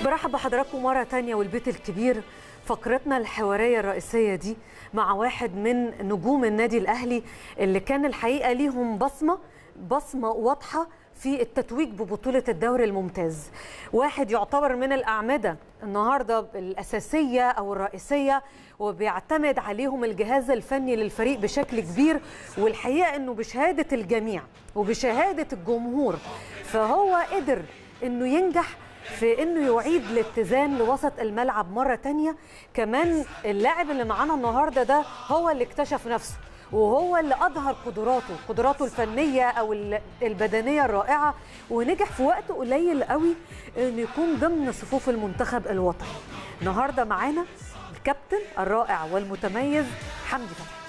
برحب بحضراتكم مرة تانية والبيت الكبير فقرتنا الحوارية الرئيسية دي مع واحد من نجوم النادي الأهلي اللي كان الحقيقة ليهم بصمة بصمة واضحة في التتويج ببطولة الدوري الممتاز واحد يعتبر من الأعمدة النهاردة الأساسية أو الرئيسية وبيعتمد عليهم الجهاز الفني للفريق بشكل كبير والحقيقة أنه بشهادة الجميع وبشهادة الجمهور فهو قدر أنه ينجح في انه يعيد الاتزان لوسط الملعب مره تانية كمان اللاعب اللي معانا النهارده ده هو اللي اكتشف نفسه وهو اللي اظهر قدراته قدراته الفنيه او البدنيه الرائعه ونجح في وقت قليل قوي انه يكون ضمن صفوف المنتخب الوطني النهارده معانا الكابتن الرائع والمتميز حمدي فتحي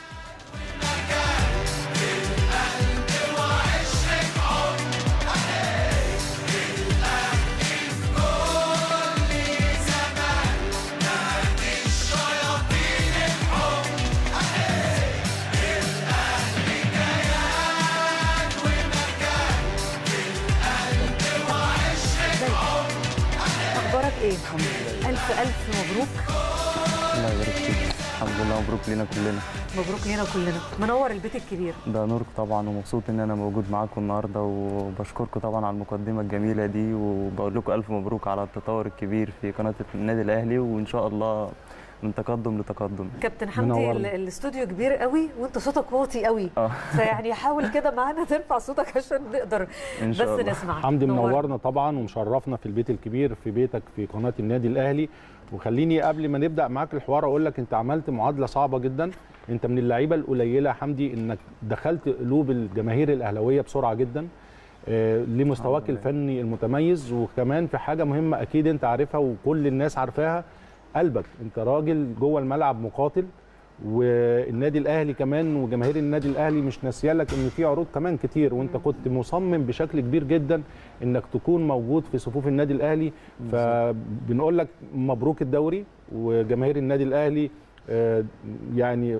اخبارك ايه الحمد لله الف الف مبروك الله يبارك فيك الحمد لله مبروك لينا كلنا مبروك لينا كلنا منور البيت الكبير ده نورك طبعا ومبسوط ان انا موجود معاكم النهارده وبشكركم طبعا على المقدمه الجميله دي وبقول لكم الف مبروك على التطور الكبير في قناه النادي الاهلي وان شاء الله من تقدم لتقدم كابتن حمدي منورنا. ال- الاستوديو كبير قوي وانت صوتك واطي قوي اه فيعني حاول كده معانا ترفع صوتك عشان نقدر ان شاء بس الله نسمعك حمدي نورنا. منورنا طبعا ومشرفنا في البيت الكبير في بيتك في قناه النادي الاهلي وخليني قبل ما نبدا معاك الحوار اقول لك انت عملت معادله صعبه جدا انت من اللعيبه القليله يا حمدي انك دخلت قلوب الجماهير الاهلاويه بسرعه جدا آه، لمستواك الحمد لله. الفني المتميز وكمان في حاجه مهمه اكيد انت عارفها وكل الناس عارفاها قلبك انت راجل جوه الملعب مقاتل والنادي الاهلي كمان وجماهير النادي الاهلي مش ناسيه لك ان في عروض كمان كتير وانت كنت مصمم بشكل كبير جدا انك تكون موجود في صفوف النادي الاهلي فبنقول لك مبروك الدوري وجماهير النادي الاهلي آه، يعني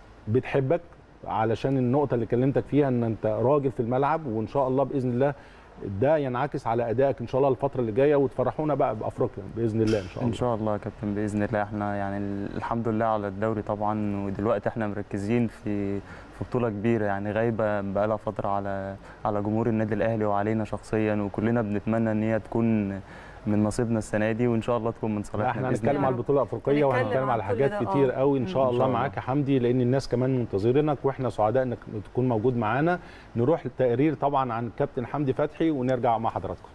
بتحبك علشان النقطه اللي كلمتك فيها ان انت راجل في الملعب وان شاء الله باذن الله ده ينعكس على ادائك ان شاء الله الفتره اللي جايه وتفرحونا بقى بافريقيا باذن الله ان شاء الله ان شاء الله يا كابتن باذن الله احنا يعني الحمد لله على الدوري طبعا ودلوقتي احنا مركزين في في بطوله كبيره يعني غايبه بقالها فتره على على جمهور النادي الاهلي وعلينا شخصيا وكلنا بنتمنى ان هي تكون من نصيبنا السنه دي وان شاء الله تكون من لا، صالحنا احنا بإذن هنتكلم الله. على البطوله الافريقيه هنتكلم وهنتكلم عن على كل حاجات ده، كتير آه. قوي ان مم. شاء إن الله شاء الله. معاك يا حمدي لان الناس كمان منتظرينك واحنا سعداء انك تكون موجود معانا نروح التقرير طبعا عن الكابتن حمدي فتحي ونرجع مع حضراتكم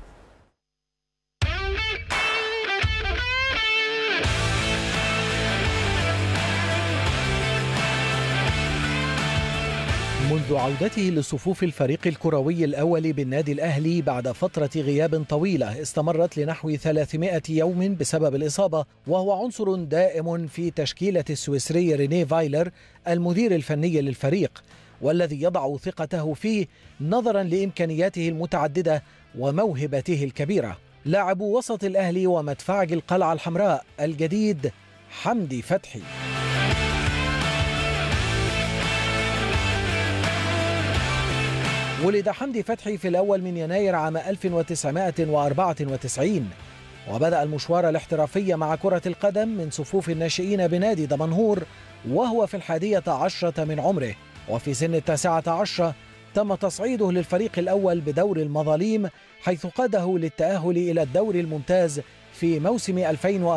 منذ عودته لصفوف الفريق الكروي الأول بالنادي الأهلي بعد فترة غياب طويلة استمرت لنحو 300 يوم بسبب الإصابة وهو عنصر دائم في تشكيلة السويسري ريني فايلر المدير الفني للفريق والذي يضع ثقته فيه نظرا لإمكانياته المتعددة وموهبته الكبيرة لاعب وسط الأهلي ومدفعج القلعة الحمراء الجديد حمدي فتحي ولد حمدي فتحي في الأول من يناير عام 1994 وبدأ المشوار الاحترافي مع كرة القدم من صفوف الناشئين بنادي دمنهور وهو في الحادية عشرة من عمره وفي سن التاسعة عشرة تم تصعيده للفريق الأول بدور المظاليم حيث قاده للتأهل إلى الدوري الممتاز في موسم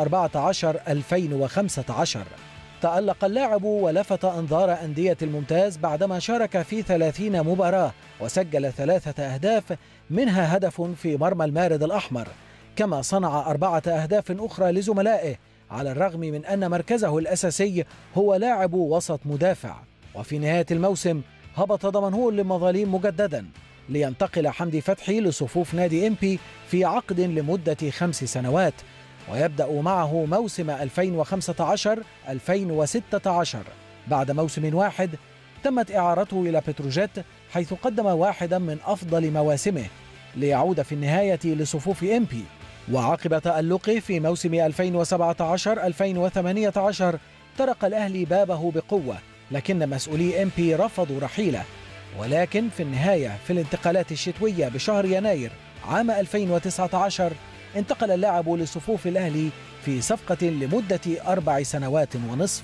2014-2015 تألق اللاعب ولفت أنظار أندية الممتاز بعدما شارك في 30 مباراة وسجل ثلاثة أهداف منها هدف في مرمى المارد الأحمر كما صنع أربعة أهداف أخرى لزملائه على الرغم من أن مركزه الأساسي هو لاعب وسط مدافع وفي نهاية الموسم هبط دمنهور للمظاليم مجددا لينتقل حمدي فتحي لصفوف نادي إمبي في عقد لمدة خمس سنوات ويبدأ معه موسم 2015-2016 بعد موسم واحد تمت إعارته إلى بتروجيت حيث قدم واحدا من أفضل مواسمه ليعود في النهاية لصفوف إمبي وعقب تألقه في موسم 2017-2018 طرق الأهلي بابه بقوة لكن مسؤولي إمبي رفضوا رحيله ولكن في النهاية في الانتقالات الشتوية بشهر يناير عام 2019 انتقل اللاعب لصفوف الأهلي في صفقة لمدة أربع سنوات ونصف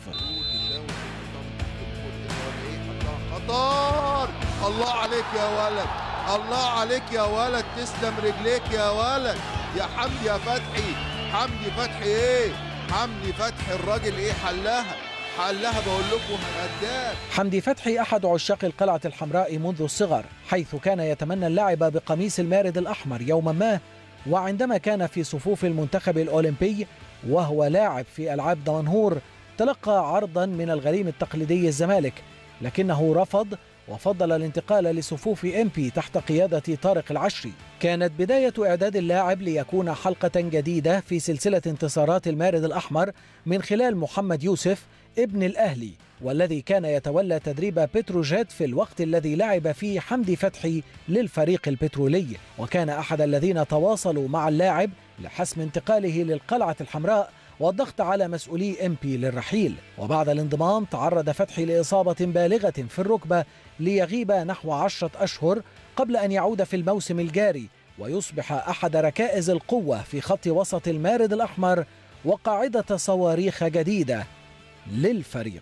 خطار الله عليك يا ولد الله عليك يا ولد تسلم رجليك يا ولد يا حمدي يا فتحي حمدي فتحي ايه حمدي فتحي الراجل ايه حلها حلها بقول لكم هداف حمدي فتحي أحد عشاق القلعة الحمراء منذ الصغر حيث كان يتمنى اللعب بقميص المارد الأحمر يوما ما وعندما كان في صفوف المنتخب الأولمبي وهو لاعب في ألعاب دمنهور تلقى عرضا من الغريم التقليدي الزمالك لكنه رفض وفضل الانتقال لصفوف امبي تحت قيادة طارق العشري كانت بداية إعداد اللاعب ليكون حلقة جديدة في سلسلة انتصارات المارد الأحمر من خلال محمد يوسف ابن الأهلي والذي كان يتولى تدريب بتروجيت في الوقت الذي لعب فيه حمدي فتحي للفريق البترولي وكان أحد الذين تواصلوا مع اللاعب لحسم انتقاله للقلعة الحمراء والضغط على مسؤولي امبي للرحيل وبعد الانضمام تعرض فتحي لإصابة بالغة في الركبة ليغيب نحو عشرة أشهر قبل أن يعود في الموسم الجاري ويصبح أحد ركائز القوة في خط وسط المارد الأحمر وقاعدة صواريخ جديدة للفريق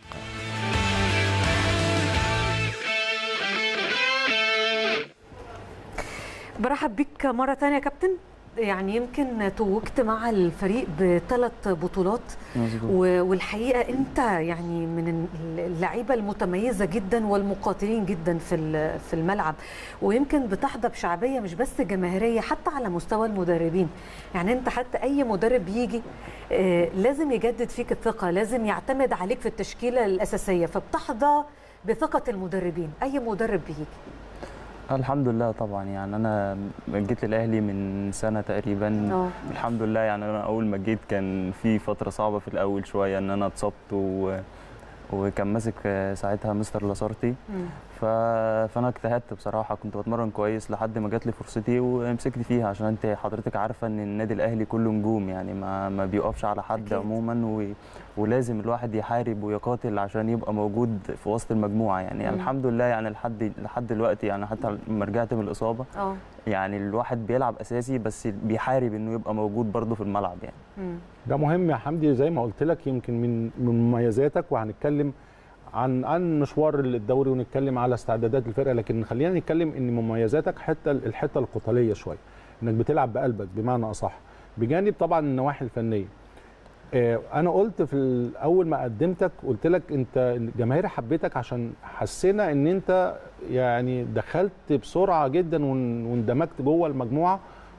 برحب بيك مرة تانية يا كابتن يعني يمكن توجت مع الفريق بثلاث بطولات مظبوط و- والحقيقه انت يعني من اللعيبه المتميزه جدا والمقاتلين جدا في ال- في الملعب ويمكن بتحظى بشعبيه مش بس جماهيريه حتى على مستوى المدربين يعني انت حتى اي مدرب بيجي آه، لازم يجدد فيك الثقه لازم يعتمد عليك في التشكيله الاساسيه فبتحظى بثقه المدربين اي مدرب بيجي الحمد لله طبعا يعني انا جيت الاهلي من سنه تقريبا اه الحمد لله يعني انا اول ما جيت كان في فتره صعبه في الاول شويه ان انا اتصبت و... وكان ماسك ساعتها مستر لاسارتي مم. ف... فانا اجتهدت بصراحه كنت بتمرن كويس لحد ما جات لي فرصتي ومسكت فيها عشان انت حضرتك عارفه ان النادي الاهلي كله نجوم يعني ما ما بيقفش على حد أكيد. عموما و... ولازم الواحد يحارب ويقاتل عشان يبقى موجود في وسط المجموعه يعني, يعني مم. الحمد لله يعني لحد لحد دلوقتي يعني حتى لما رجعت من الاصابه اه يعني الواحد بيلعب اساسي بس بيحارب انه يبقى موجود برضه في الملعب يعني مم. ده مهم يا حمدي زي ما قلت لك يمكن من من مميزاتك وهنتكلم عن عن مشوار الدوري ونتكلم على استعدادات الفرقه لكن خلينا نتكلم ان مميزاتك حتى الحته القتاليه شويه انك بتلعب بقلبك بمعنى اصح بجانب طبعا النواحي الفنيه آه، انا قلت في ال- اول ما قدمتك قلت لك انت الجماهير حبيتك عشان حسينا ان انت يعني دخلت بسرعه جدا وان- واندمجت جوه المجموعه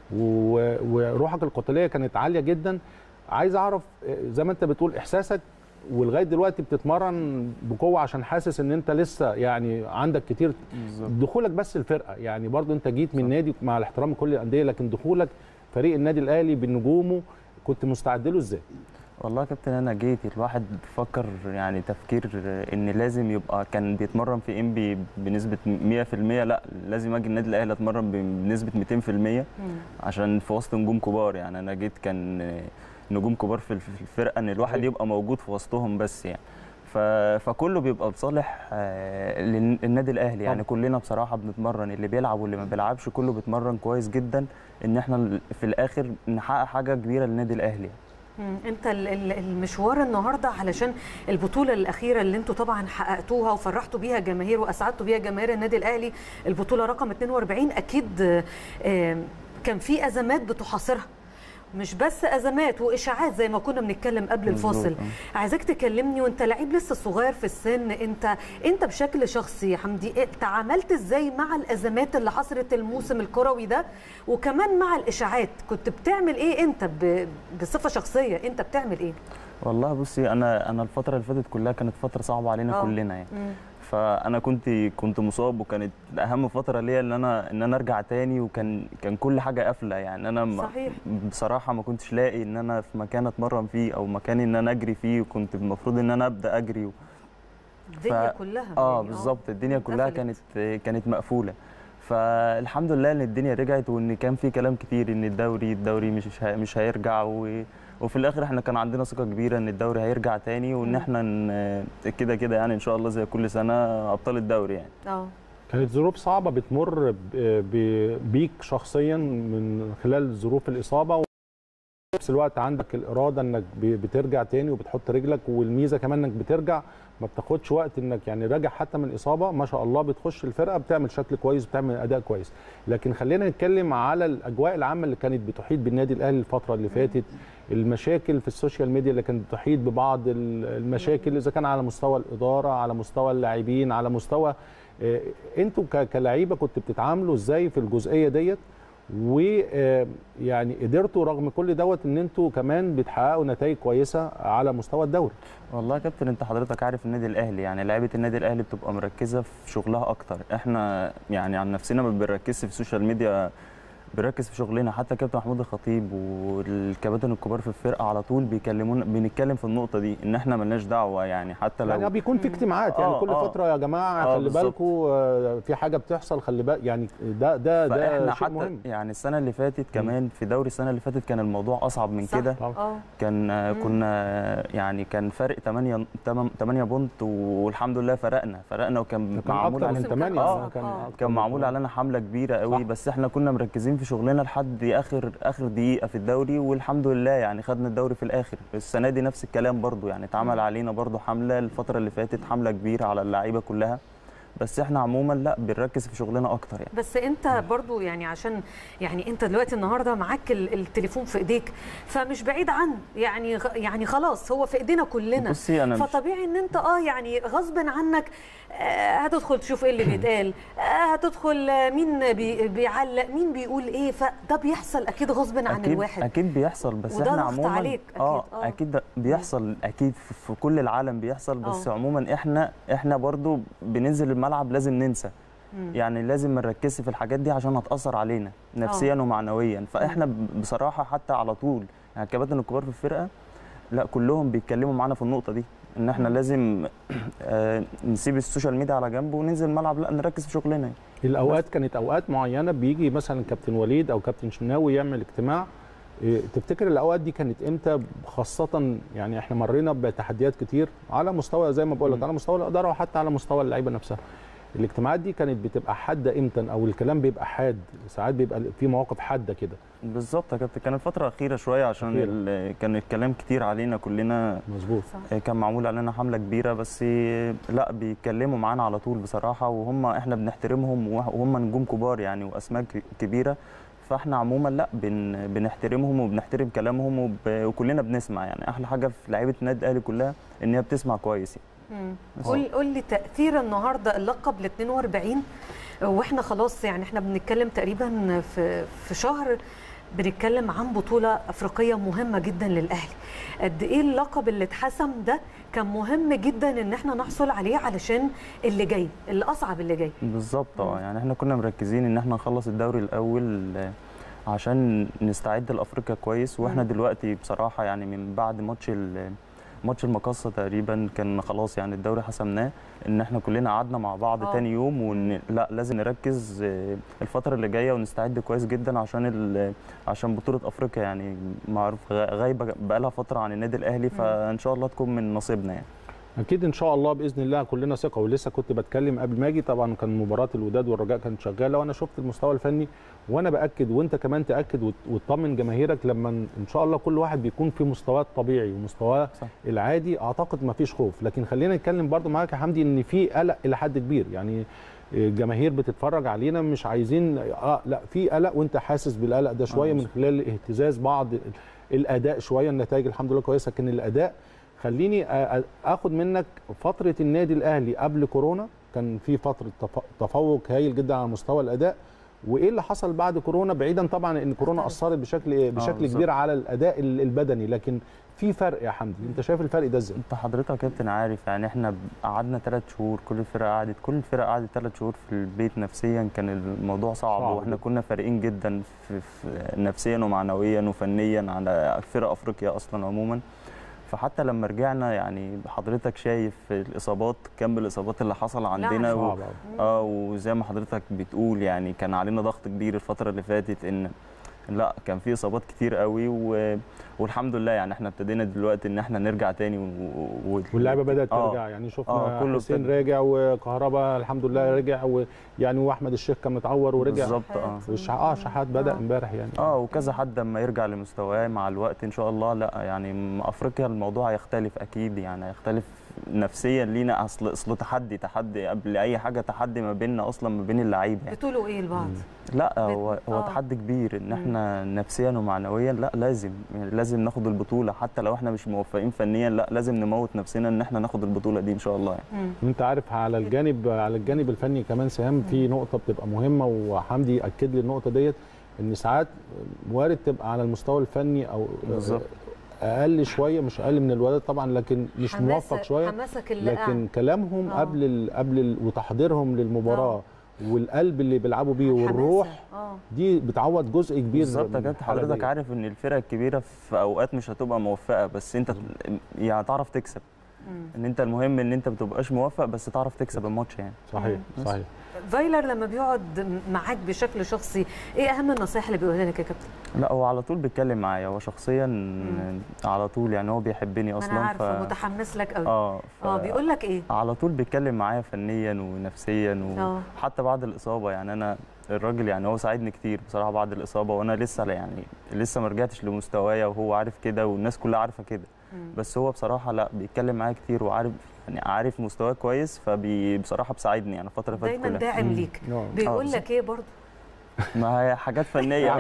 و- وروحك القتاليه كانت عاليه جدا عايز اعرف آه، زي ما انت بتقول احساسك ولغايه دلوقتي بتتمرن بقوه عشان حاسس ان انت لسه يعني عندك كتير دخولك بس الفرقه يعني برضو انت جيت من صح. نادي مع الاحترام لكل الانديه لكن دخولك فريق النادي الاهلي بنجومه كنت مستعد له ازاي؟ والله يا كابتن انا جيت الواحد فكر يعني تفكير ان لازم يبقى كان بيتمرن في ام بي بنسبه 100% لا لازم اجي النادي الاهلي اتمرن بنسبه 200% مم. عشان في وسط نجوم كبار يعني انا جيت كان نجوم كبار في في الفرقه ان الواحد صحيح. يبقى موجود في وسطهم بس يعني ف- فكله بيبقى لصالح آه، للنادي الاهلي يعني طبعا. كلنا بصراحه بنتمرن اللي بيلعب واللي ما بيلعبش كله بيتمرن كويس جدا ان احنا في الاخر نحقق حاجه كبيره للنادي الاهلي مم. انت ال- ال- المشوار النهارده علشان البطوله الاخيره اللي انتوا طبعا حققتوها وفرحتوا بيها جماهير واسعدتوا بيها جماهير النادي الاهلي البطوله رقم 42 اكيد آه، آه، كان في ازمات بتحاصرها مش بس ازمات واشاعات زي ما كنا بنتكلم قبل مظبوط، الفاصل آه. عايزاك تكلمني وانت لعيب لسه صغير في السن انت انت بشكل شخصي يا حمدي إيه- تعاملت ازاي مع الازمات اللي حصلت الموسم الكروي ده وكمان مع الاشاعات كنت بتعمل ايه انت ب- بصفه شخصيه انت بتعمل ايه والله بصي انا انا الفتره اللي فاتت كلها كانت فتره صعبه علينا آه. كلنا يعني مم. فانا كنت كنت مصاب وكانت اهم فتره ليا ان انا ان انا ارجع تاني وكان كان كل حاجه قافله يعني انا ما- صحيح. بصراحه ما كنتش لاقي ان انا في مكان اتمرن فيه او مكان ان انا اجري فيه وكنت المفروض ان انا ابدا اجري الدنيا ف- كلها اه يعني، بالظبط الدنيا كلها اتقفلت. كانت كانت مقفوله فالحمد لله ان الدنيا رجعت وان كان في كلام كتير ان الدوري الدوري مش ه- مش هيرجع و وفي الاخر احنا كان عندنا ثقه كبيره ان الدوري هيرجع تاني وان مم. احنا ن- كده كده يعني ان شاء الله زي كل سنه ابطال الدوري يعني اه كانت ظروف صعبه بتمر ب- ب- بيك شخصيا من خلال ظروف الاصابه نفس الوقت عندك الاراده انك ب- بترجع تاني وبتحط رجلك والميزه كمان انك بترجع ما بتاخدش وقت انك يعني راجع حتى من الاصابه ما شاء الله بتخش الفرقه بتعمل شكل كويس بتعمل اداء كويس لكن خلينا نتكلم على الاجواء العامه اللي كانت بتحيط بالنادي الاهلي الفتره اللي فاتت المشاكل في السوشيال ميديا اللي كانت بتحيط ببعض ال- المشاكل اذا كان على مستوى الاداره على مستوى اللاعبين على مستوى آه، انتوا ك- كلاعيبه كنتوا بتتعاملوا ازاي في الجزئيه ديت ويعني قدرتوا رغم كل دوت ان انتوا كمان بتحققوا نتائج كويسه على مستوى الدوري والله يا كابتن انت حضرتك عارف النادي الاهلي يعني لعيبه النادي الاهلي بتبقى مركزه في شغلها اكتر احنا يعني عن نفسنا ما بنركزش في السوشيال ميديا بنركز في شغلنا حتى كابتن محمود الخطيب والكباتن الكبار في الفرقه على طول بيكلمونا بنتكلم في النقطه دي ان احنا ملناش دعوه يعني حتى لو يعني بيكون في اجتماعات يعني آه، كل آه. فتره يا جماعه آه، خلي بالظبط. بالكم في حاجه بتحصل خلي بالك يعني ده ده ده فاحنا شيء حتى مهم يعني السنه اللي فاتت كمان في دوري السنه اللي فاتت كان الموضوع اصعب من صح. كده طبعا. اه كان آه، كنا يعني كان فرق 8 8 بونت والحمد لله فرقنا فرقنا وكان كان معمول اكتر من علينا كان 8 أصعب. كان آه. أكتر كان من معمول 8. علينا حمله كبيره قوي صح. بس احنا كنا مركزين في شغلنا لحد اخر اخر دقيقه في الدوري والحمد لله يعني خدنا الدوري في الاخر السنه دي نفس الكلام برضو يعني اتعمل علينا برضو حمله الفتره اللي فاتت حمله كبيره على اللعيبه كلها بس احنا عموما لا بنركز في شغلنا اكتر يعني بس انت برضو يعني عشان يعني انت دلوقتي النهارده معاك ال- التليفون في ايديك فمش بعيد عن يعني غ- يعني خلاص هو في ايدينا كلنا بصي انا مش فطبيعي ان انت اه يعني غصب عنك آه، هتدخل تشوف ايه اللي بيتقال آه، هتدخل آه، مين بي بيعلق مين بيقول ايه فده بيحصل اكيد غصب عن اكيد الواحد اكيد بيحصل بس وده احنا ضغط عموما عليك أكيد، اه آه. اكيد ده بيحصل اكيد في في كل العالم بيحصل بس آه. عموما احنا احنا برضو بننزل الملعب لازم ننسى مم. يعني لازم ما نركزش في الحاجات دي عشان هتاثر علينا نفسيا ومعنويا فاحنا ب- بصراحه حتى على طول يعني الكباتن الكبار في الفرقه لا كلهم بيتكلموا معانا في النقطه دي ان احنا مم. لازم آه، نسيب السوشيال ميديا على جنب وننزل الملعب لا نركز في شغلنا يعني. الاوقات كانت اوقات معينه بيجي مثلا كابتن وليد او كابتن شناوي يعمل اجتماع إيه، تفتكر الاوقات دي كانت امتى خاصه يعني احنا مرينا بتحديات كتير على مستوى زي ما بقول لك مم. على مستوى الاداره وحتى على مستوى اللعيبه نفسها الاجتماعات دي كانت بتبقى حاده امتى او الكلام بيبقى حاد ساعات بيبقى في مواقف حاده كده بالظبط يا كابتن كان الفتره الاخيره شويه عشان أخيرة. ال- كان الكلام كتير علينا كلنا مظبوط صح. كان معمول علينا حمله كبيره بس لا بيتكلموا معانا على طول بصراحه وهم احنا بنحترمهم وهم نجوم كبار يعني واسماء ك- كبيره فاحنا عموما لا بن بنحترمهم وبنحترم كلامهم وب... وكلنا بنسمع يعني احلى حاجه في لعيبه النادي الاهلي كلها ان هي بتسمع كويس يعني. مم. بس. قول قول لي تاثير النهارده اللقب ل 42 واحنا خلاص يعني احنا بنتكلم تقريبا في في شهر بنتكلم عن بطوله افريقيه مهمه جدا للاهلي قد ايه اللقب اللي اتحسم ده كان مهم جدا ان احنا نحصل عليه علشان اللي جاي اللي اصعب اللي جاي بالظبط مم. اه يعني احنا كنا مركزين ان احنا نخلص الدوري الاول آه، عشان نستعد لافريقيا كويس واحنا مم. دلوقتي بصراحه يعني من بعد ماتش ال- ماتش المقصه تقريبا كان خلاص يعني الدوري حسمناه ان احنا كلنا قعدنا مع بعض آه. تاني يوم وان لا لازم نركز آه، الفتره اللي جايه ونستعد كويس جدا عشان ال- عشان بطوله افريقيا يعني معروف غا- غايبه بقالها فتره عن النادي الاهلي فان شاء الله تكون من نصيبنا يعني اكيد ان شاء الله باذن الله كلنا ثقه ولسه كنت بتكلم قبل ما اجي طبعا كان مباراه الوداد والرجاء كانت شغاله وانا شفت المستوى الفني وانا باكد وانت كمان تاكد وت- وتطمن جماهيرك لما ن- ان شاء الله كل واحد بيكون في مستواه الطبيعي ومستواه صح. العادي اعتقد ما فيش خوف لكن خلينا نتكلم برضو معاك يا حمدي ان في قلق الى حد كبير يعني الجماهير بتتفرج علينا مش عايزين اه لا في قلق وانت حاسس بالقلق ده شويه آه، من خلال اهتزاز بعض الاداء شويه النتائج الحمد لله كويسه لكن الاداء خليني آ- آ- اخد منك فتره النادي الاهلي قبل كورونا كان في فتره تف- تفوق هايل جدا على مستوى الاداء وايه اللي حصل بعد كورونا بعيدا طبعا ان كورونا اختلف. اثرت بشكل بشكل بالظبط. كبير على الاداء ال- البدني لكن في فرق يا حمدي انت شايف الفرق ده ازاي انت حضرتك يا كابتن عارف يعني احنا ب- قعدنا ثلاث شهور كل الفرقه قعدت كل الفرقه قعدت ثلاث شهور في البيت نفسيا كان الموضوع صعب, صعب واحنا جدا. كنا فارقين جدا في, في نفسيا ومعنويا وفنيا على فرق افريقيا اصلا عموما فحتى لما رجعنا يعني حضرتك شايف الاصابات كم الاصابات اللي حصل عندنا و... صعب أوي. اه وزي ما حضرتك بتقول يعني كان علينا ضغط كبير الفتره اللي فاتت ان لا كان في اصابات كتير قوي و... والحمد لله يعني احنا ابتدينا دلوقتي ان احنا نرجع تاني و... و... واللعيبه بدات آه. ترجع يعني شفنا آه، كله حسين ابتدى. راجع وكهربا الحمد لله رجع ويعني واحمد الشيخ كان متعور ورجع بالظبط اه وش اه شحات بدا آه. امبارح يعني اه وكذا حد لما يرجع لمستواه مع الوقت ان شاء الله لا يعني مع افريقيا الموضوع هيختلف اكيد يعني هيختلف نفسيا لينا اصل اصل تحدي تحدي قبل اي حاجه تحدي ما بيننا اصلا ما بين اللعيبه يعني. بتقولوا ايه لبعض لا هو هو آه. تحدي كبير ان احنا نفسيا ومعنويا لا لازم يعني لازم ناخد البطوله حتى لو احنا مش موفقين فنيا لا لازم نموت نفسنا ان احنا ناخد البطوله دي ان شاء الله يعني. مم. انت عارف على الجانب على الجانب الفني كمان سهام في نقطه بتبقى مهمه وحمدي اكد لي النقطه ديت ان ساعات وارد تبقى على المستوى الفني او بالظبط. اقل شويه مش اقل من الولاد طبعا لكن مش حماسة- موفق شويه حماسك اللي لكن كلامهم آه. قبل ال قبل ال وتحضيرهم للمباراه والقلب اللي بيلعبوا بيه والروح اه دي بتعوض جزء كبير بالظبط من يا كابتن الحالة حضرتك دي. عارف ان الفرق الكبيره في اوقات مش هتبقى موفقه بس انت يعني تعرف تكسب مم. ان انت المهم ان انت ما تبقاش موفق بس تعرف تكسب الماتش يعني صحيح مم. صحيح فايلر لما بيقعد معاك بشكل شخصي ايه اهم النصائح اللي بيقولها لك يا كابتن لا هو على طول بيتكلم معايا هو شخصيا على طول يعني هو بيحبني ما اصلا انا عارفه متحمس لك قوي اه ف... اه بيقول لك ايه على طول بيتكلم معايا فنيا ونفسيا اه. وحتى بعد الاصابه يعني انا الراجل يعني هو ساعدني كتير بصراحه بعد الاصابه وانا لسه يعني لسه ما رجعتش لمستوايا وهو عارف كده والناس كلها عارفه كده مم. بس هو بصراحه لا بيتكلم معايا كتير وعارف يعني عارف مستواه كويس فبصراحه بيساعدني يعني الفتره اللي فاتت دايما كلها داعم ليك آه. بيقول بالظبط. لك ايه برضه ما هي حاجات فنيه يعني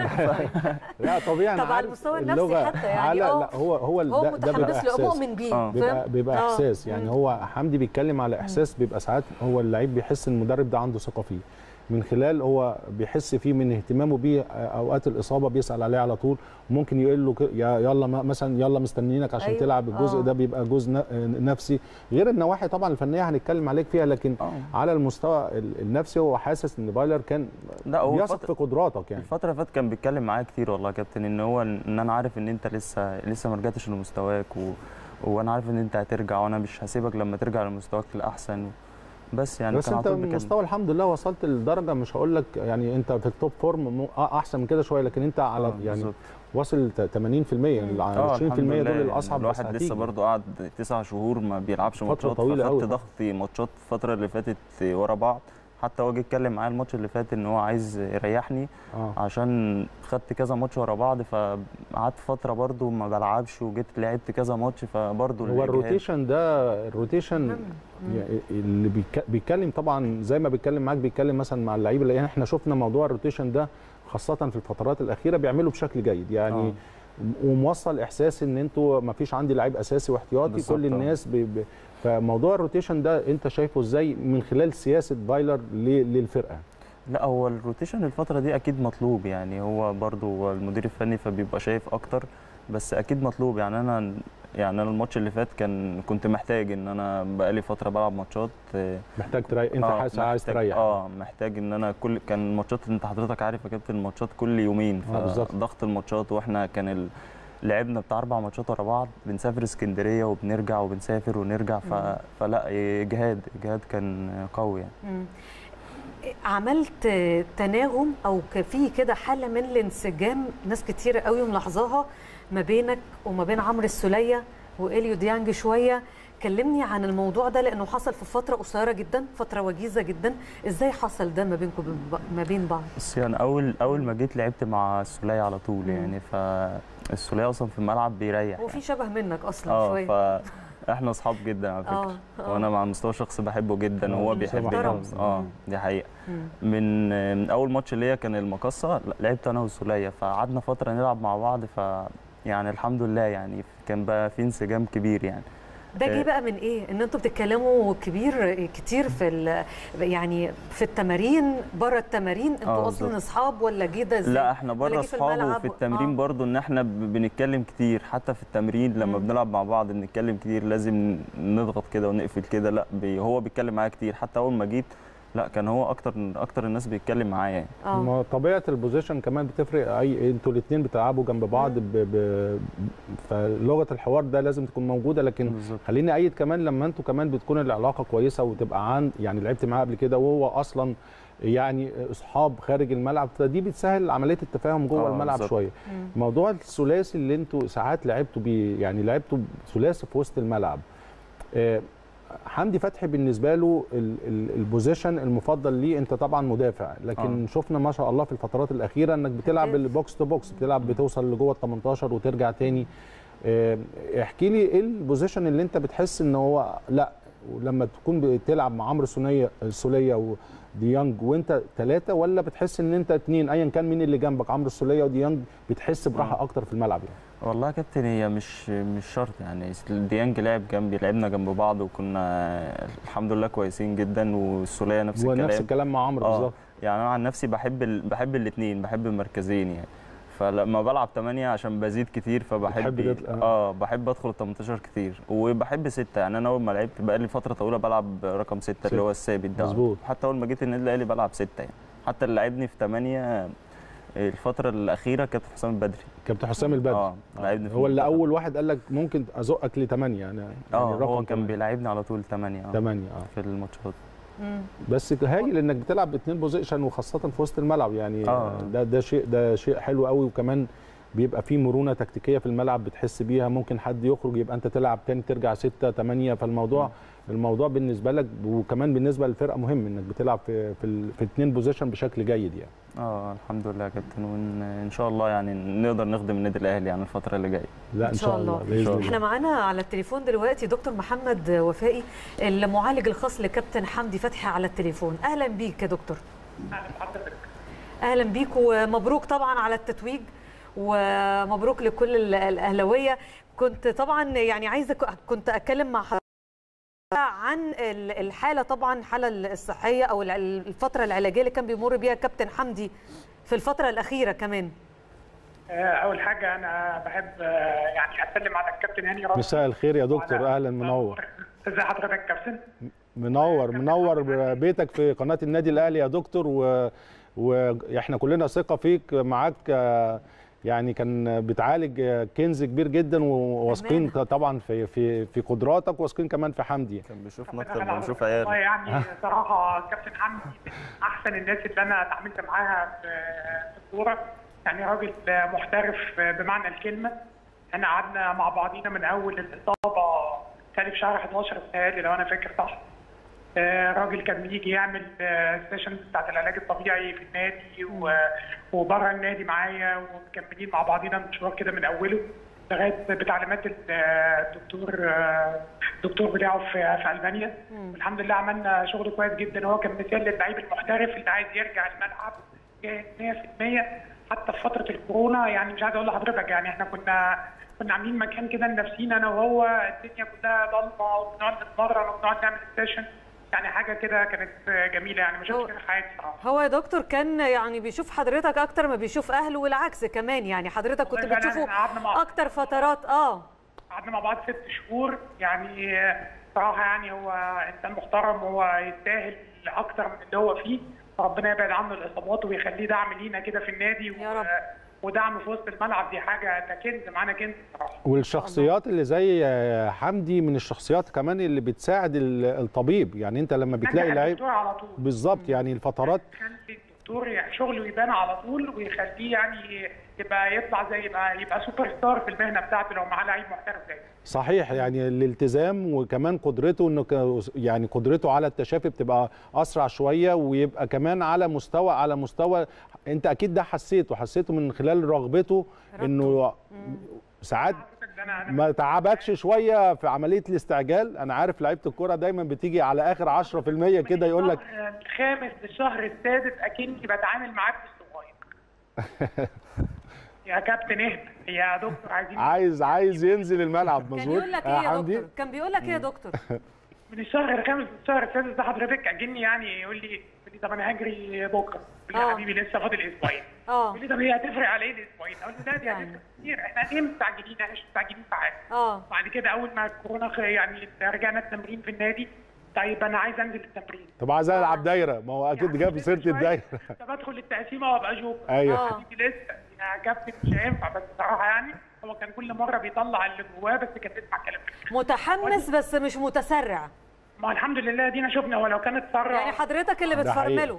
لا طبيعي أنا طب على عارف المستوى النفسي اللغة حتى يعني على اه. لا هو هو هو ده, ده بيبقى متحمس له احساس مؤمن بيه آه. بيبقى فاهم؟ بيبقى آه. احساس يعني مم. هو حمدي بيتكلم على احساس بيبقى ساعات هو اللعيب بيحس ان المدرب ده عنده ثقه فيه من خلال هو بيحس فيه من اهتمامه بيه اوقات الاصابه بيسال عليه على طول ممكن يقول له ك- يا يلا م- مثلا يلا مستنيينك عشان أيوة. تلعب الجزء آه. ده بيبقى جزء ن- نفسي غير النواحي طبعا الفنيه هنتكلم عليك فيها لكن اه على المستوى ال- النفسي هو حاسس ان بايلر كان لا هو بيثق الفترة- في قدراتك يعني الفترة اللي فاتت كان بيتكلم معايا كتير والله يا كابتن ان هو ان انا عارف ان انت لسه لسه ما رجعتش لمستواك و... وانا عارف ان انت هترجع وانا مش هسيبك لما ترجع لمستواك الاحسن بس يعني بس كان انت على طول من بيتكلم. مستوى الحمد لله وصلت لدرجه مش هقول لك يعني انت في التوب فورم مو- اه احسن من كده شويه لكن انت على آه، يعني بالظبط. واصل ت- 80% ال اه 20% الحمد دول لله يعني الاصعب بس الواحد هتيجي. لسه برضه قعد تسع شهور ما بيلعبش فترة ماتشات طويلة فخدت أوي. ضغط ماتشات الفترة اللي فاتت ورا بعض حتى هو جه اتكلم معايا الماتش اللي فات ان هو عايز يريحني اه عشان خدت كذا ماتش ورا بعض فقعدت فترة برضه ما بلعبش وجيت لعبت كذا ماتش فبرضه هو الإجهاد. الروتيشن ده الروتيشن مم. يعني اللي بيك- بيتكلم طبعا زي ما بيتكلم معاك بيتكلم مثلا مع اللعيبه لان احنا شفنا موضوع الروتيشن ده خاصه في الفترات الاخيره بيعملوا بشكل جيد يعني آه. وموصل احساس ان انتوا ما فيش عندي لعيب اساسي واحتياطي بالظبط، كل آه. الناس بي بي فموضوع الروتيشن ده انت شايفه ازاي من خلال سياسه فايلر ل- للفرقه لا هو الروتيشن الفترة دي أكيد مطلوب يعني هو برضو هو المدير الفني فبيبقى شايف أكتر بس أكيد مطلوب يعني أنا يعني أنا الماتش اللي فات كان كنت محتاج إن أنا بقالي فترة بلعب ماتشات آه، محتاج تريح انت آه، حاسس عايز محتاج- تريح اه محتاج ان انا كل كان ماتشات انت حضرتك عارف يا كابتن الماتشات كل يومين آه، بالظبط. فضغط الماتشات واحنا كان ال... لعبنا بتاع اربع ماتشات ورا بعض بنسافر اسكندريه وبنرجع وبنسافر ونرجع ف... مم. فلا اجهاد اجهاد كان قوي يعني مم. عملت تناغم او ك- في كده حاله من الانسجام ناس كتير قوي ملاحظاها ما بينك وما بين عمرو السوليه واليو ديانج شويه كلمني عن الموضوع ده لانه حصل في فتره قصيره جدا فتره وجيزه جدا ازاي حصل ده ما بينكم وبين ب- ما بين بعض بس يعني اول اول ما جيت لعبت مع السوليه على طول مم. يعني فالسوليه اصلا في الملعب بيريح هو في شبه منك اصلا اه شويه فاحنا اصحاب جدا على فكره اه آه. وانا مع المستوى الشخصي بحبه جدا آه، وهو مستوى بيحبني محترم. اه مم. دي حقيقه مم. من من اول ماتش ليا كان المقصه لعبت انا والسوليه فقعدنا فتره نلعب مع بعض ف يعني الحمد لله يعني كان بقى في انسجام كبير يعني ده جه آه. بقى من ايه؟ ان انتوا بتتكلموا كبير كتير في ال- يعني في التمارين بره التمارين انتوا آه، اصلا بالظبط. اصحاب ولا جه ده ازاي؟ لا احنا ولا بره جه في اصحاب الملعب وفي و- التمرين آه. برضو ان احنا ب- بنتكلم كتير حتى في التمرين لما مم. بنلعب مع بعض بنتكلم كتير لازم نضغط كده ونقفل كده لا بي هو بيتكلم معايا كتير حتى اول ما جيت لا كان هو اكتر اكتر الناس بيتكلم معايا يعني اه ما طبيعه البوزيشن كمان بتفرق اي انتوا الاثنين بتلعبوا جنب بعض ب... ب... فلغه الحوار ده لازم تكون موجوده لكن بالظبط خليني ايد كمان لما انتوا كمان بتكون العلاقه كويسه وتبقى عن يعني لعبت معاه قبل كده وهو اصلا يعني اصحاب خارج الملعب فدي بتسهل عمليه التفاهم جوه آه، الملعب بالظبط. شويه موضوع الثلاثي اللي انتوا ساعات لعبتوا بيه يعني لعبتوا ثلاثي في وسط الملعب آه، حمدي فتحي بالنسبه له ال- ال- البوزيشن المفضل ليه انت طبعا مدافع لكن آه. شفنا ما شاء الله في الفترات الاخيره انك بتلعب هداف. البوكس تو بوكس بتلعب بتوصل لجوه ال 18 وترجع تاني آه، احكي لي ايه البوزيشن اللي انت بتحس ان هو لا لما تكون بتلعب مع عمرو سوليه سوليه وديانج وانت ثلاثه ولا بتحس ان انت اثنين ايا كان مين اللي جنبك عمرو سوليه وديانج بتحس براحه آه. اكتر في الملعب يعني والله يا كابتن هي مش مش شرط يعني ديانج لعب جنبي لعبنا جنب بعض وكنا الحمد لله كويسين جدا والسوليه نفس ونفس الكلام الكلام مع عمرو آه. بالظبط يعني انا عن نفسي بحب ال... بحب الاثنين بحب المركزين يعني فلما بلعب 8 عشان بزيد كتير فبحب بتحب تطلع- اه بحب ادخل ال 18 كتير وبحب 6 يعني انا اول ما لعبت بقى لي فتره طويله بلعب رقم 6 ستة. اللي هو الثابت ده مظبوط. حتى اول ما جيت النادي الاهلي بلعب 6 يعني حتى اللي لعبني في 8 الفتره الاخيره كابتن حسام البدري كابتن حسام البدري اه لعبني في هو اللي المنتخب. اول واحد قال لك ممكن ازقك لثمانيه يعني اه يعني هو كان تمانية. بيلعبني على طول 8 اه ثمانيه اه في الماتشات بس هايل انك بتلعب باثنين بوزيشن وخاصه في وسط الملعب يعني آه. ده ده شيء ده شيء حلو قوي وكمان بيبقى في مرونه تكتيكيه في الملعب بتحس بيها ممكن حد يخرج يبقى انت تلعب تاني ترجع 6 8 فالموضوع الموضوع بالنسبه لك وكمان بالنسبه للفرقه مهم انك بتلعب في في, ال- في اثنين بوزيشن بشكل جيد يعني اه الحمد لله يا كابتن وان ان شاء الله يعني نقدر نخدم النادي الاهلي يعني الفتره اللي جايه لا إن شاء الله. باذن الله احنا معانا على التليفون دلوقتي دكتور محمد وفائي المعالج الخاص لكابتن حمدي فتحي على التليفون اهلا بيك يا دكتور اهلا بيك ومبروك طبعا على التتويج ومبروك لكل ال- الاهلاويه كنت طبعا يعني عايزه ك- كنت اتكلم مع حضرتك عن ال- الحاله طبعا الحاله الصحيه او الع- الفتره العلاجيه اللي كان بيمر بيها كابتن حمدي في الفتره الاخيره كمان آه، اول حاجه انا بحب آه، يعني اسلم على الكابتن هاني رمزي مساء الخير يا دكتور وعلى- اهلا منور ازي حضرتك يا كابتن منور منور بيتك في قناه النادي الاهلي يا دكتور و... واحنا كلنا ثقه فيك معاك آه، يعني كان بتعالج آه، كنز كبير جدا وواثقين طبعا في في في قدراتك واثقين كمان في حمدي كان بيشوفنا ربنا اكتر ما يخليك. بنشوف والله عياله يعني صراحه كابتن حمدي من احسن الناس اللي انا اتعاملت معاها في في الكوره يعني راجل محترف بمعنى الكلمه احنا قعدنا مع بعضينا من اول الاصابه تالي في شهر 11 بتهيألي لو انا فاكر صح آه، راجل كان بيجي يعمل سيشن بتاعت العلاج الطبيعي في النادي و- وبره النادي معايا ومكملين مع بعضينا المشوار كده من اوله لغايه بتعليمات ال- الدكتور آه، الدكتور بتاعه في في المانيا والحمد لله عملنا شغل كويس جدا هو كان مثال للعيب المحترف اللي عايز يرجع الملعب جاهز 100% حتى في فتره الكورونا يعني مش عايز اقول لحضرتك يعني احنا كنا كنا عاملين مكان كده لنفسينا انا وهو الدنيا كلها ضلمه وبنقعد نتمرن وبنقعد نعمل سيشن يعني حاجه كده كانت جميله يعني ما هو- شفتش كده في حياتي صراحه هو يا دكتور كان يعني بيشوف حضرتك اكتر ما بيشوف اهله والعكس كمان يعني حضرتك كنت والله فعلاً بتشوفه إحنا قعدنا مع- اكتر فترات اه قعدنا مع بعض ست شهور يعني صراحه يعني هو انسان محترم هو يستاهل اكتر من اللي هو فيه ربنا يبعد عنه الاصابات ويخليه دعم لينا كده في النادي يا رب. ودعم في وسط الملعب دي حاجه ده كنز معانا كنز صراحه والشخصيات اللي زي آه، حمدي من الشخصيات كمان اللي بتساعد ال- الطبيب يعني انت لما بتلاقي نجح لعيب الدكتور على طول بالظبط يعني الفترات يخلي الدكتور يعني شغله يبان على طول ويخليه يعني يبقى يطلع زي يبقى يبقى سوبر ستار في المهنه بتاعته لو معاه لعيب محترف زي ده. صحيح يعني الالتزام وكمان قدرته انه ك- يعني قدرته على التشافي بتبقى اسرع شويه ويبقى كمان على مستوى على مستوى انت اكيد ده حسيته حسيته من خلال رغبته انه ساعات حضرتك ده انا انا ما تعبكش شويه في عمليه الاستعجال انا عارف لعيبه الكوره دايما بتيجي على اخر 10% كده يقول لك الشهر الخامس للشهر السادس اكني بتعامل معاه بالصغير يا كابتن اهدى يا دكتور عايزين عايز عايز ينزل الملعب كان مظبوط يقول لك ايه آه، يا حمدي؟ دكتور كان بيقول لك ايه يا دكتور من الشهر الخامس للشهر السادس ده حضرتك اجني يعني يقول لي يقول لي طب انا هاجري بكره يقول لي آه. يا حبيبي لسه فاضل اسبوعين اه يقول لي طب هي هتفرق على ايه الاسبوعين؟ اقول له لا دي يعني. هتفرق كتير احنا ليه مستعجلين احنا مش مستعجلين في حاجه اه بعد كده اول ما الكورونا خ- يعني رجعنا التمرين في النادي طيب انا عايز انزل التمرين طب عايز العب دايره ما هو اكيد جاب سيره الدايره طب ادخل التقسيمه وابقى جوكر ايوه آه. حبيبي لسه يا كابتن مش هينفع بس بصراحه يعني هو كان كل مره بيطلع اللي جواه بس كان بيسمع كلام متحمس بس مش متسرع ما هو الحمد لله دينا شفنا هو لو كان اتسرع يعني حضرتك اللي ده حقيقي. بتفرمله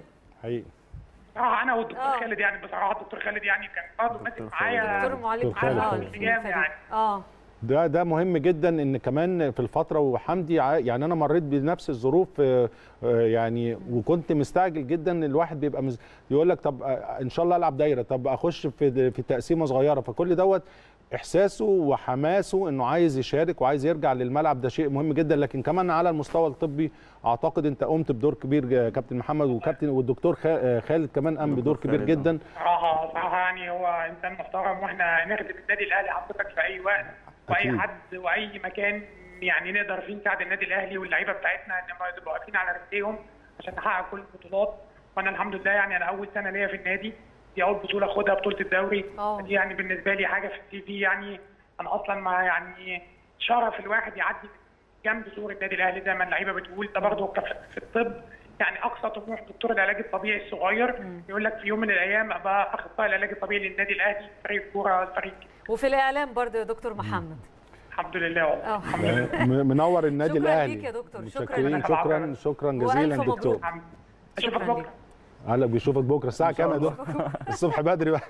حقيقي اه انا والدكتور آه. خالد يعني بصراحه الدكتور خالد يعني كان برضه ماسك دكتور معايا دكتور معلم دكتور خالد آه، خالد. في الفريق. يعني. اه ده ده مهم جدا ان كمان في الفتره وحمدي ع- يعني انا مريت بنفس الظروف آه، آه، يعني وكنت مستعجل جدا الواحد بيبقى مز... يقول لك طب آه، ان شاء الله العب دايره طب اخش في في تقسيمه صغيره فكل دوت احساسه وحماسه انه عايز يشارك وعايز يرجع للملعب ده شيء مهم جدا لكن كمان على المستوى الطبي اعتقد انت قمت بدور كبير يا كابتن محمد وكابتن والدكتور خا- آه، خالد كمان قام بدور دكتور كبير خالد، آه. جدا صراحه صراحه يعني هو انسان محترم واحنا نخدم النادي الاهلي حضرتك في اي وقت أكيد. واي حد واي مكان يعني نقدر فيه نساعد النادي الاهلي واللعيبه بتاعتنا ان هم يبقوا واقفين على رجليهم عشان نحقق كل البطولات وانا الحمد لله يعني انا اول سنه ليا في النادي دي اول بطوله اخدها بطوله الدوري أوه. دي يعني بالنسبه لي حاجه في السي في يعني انا اصلا ما يعني شرف الواحد يعدي جنب سور النادي الاهلي زي ما اللعيبه بتقول ده برضه كف- في الطب يعني اقصى طموح دكتور العلاج الطبيعي الصغير يقول لك في يوم من الايام ابقى اخصائي العلاج الطبيعي للنادي الاهلي فريق الكوره الفريق وفي الاعلام برضه يا دكتور محمد الحمد لله والله اه الحمد لله م- منور النادي شكراً الاهلي ليك يا دكتور، شكراً متشكرين لك. شكرا شكرا جزيلا وألف دكتور مبروك. الحمد لله اشوفك شكراً بكره قال لك بيشوفك بكره الساعه كام يا دكتور الصبح بدري بقى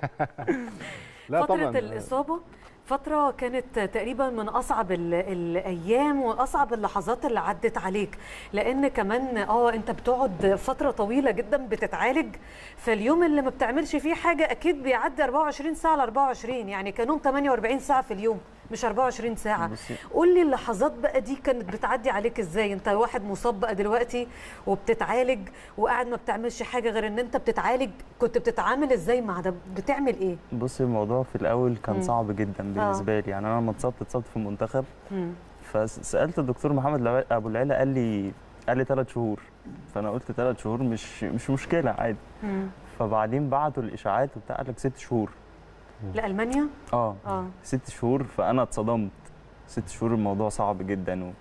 لا فترة طبعا الإصابة فترة كانت تقريبا من أصعب ال- الأيام وأصعب اللحظات اللي عدت عليك لأن كمان اه أنت بتقعد فترة طويلة جدا بتتعالج فاليوم اللي ما بتعملش فيه حاجة أكيد بيعدي 24 ساعة ل 24 يعني كانوا 48 ساعة في اليوم مش 24 ساعة بصي. قول لي اللحظات بقى دي كانت بتعدي عليك ازاي انت واحد مصاب بقى دلوقتي وبتتعالج وقاعد ما بتعملش حاجة غير ان انت بتتعالج كنت بتتعامل ازاي مع ده بتعمل ايه بصي الموضوع في الاول كان مم. صعب جدا بالنسبه لي يعني انا لما اتصبت اتصبت في المنتخب مم. فسالت الدكتور محمد لو- ابو العلا قال لي قال لي ثلاث شهور فانا قلت ثلاث شهور مش مش مشكله عادي مم. فبعدين بعتوا الاشاعات وبتاع قال لك ست شهور لألمانيا اه اه ست شهور فانا اتصدمت ست شهور الموضوع صعب جدا و...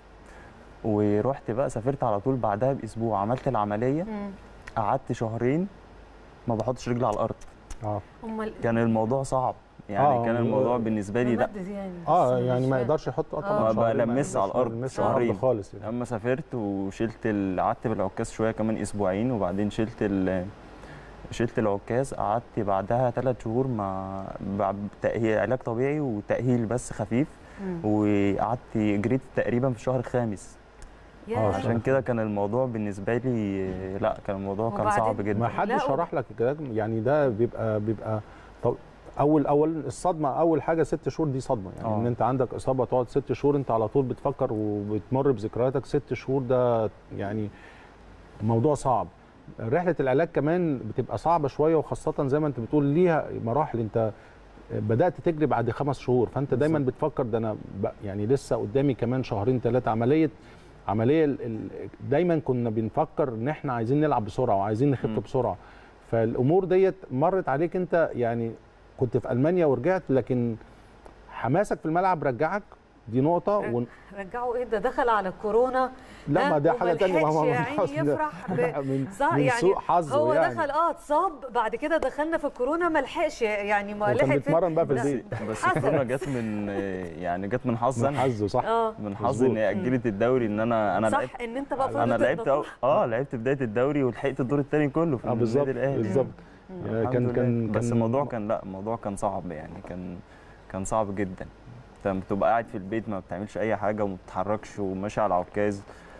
ورحت بقى سافرت على طول بعدها باسبوع عملت العمليه مم. قعدت شهرين ما بحطش رجلي على الارض امال كان الموضوع صعب يعني آه، كان و- الموضوع بالنسبه لي لا ممدد يعني اه بس يعني مش ما فاهم. يقدرش يحط اه آه. طبعا ما شهرين ما بلمس على يقدرش الأرض يلمسها على الارض شهرين. خالص يعني. اما سافرت وشلت ال... قعدت بالعكاز شويه كمان اسبوعين وبعدين شلت ال... شلت العكاز قعدت بعدها ثلاث شهور مع بعد تأهيل علاج طبيعي وتأهيل بس خفيف مم. وقعدت جريت تقريبا في شهر خامس يا آه، عشان كده كان الموضوع بالنسبه لي لا كان الموضوع كان وبعدين- صعب جدا ما حدش لا، شرح لك كده يعني ده بيبقى بيبقى طب اول اول الصدمه اول حاجه ست شهور دي صدمه يعني آه. ان انت عندك اصابه تقعد ست شهور انت على طول بتفكر وبتمر بذكرياتك ست شهور ده يعني موضوع صعب رحله العلاج كمان بتبقى صعبه شويه وخاصه زي ما انت بتقول ليها مراحل انت بدات تجري بعد خمس شهور فانت دايما بتفكر ده انا ب- يعني لسه قدامي كمان شهرين ثلاثه عمليه عمليه ال- ال- دايما كنا بنفكر ان احنا عايزين نلعب بسرعه وعايزين نخف مم. بسرعه فالامور ديت مرت عليك انت يعني كنت في المانيا ورجعت لكن حماسك في الملعب رجعك دي نقطه و... رجعوا ايه ده دخل على كورونا لا ها؟ ما ده حاجه ثانيه ما وملحقش هو يا عيني يفرح ب... من, صح من يعني سوء حظه هو يعني دخل اه اتصاب بعد كده دخلنا في الكورونا ما لحقش يعني ما هو كان لحق بيتمرن بقى في لا، البيت. بس حسن. الكورونا جت من يعني جت من حظ من انا حظه صح اه من حظ ان مظبوط. هي اجلت الدوري ان انا انا لعبت صح ان انت بقى انا فضلت لعبت تتدرب. أو... اه لعبت بدايه الدوري ولحقت الدور الثاني كله في اه بالظبط النادي الاهلي بالظبط يعني الحمد كان لله. كان بس كان الموضوع كان لا الموضوع كان صعب يعني كان كان صعب جدا انت بتبقى قاعد في البيت ما بتعملش اي حاجه وما بتتحركش وماشي على عكاز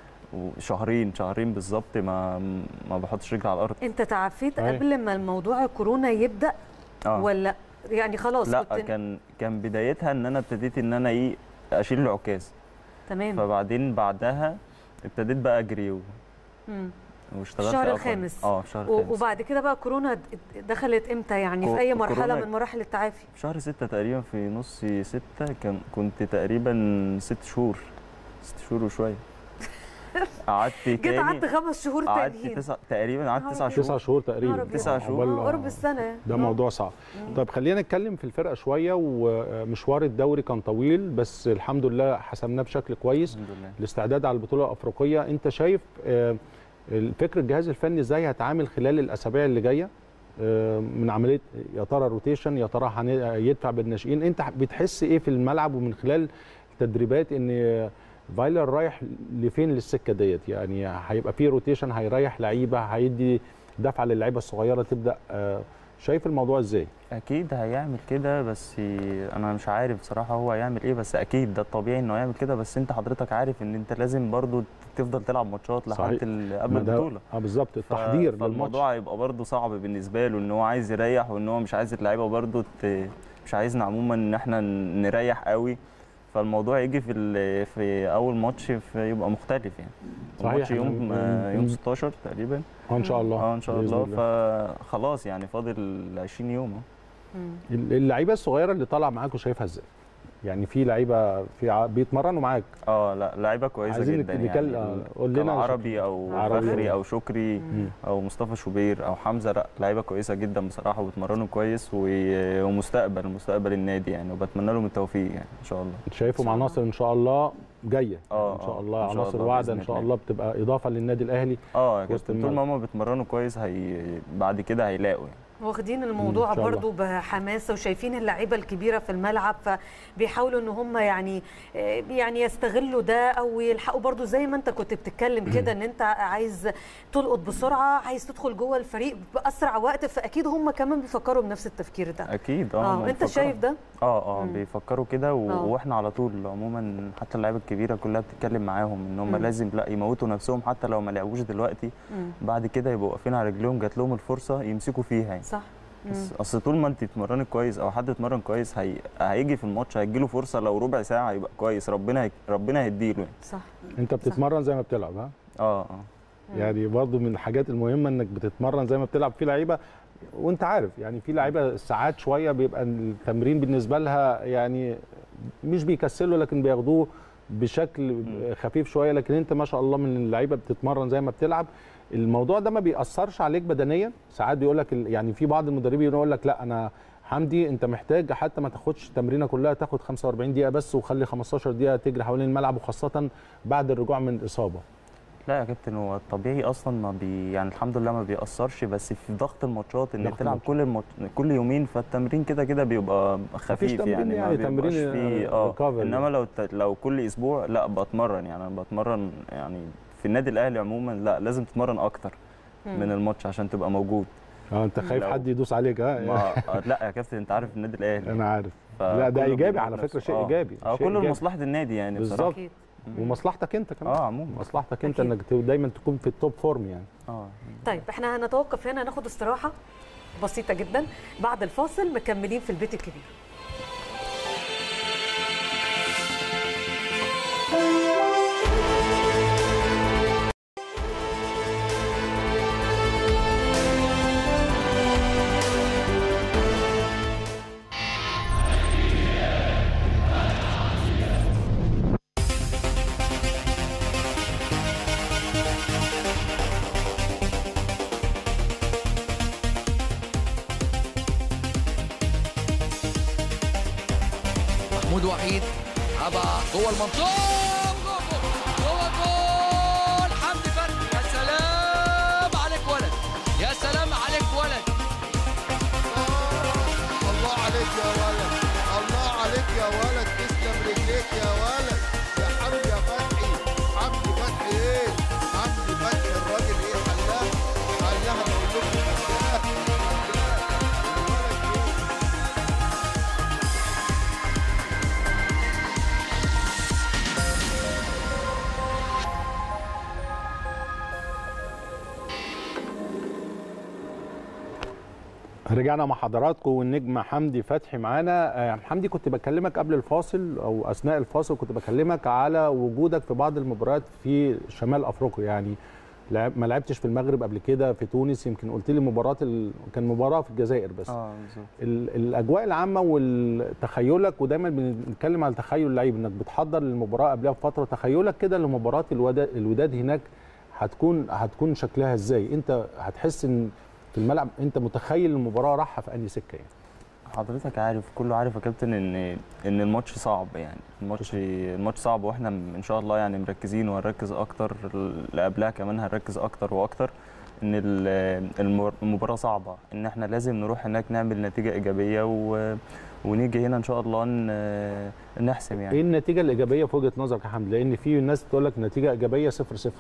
وشهرين شهرين بالظبط ما ما بحطش رجلي على الارض انت تعافيت أيوة. قبل ما الموضوع الكورونا يبدا اه ولا يعني خلاص لا كنت كان كان بدايتها ان انا ابتديت ان انا ايه اشيل العكاز تمام فبعدين بعدها ابتديت بقى اجري و- مم. واشتغلت الشهر أكتر. الخامس. اه في شهر و- الخامس وبعد كده بقى كورونا د- دخلت امتى يعني كو- في اي مرحله كورونا- من مراحل التعافي في شهر ستة تقريبا في نص ستة كان كنت تقريبا ست شهور ست شهور وشوية قعدت جيت تاني قعدت خمس شهور قعدت تانيين تسع تقريبا قعدت تسع نهار شهور تسع شهور تقريبا نهار أبيض. تسع شهور. عقبال- آه، قرب السنه ده آه. موضوع صعب طيب خلينا نتكلم في الفرقه شويه ومشوار الدوري كان طويل بس الحمد لله حسمناه بشكل كويس الحمد لله الاستعداد على البطوله الافريقيه انت شايف آه، الفكر الجهاز الفني ازاي هيتعامل خلال الاسابيع اللي جايه آه، من عمليه يا ترى روتيشن يا ترى هن- يدفع بالناشئين انت بتحس ايه في الملعب ومن خلال التدريبات ان فايلر رايح لفين للسكه ديت يعني هيبقى في روتيشن هيريح لعيبه هيدي دفعه للعيبه الصغيره تبدا آه، شايف الموضوع ازاي اكيد هيعمل كده بس انا مش عارف بصراحه هو هيعمل ايه بس اكيد ده الطبيعي انه يعمل كده بس انت حضرتك عارف ان انت لازم برضو تفضل تلعب ماتشات لحد صحيح. ال- قبل ما ده- البطوله اه بالظبط ف- التحضير للماتش فالموضوع هيبقى برضه صعب بالنسبه له ان هو عايز يريح وان هو مش عايز اللعيبه برضه ت... مش عايزنا عموما ان احنا نريح قوي فالموضوع يجي في ال... في اول ماتش في يبقى مختلف يعني صحيح، الماتش إحنا يوم بن- يوم 16 تقريبا اه ان شاء الله اه ان شاء بإذن الله فخلاص يعني فاضل 20 يوم اهو مم. اللعيبه الصغيره اللي طالعه معاكوا شايفها ازاي يعني في لعيبه في ع- بيتمرنوا معاك اه لا لعيبه كويسه عايزين جدا نك- يعني نكل- ال- قول لنا سواء عربي او عربي. فخري او شكري مم. او مصطفى شوبير او حمزه لا لعيبه كويسه جدا بصراحه وبيتمرنوا كويس و- ومستقبل مستقبل النادي يعني وبتمنى لهم التوفيق يعني ان شاء الله شايفهم إن شاء عناصر ان شاء الله جايه آه، ان شاء آه، الله إن شاء عناصر الله واعده بإذن ان شاء الله. الله بتبقى اضافه للنادي الاهلي اه يا وسط كابتن طول الملعب. ما هم بيتمرنوا كويس هي بعد كده هيلاقوا يعني واخدين الموضوع إن شاء الله. برضو بحماسه وشايفين اللعيبه الكبيره في الملعب فبيحاولوا ان هم يعني آه، يعني يستغلوا ده او يلحقوا برضو زي ما انت كنت بتتكلم كده ان انت عايز تلقط بسرعه عايز تدخل جوه الفريق باسرع وقت فاكيد هم كمان بيفكروا بنفس التفكير ده اكيد اه اه هم انت بيفكروا- شايف ده اه اه مم. بيفكروا كده و... آه. واحنا على طول عموما حتى اللعيبه الكبيره كلها بتتكلم معاهم ان هم مم. لازم لا يموتوا نفسهم حتى لو ما لعبوش دلوقتي مم. بعد كده يبقوا واقفين على رجلهم جات لهم الفرصه يمسكوا فيها يعني صح مم. بس اصل طول ما انت تتمرني كويس او حد اتمرن كويس هي... هيجي في الماتش هيجي له فرصه لو ربع ساعه هيبقى كويس ربنا هي... ربنا هيديله يعني صح انت بتتمرن زي ما بتلعب ها اه اه يعني برضو من الحاجات المهمه انك بتتمرن زي ما بتلعب في لعيبه وانت عارف يعني في لعيبه ساعات شويه بيبقى التمرين بالنسبه لها يعني مش بيكسلوا لكن بياخدوه بشكل خفيف شويه لكن انت ما شاء الله من اللعيبه بتتمرن زي ما بتلعب الموضوع ده ما بيأثرش عليك بدنيا ساعات بيقول لك يعني في بعض المدربين يقول لك لا انا حمدي انت محتاج حتى ما تاخدش التمرينه كلها تاخد 45 دقيقه بس وخلي 15 دقيقه تجري حوالين الملعب وخاصه بعد الرجوع من الاصابه لا يا كابتن هو الطبيعي اصلا ما بي يعني الحمد لله ما بيأثرش بس في ضغط الماتشات ان ضغط تلعب الماتشات. كل المط... كل يومين فالتمرين كده كده بيبقى خفيف تمرين يعني, يعني ما تمرين، بيبقاش فيه آه، اه recovery. انما لو ت... لو كل اسبوع لا بتمرن يعني انا بتمرن يعني في النادي الاهلي عموما لا لازم تتمرن اكتر من الماتش عشان تبقى موجود اه انت خايف لو- حد يدوس عليك ها ما... آه، لا يا كابتن انت عارف النادي الاهلي انا عارف فكله لا ده ايجابي بيجهز على فكره نفسه. شيء آه. ايجابي اه شيء كله إيجابي. لمصلحه النادي يعني بالظبط. بصراحه اكيد ومصلحتك انت كمان اه عموما مصلحتك انت أكيد. انك ت- دايما تكون في التوب فورم يعني اه طيب احنا هنتوقف هنا ناخد استراحه بسيطه جدا بعد الفاصل مكملين في البيت الكبير محمود وحيد لعبها جوه المنطقه جوه جوه جول حمدي فتحي يا سلام عليك ولد يا سلام عليك ولد الله عليك يا ولد الله عليك يا ولد تسلم رجليك يا ولد يا حمدي يا فتحي حمدي فتحي ايه حمدي فتحي الراجل ايه حلاها حلاها بقول لكم حلاها حلاها الولد ايه رجعنا مع حضراتكم والنجم حمدي فتحي معانا آه، حمدي كنت بكلمك قبل الفاصل او اثناء الفاصل كنت بكلمك على وجودك في بعض المباريات في شمال افريقيا يعني لعب ما لعبتش في المغرب قبل كده في تونس يمكن قلت لي مباراه ال... كان مباراه في الجزائر بس اه بالظبط ال- الاجواء العامه وتخيلك ودايما بنتكلم على تخيل اللعيب انك بتحضر للمباراه قبلها بفتره تخيلك كده لمباراه الوداد, الوداد هناك هتكون هتكون شكلها ازاي انت هتحس ان في الملعب انت متخيل المباراه رايحه في انهي سكه يعني حضرتك عارف كله عارف يا كابتن ان ان الماتش صعب يعني الماتش الماتش صعب واحنا م- ان شاء الله يعني مركزين وهنركز اكتر اللي قبلها كمان هنركز اكتر واكتر ان ال- المر- المباراه صعبه ان احنا لازم نروح هناك نعمل نتيجه ايجابيه و ونيجي هنا ان شاء الله ن- نحسم يعني ايه النتيجه الايجابيه في وجهه نظرك يا حمد لان في ناس تقول لك نتيجه ايجابيه 0 0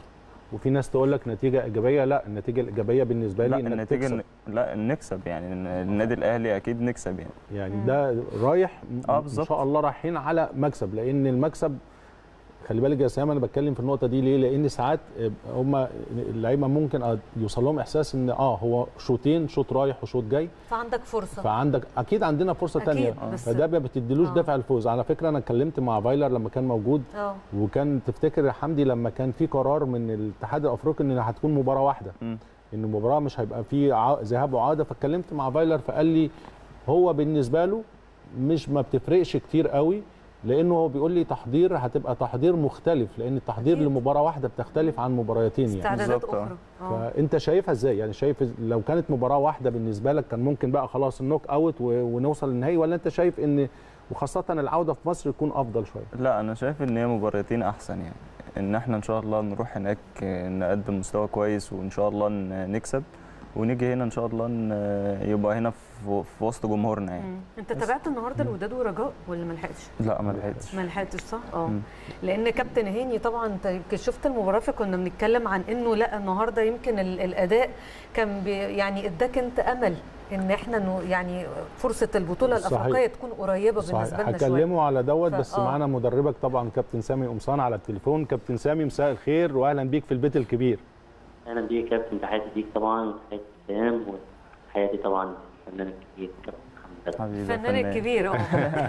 وفي ناس تقول لك نتيجه ايجابيه لا النتيجه الايجابيه بالنسبه لا لي انك النتيجه تكسب. إن- لا نكسب يعني إن النادي الاهلي اكيد نكسب يعني يعني ده رايح آه، ان بالظبط. شاء الله رايحين على مكسب لان المكسب خلي بالك يا سام انا بتكلم في النقطه دي ليه لان ساعات هم اللعيبه ممكن يوصل لهم احساس ان اه هو شوطين شوط رايح وشوط جاي فعندك فرصه فعندك اكيد عندنا فرصه أكيد، تانية بس- فده ما بتديلوش آه. دافع الفوز على فكره انا اتكلمت مع فايلر لما كان موجود اه وكان تفتكر يا حمدي لما كان في قرار من الاتحاد الافريقي ان هتكون مباراه واحده مم. ان المباراه مش هيبقى في ع- ذهاب وعوده فاتكلمت مع فايلر فقال لي هو بالنسبه له مش ما بتفرقش كتير قوي لانه هو بيقول لي تحضير هتبقى تحضير مختلف لان التحضير أكيد. لمباراه واحده بتختلف عن مباراتين يعني استعدادات بالظبط، آه. اخرى اه فانت شايفها ازاي يعني شايف لو كانت مباراه واحده بالنسبه لك كان ممكن بقى خلاص النوك اوت و- ونوصل للنهائي ولا انت شايف ان وخاصه العوده في مصر يكون افضل شويه لا انا شايف ان هي مباراتين احسن يعني ان احنا ان شاء الله نروح هناك آه، نقدم مستوى كويس وان شاء الله ن- نكسب ونيجي هنا ان شاء الله ن- يبقى هنا في في وسط جمهورنا يعني مم. انت تابعت النهارده الوداد ورجاء ولا ما لحقتش؟ لا ما لحقتش ما لحقتش صح؟ اه مم. لان كابتن هاني طبعا انت يمكن شفت المباراه فكنا بنتكلم عن انه لا النهارده يمكن ال- الاداء كان بي يعني اداك انت امل ان احنا نو يعني فرصه البطوله صحيح. الافريقيه تكون قريبه بالنسبه صحيح لنا شويه هكلمه على دوت ف- بس آه. معانا مدربك طبعا كابتن سامي قمصان على التليفون كابتن سامي مساء الخير واهلا بيك في البيت الكبير اهلا بيك يا كابتن تحياتي ليك طبعا وتحياتي لسام وتحياتي طبعا للفنان الكبير كابتن محمد فتحي. حبيبي يا الفنان فنان. الكبير اه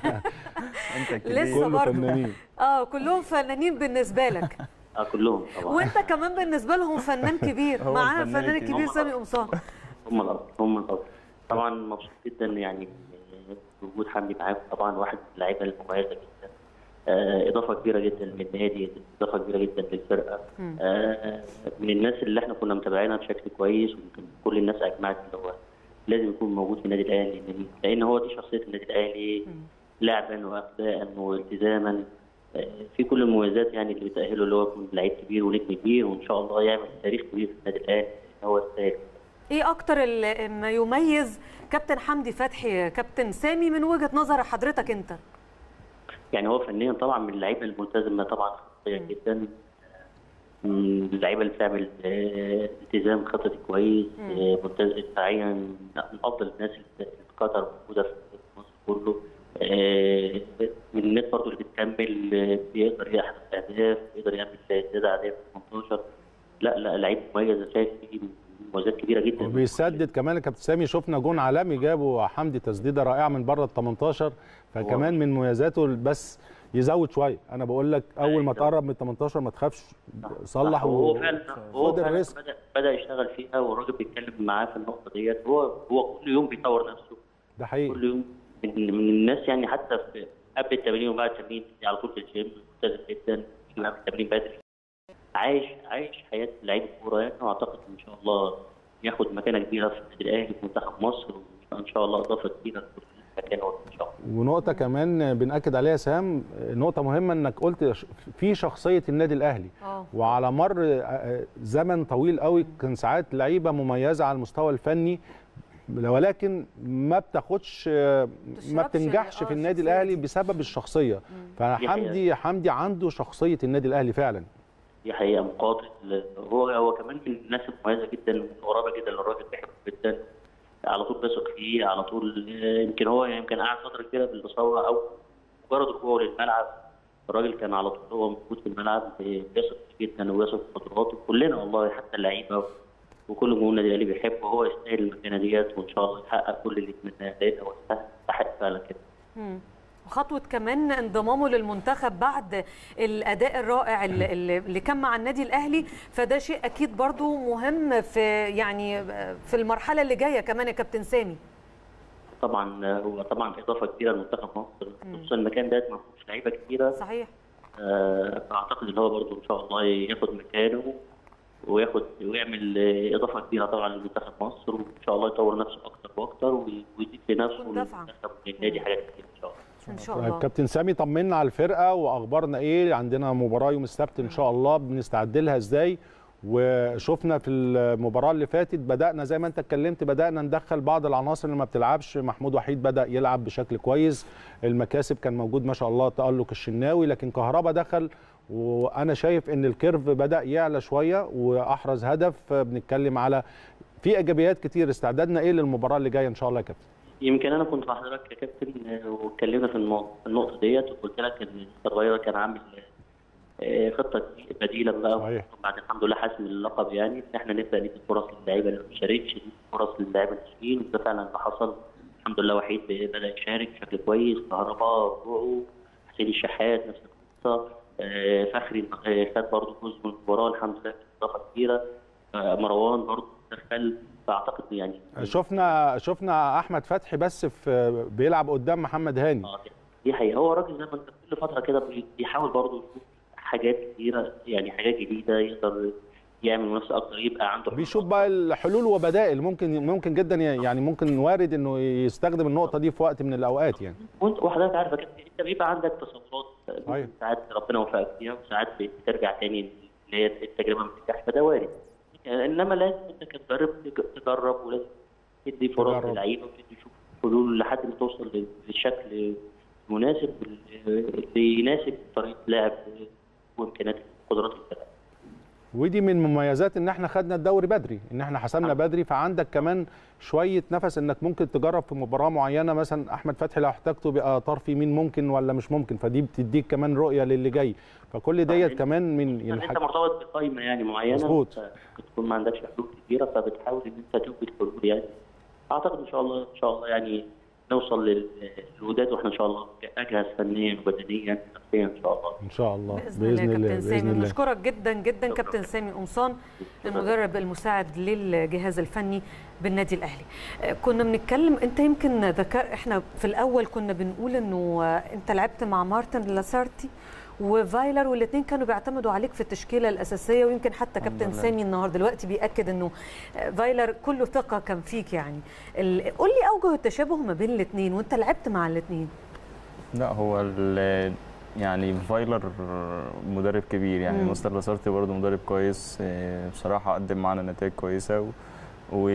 انت الكبير لسه كله برضه. فنانين اه كلهم فنانين بالنسبه لك اه كلهم طبعا وانت كمان بالنسبه لهم فنان كبير هو معانا الفنان الفنان الكبير. الكبير سامي قمصان هم الاصل هم الاصل طبعا مبسوط جدا يعني بوجود حمدي معاكم طبعا واحد من اللعيبه المميزه جدا آه، اضافه كبيره جدا للنادي اضافه كبيره جدا للفرقه مم. آه، من الناس اللي احنا كنا متابعينها بشكل كويس ويمكن كل الناس اجمعت ان هو لازم يكون موجود في النادي الاهلي لأن- لان هو دي شخصيه النادي الاهلي لعبا واخلاقا والتزاما آه، في كل المميزات يعني اللي بتاهله اللي هو يكون لعيب كبير ونجم كبير وان شاء الله يعمل تاريخ كبير في النادي الاهلي هو يستاهل ايه اكتر ال- ما يميز كابتن حمدي فتحي كابتن سامي من وجهه نظر حضرتك انت يعني هو فنيا طبعا من اللعيبه الملتزمه طبعا خطيه جدا من اللعيبه اللي بتعمل آه، التزام خططي كويس آه، ملتزم دفاعيا من افضل الناس اللي في قطر موجوده في مصر كله آه، من الناس برضه اللي بتكمل آه، بيقدر يحرز اهداف بيقدر يعمل زياده اهداف في 18 لا لا لعيب مميز أنا شايف فيه مميزات كبيره جدا وبيسدد كمان يا كابتن سامي شفنا جون عالمي جابه حمدي تسديده رائعه من بره ال 18 فكمان من مميزاته بس يزود شويه انا بقول لك اول ما تقرب من ال 18 ما تخافش صلح هو و... فعلا هو خد فعلا الريسك. بدا بدا يشتغل فيها والراجل بيتكلم معاه في النقطه ديت هو هو كل يوم بيطور نفسه ده حقيقي كل يوم من, من الناس يعني حتى في قبل التمرين وبعد التمرين على طول في الجيم ملتزم جدا يجي قبل التمرين بدري عايش عايش حياه لعيب الكوره يعني واعتقد ان شاء الله ياخد مكانه كبيره في النادي الاهلي في منتخب مصر وان شاء الله اضافه كبيره في المكان هو ان شاء الله ونقطه كمان بناكد عليها يا سام نقطه مهمه انك قلت في شخصيه النادي الاهلي اه وعلى مر زمن طويل قوي كان ساعات لعيبه مميزه على المستوى الفني ولكن ما بتاخدش ما تشربش بتنجحش ال- في آه النادي الشخصية الاهلي دي. بسبب الشخصيه فحمدي حمدي عنده شخصيه النادي الاهلي فعلا دي حقيقه مقاتل هو هو كمان من الناس المميزه جدا وقريبه جدا للراجل بيحبه جدا على طول بيثق فيه على طول يمكن هو يمكن قاعد فتره كده بالاصابه او مجرد ركوعه للملعب الراجل كان على طول هو موجود في الملعب بيثق فيه جدا ويثق في قدراته كلنا والله حتى اللعيبه وكل جمهور النادي الاهلي بيحبه هو يستاهل المكانه ديت وان شاء الله يحقق كل اللي يتمناه لان هو يستحق فعلا كده مم. وخطوه كمان انضمامه للمنتخب بعد الاداء الرائع اللي, اللي اللي كان مع النادي الاهلي فده شيء اكيد برضو مهم في يعني في المرحله اللي جايه كمان يا كابتن سامي طبعا هو طبعا اضافه كبيره لمنتخب مصر خصوصا المكان ده ما فيهوش لعيبه كتيره صحيح آه، فاعتقد ان هو برضه ان شاء الله ياخد مكانه وياخد ويعمل آه، اضافه كبيره طبعا لمنتخب مصر وان شاء الله يطور نفسه اكتر واكتر وي- ويزيد في نفسه يكون دفعة. وللمنتخب وللنادي حاجات كتير ان شاء الله ان شاء طيب الله كابتن سامي طمنا على الفرقه واخبارنا ايه عندنا مباراه يوم السبت ان شاء الله بنستعد لها ازاي وشفنا في المباراه اللي فاتت بدانا زي ما انت اتكلمت بدانا ندخل بعض العناصر اللي ما بتلعبش محمود وحيد بدا يلعب بشكل كويس المكاسب كان موجود ما شاء الله تالق الشناوي لكن كهربا دخل وانا شايف ان الكيرف بدا يعلى شويه واحرز هدف بنتكلم على في ايجابيات كتير استعدادنا ايه للمباراه اللي جايه ان شاء الله يا كابتن يمكن انا كنت مع حضرتك يا كابتن آه، واتكلمنا في النقطه في النقطه ديت وقلت لك ان الصغيره كان عامل آه، خطه بديله بقى صحيح. بعد الحمد لله حسم اللقب يعني ان احنا نبدا ندي فرص للعيبه اللي ما شاركش ندي فرص للعيبه الناشئين وده فعلا اللي حصل الحمد لله وحيد بدا يشارك بشكل كويس كهرباء رجوعه حسين الشحات نفس القصه آه، فخري آه، خد برضه جزء من المباراه الحمد لله كانت اضافه كبيره آه، مروان برضه دخل فاعتقد يعني شفنا شفنا احمد فتحي بس في بيلعب قدام محمد هاني اه دي حقيقة هو راجل زي ما انت كل فترة كده بي- بيحاول برضه يشوف حاجات كتيرة يعني حاجات جديدة يقدر يعمل منافسة أكتر يبقى عنده بيشوف بقى الحلول وبدائل ممكن ممكن جدا يعني ممكن وارد انه يستخدم النقطه دي في وقت من الاوقات يعني وانت وحضرتك عارف يا كابتن انت بيبقى عندك تصورات ممكن أيوة. ساعات ربنا يوفقك فيها وساعات بترجع تاني اللي هي التجربة ما بتنجحش فده وارد انما لازم انت كمدرب تج- تجرب ولازم تدي فرص تجرب. للعيبه وتدي تشوف حلول لحد ما توصل لل- للشكل المناسب اللي يناسب طريقه لعب وامكانيات قدرات الفرق ودي من مميزات ان احنا خدنا الدوري بدري ان احنا حسمنا بدري فعندك كمان شويه نفس انك ممكن تجرب في مباراه معينه مثلا احمد فتحي لو احتاجته بقى طرف يمين ممكن ولا مش ممكن فدي بتديك كمان رؤيه للي جاي فكل ديت صحيح. كمان من يعني انت الحاجة مرتبط بقائمه يعني معينه مظبوط. بتكون ما عندكش حلول كبيره فبتحاول ان انت توجد حلول يعني اعتقد ان شاء الله ان شاء الله يعني نوصل لل- للوداد واحنا ان شاء الله اجهز فنيا وبدنيا نفسيا ان شاء الله ان شاء الله باذن الله يا كابتن سامي نشكرك جدا جدا كابتن سامي قمصان المدرب المساعد للجهاز الفني بالنادي الاهلي آه، كنا بنتكلم انت يمكن ذكر احنا في الاول كنا بنقول انه آه، انت لعبت مع مارتن لاسارتي وفايلر والاثنين كانوا بيعتمدوا عليك في التشكيله الاساسيه ويمكن حتى كابتن لله. سامي النهارده دلوقتي بياكد انه آه، فايلر كله ثقه كان فيك يعني ال- قول لي اوجه التشابه ما بين الاثنين وانت لعبت مع الاثنين لا هو ال- يعني فايلر مدرب كبير يعني مم. مستر لاسارتي برضه مدرب كويس آه، بصراحه قدم معانا نتائج كويسه و و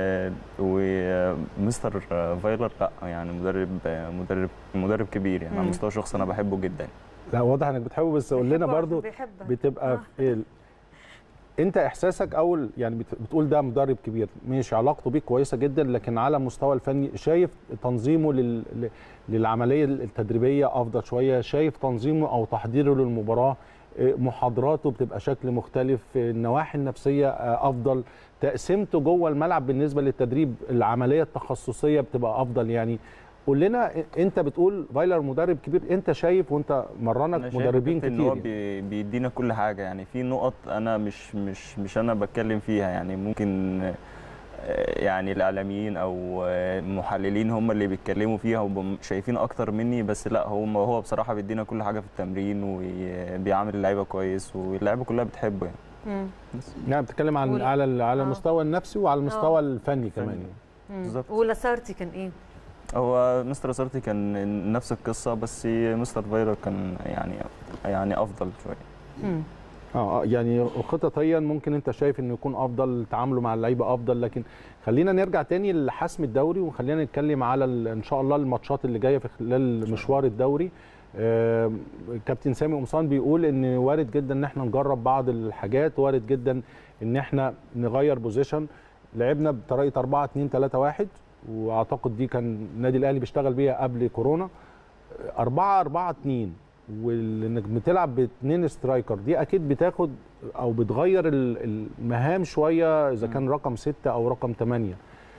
ومستر فايلر لا يعني مدرب مدرب مدرب كبير يعني على مم. مستوى شخص انا بحبه جدا لا واضح انك بتحبه بس قول لنا بيحبه عشان برضو بيحبك. بتبقى آه. في ال... انت احساسك اول يعني بت- بتقول ده مدرب كبير ماشي علاقته بيك كويسه جدا لكن على المستوى الفني شايف تنظيمه لل... ل- للعمليه التدريبيه افضل شويه شايف تنظيمه او تحضيره للمباراه اه، محاضراته بتبقى شكل مختلف اه، النواحي النفسيه اه، افضل تقسيمته جوه الملعب بالنسبه للتدريب العمليه التخصصيه بتبقى افضل يعني قول لنا انت بتقول فايلر مدرب كبير انت شايف وانت أنا مرنك شايف مدربين كابتن كتير ان هو يعني. بي- بيدينا كل حاجه يعني في نقط انا مش مش مش انا بتكلم فيها يعني ممكن آه، يعني الاعلاميين او آه، المحللين هم اللي بيتكلموا فيها وشايفين اكتر مني بس لا هو هو بصراحه بيدينا كل حاجه في التمرين وبيعامل اللعيبه كويس واللعيبه كلها بتحبه يعني مم. نعم بتتكلم عن قول. على ال- على آه. المستوى النفسي وعلى المستوى آه. الفني كمان الفني. يعني. مم. بالظبط. ولاسارتي كان ايه؟ هو مستر سارتي كان نفس القصه بس مستر فايرر كان يعني يعني افضل شويه مم. اه آه، يعني خططيا ممكن انت شايف انه يكون افضل تعامله مع اللعيبه افضل لكن خلينا نرجع تاني لحسم الدوري وخلينا نتكلم على ال- ان شاء الله الماتشات اللي جايه في خلال مشوار الدوري آه، كابتن سامي قمصان بيقول ان وارد جدا ان احنا نجرب بعض الحاجات وارد جدا ان احنا نغير بوزيشن لعبنا بطريقه 4 2 3 1 واعتقد دي كان النادي الاهلي بيشتغل بيها قبل كورونا 4 4 2 وانك بتلعب باثنين سترايكر دي اكيد بتاخد او بتغير ال- المهام شويه اذا كان رقم ستة او رقم ثمانية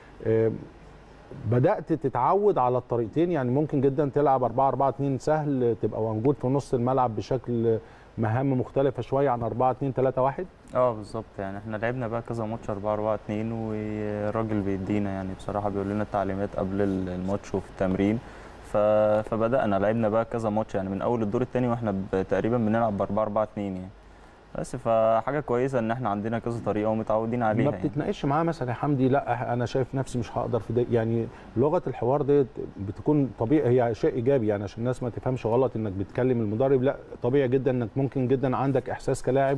بدات تتعود على الطريقتين يعني ممكن جدا تلعب 4 4 2 سهل تبقى موجود في نص الملعب بشكل مهام مختلفه شويه عن 4 2 3 1 اه بالظبط يعني احنا لعبنا بقى كذا ماتش 4 4 2 والراجل بيدينا يعني بصراحه بيقول لنا التعليمات قبل الماتش وفي التمرين ف... فبدانا لعبنا بقى كذا ماتش يعني من اول الدور الثاني واحنا ب... تقريبا بنلعب ب 4 4 2 يعني بس فحاجه كويسه ان احنا عندنا كذا طريقه ومتعودين عليها ما يعني. بتتناقش معاه مثلا يا حمدي لا انا شايف نفسي مش هقدر في ده يعني لغه الحوار ديت بتكون طبيعي هي شيء ايجابي يعني عشان الناس ما تفهمش غلط انك بتكلم المدرب لا طبيعي جدا انك ممكن جدا عندك احساس كلاعب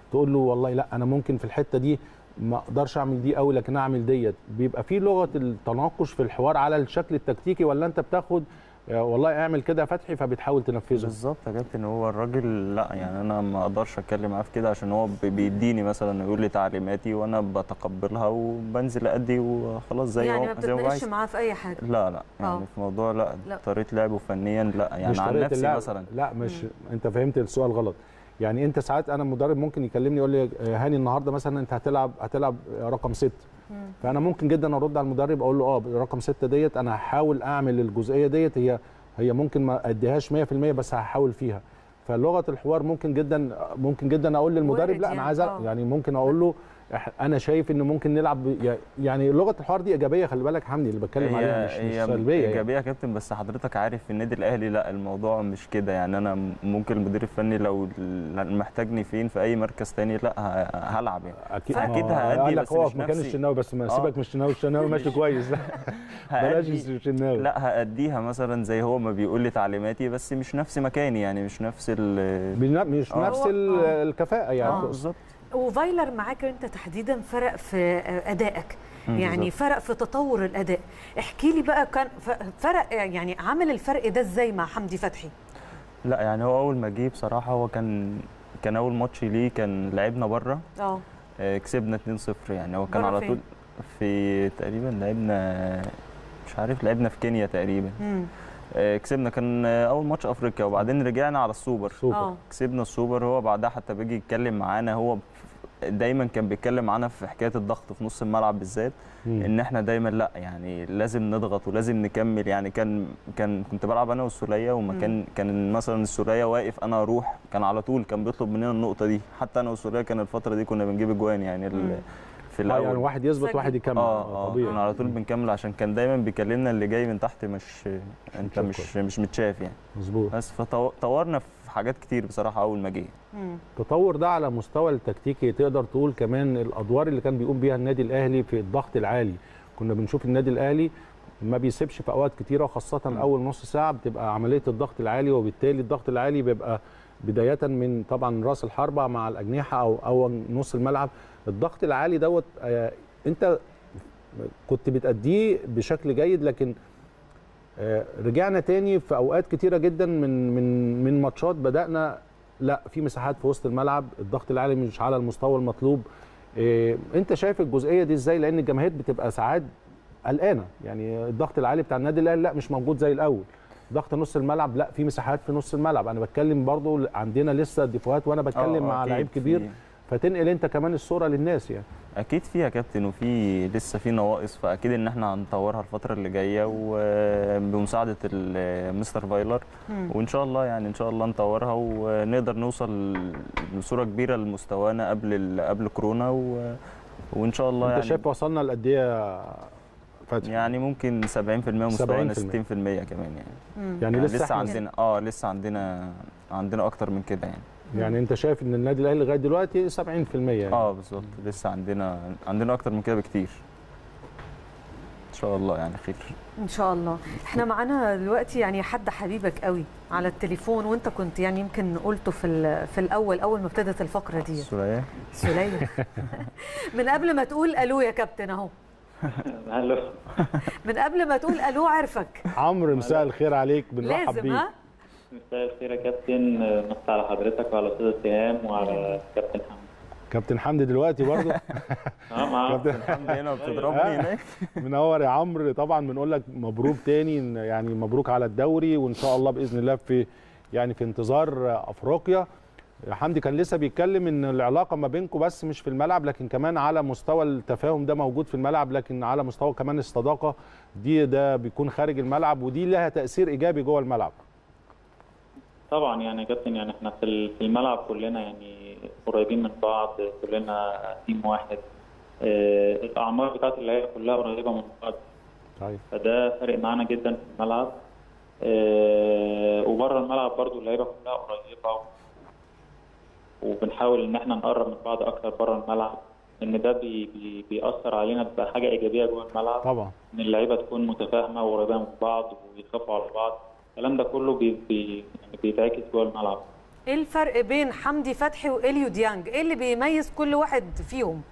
تقول له والله لا انا ممكن في الحته دي ما اقدرش اعمل دي قوي لكن اعمل ديت بيبقى في لغه التناقش في الحوار على الشكل التكتيكي ولا انت بتاخد آه، والله اعمل كده يا فتحي فبتحاول تنفذه بالظبط يا كابتن هو الراجل لا يعني انا ما اقدرش اتكلم معاه في كده عشان هو بي- بيديني مثلا يقول لي تعليماتي وانا بتقبلها وبنزل ادي وخلاص زي يعني هو ما زي هو بتتناقش عايز معاه في اي حاجه لا لا يعني آه. في موضوع لا, لا. طريقه لعبه فنيا لا يعني عن طريقة نفسي اللعب. مثلا لا مش انت فهمت السؤال غلط يعني انت ساعات انا مدرب ممكن يكلمني يقول لي آه، هاني النهارده مثلا انت هتلعب هتلعب رقم ستة فانا ممكن جدا ارد على المدرب اقول له اه رقم ستة ديت انا هحاول اعمل الجزئيه ديت هي هي ممكن ما اديهاش 100% بس هحاول فيها فلغه الحوار ممكن جدا ممكن جدا اقول للمدرب وارد لا انا يعني، عايز ألعب. آه. يعني ممكن اقول له إح- انا شايف ان ممكن نلعب ب- يعني لغه الحوار دي ايجابيه خلي بالك حمدي اللي بتكلم عليها مش مش هي سلبيه يعني. ايجابيه يا كابتن بس حضرتك عارف في النادي الاهلي لا الموضوع مش كده يعني انا ممكن المدير الفني لو ل- محتاجني فين في اي مركز تاني لا ه- هلعب يعني اكيد فأكيد ما هو هأدي قال لك بس هو مش في مكان نفسي. الشناوي بس ما آه. سيبك من الشناوي الشناوي ماشي كويس لا بلاش هأدي- الشناوي لا هأديها مثلا زي هو ما بيقول لي تعليماتي بس مش نفس مكاني يعني مش نفس ال بن- مش آه. نفس هو- ال- آه. الكفاءه يعني آه. بالظبط وفايلر معاك انت تحديدا فرق في ادائك مم، يعني بالظبط. فرق في تطور الاداء احكي لي بقى كان ف- فرق يعني عامل الفرق ده ازاي مع حمدي فتحي لا يعني هو اول ما جه بصراحه هو كان كان اول ماتش ليه كان لعبنا بره اه آه، كسبنا 2-0 يعني هو كان بره على فين؟ طول في تقريبا لعبنا مش عارف لعبنا في كينيا تقريبا امم آه، كسبنا كان آه، اول ماتش افريقيا وبعدين رجعنا على السوبر سوبر اه كسبنا السوبر هو بعدها حتى بيجي يتكلم معانا هو دايما كان بيتكلم معانا في حكايه الضغط في نص الملعب بالذات مم. ان احنا دايما لا يعني لازم نضغط ولازم نكمل يعني كان كان كنت بلعب انا والسوليه وما مم. كان كان مثلا السوليه واقف انا اروح كان على طول كان بيطلب مننا النقطه دي حتى انا والسوليه كان الفتره دي كنا بنجيب اجوان يعني ال- مم. في آه، الاول يعني واحد يثبت سجل. واحد يكمل اه آه، اه طبيعي كنا على طول بنكمل عشان كان دايما بيكلمنا اللي جاي من تحت مش انت شكراً. مش مش متشاف يعني مظبوط بس فطورنا في حاجات كتير بصراحه اول ما جه امم التطور ده على مستوى التكتيكي تقدر تقول كمان الادوار اللي كان بيقوم بيها النادي الاهلي في الضغط العالي كنا بنشوف النادي الاهلي ما بيسيبش في اوقات كتيره وخاصه اول نص ساعه بتبقى عمليه الضغط العالي وبالتالي الضغط العالي بيبقى بدايه من طبعا راس الحربه مع الاجنحه او او نص الملعب الضغط العالي دوت آه، انت كنت بتأديه بشكل جيد لكن آه، رجعنا تاني في اوقات كتيره جدا من من من ماتشات بدانا لا في مساحات في وسط الملعب الضغط العالي مش على المستوى المطلوب إيه انت شايف الجزئيه دي ازاي لان الجماهير بتبقى ساعات قلقانه يعني الضغط العالي بتاع النادي الاهلي لا مش موجود زي الاول ضغط نص الملعب لا في مساحات في نص الملعب انا بتكلم برضو عندنا لسه ديفوهات وانا بتكلم آه، مع أكيد لعيب كبير في- فتنقل انت كمان الصوره للناس يعني اكيد فيها كابتن وفي لسه في نواقص فاكيد ان احنا هنطورها الفتره اللي جايه وبمساعده ال- مستر فايلر مم. وان شاء الله يعني ان شاء الله نطورها ونقدر نوصل لصوره كبيره لمستوانا قبل ال- قبل كورونا و... وان شاء الله انت يعني شايف وصلنا لقد ايه يا فتحي يعني ممكن 70% مستوانا 70%. 60% كمان يعني مم. يعني, يعني لسه, لسه احنا عندنا اه لسه عندنا عندنا اكتر من كده يعني يعني انت شايف ان النادي الاهلي لغايه دلوقتي 70% يعني اه بالظبط لسه عندنا عندنا اكتر من كده بكتير ان شاء الله يعني خير ان شاء الله احنا معانا دلوقتي يعني حد حبيبك قوي على التليفون وانت كنت يعني يمكن قلته في ال- في الاول اول ما ابتدت الفقره دي سوريا سليم من قبل ما تقول الو يا كابتن اهو الو من قبل ما تقول الو عرفك عمرو مساء الخير عليك بنرحب لازم بيك ها مساء الخير يا كابتن مساء على حضرتك وعلى استاذ اتهام وعلى كابتن حمد كابتن حمدي دلوقتي برضو اه معاك الحمد هنا وبتضربني آه. هناك منور يا عمرو طبعا بنقول لك مبروك تاني إن- يعني مبروك على الدوري وان شاء الله باذن الله في يعني في انتظار افريقيا حمدي كان لسه بيتكلم ان العلاقه ما بينكم بس مش في الملعب لكن كمان على مستوى التفاهم ده موجود في الملعب لكن على مستوى كمان الصداقه دي ده بيكون خارج الملعب ودي لها تاثير ايجابي جوه الملعب طبعا يعني يا كابتن يعني احنا في ال- في الملعب كلنا يعني قريبين من بعض كلنا تيم واحد آه، الاعمار بتاعت اللعيبه كلها قريبه من بعض طيب فده فارق معانا جدا في الملعب آه، وبره الملعب برضو اللعيبه كلها قريبه وبنحاول ان احنا نقرب من بعض اكتر بره الملعب ان ده بي بي بيأثر علينا بحاجه ايجابيه جوه الملعب طبعا ان اللعيبه تكون متفاهمه وقريبه من بعض ويخافوا على بعض الكلام ده كله بي بي يعني بيتعكس جوه الملعب ايه الفرق بين حمدي فتحي واليو ديانج ايه اللي بيميز كل واحد فيهم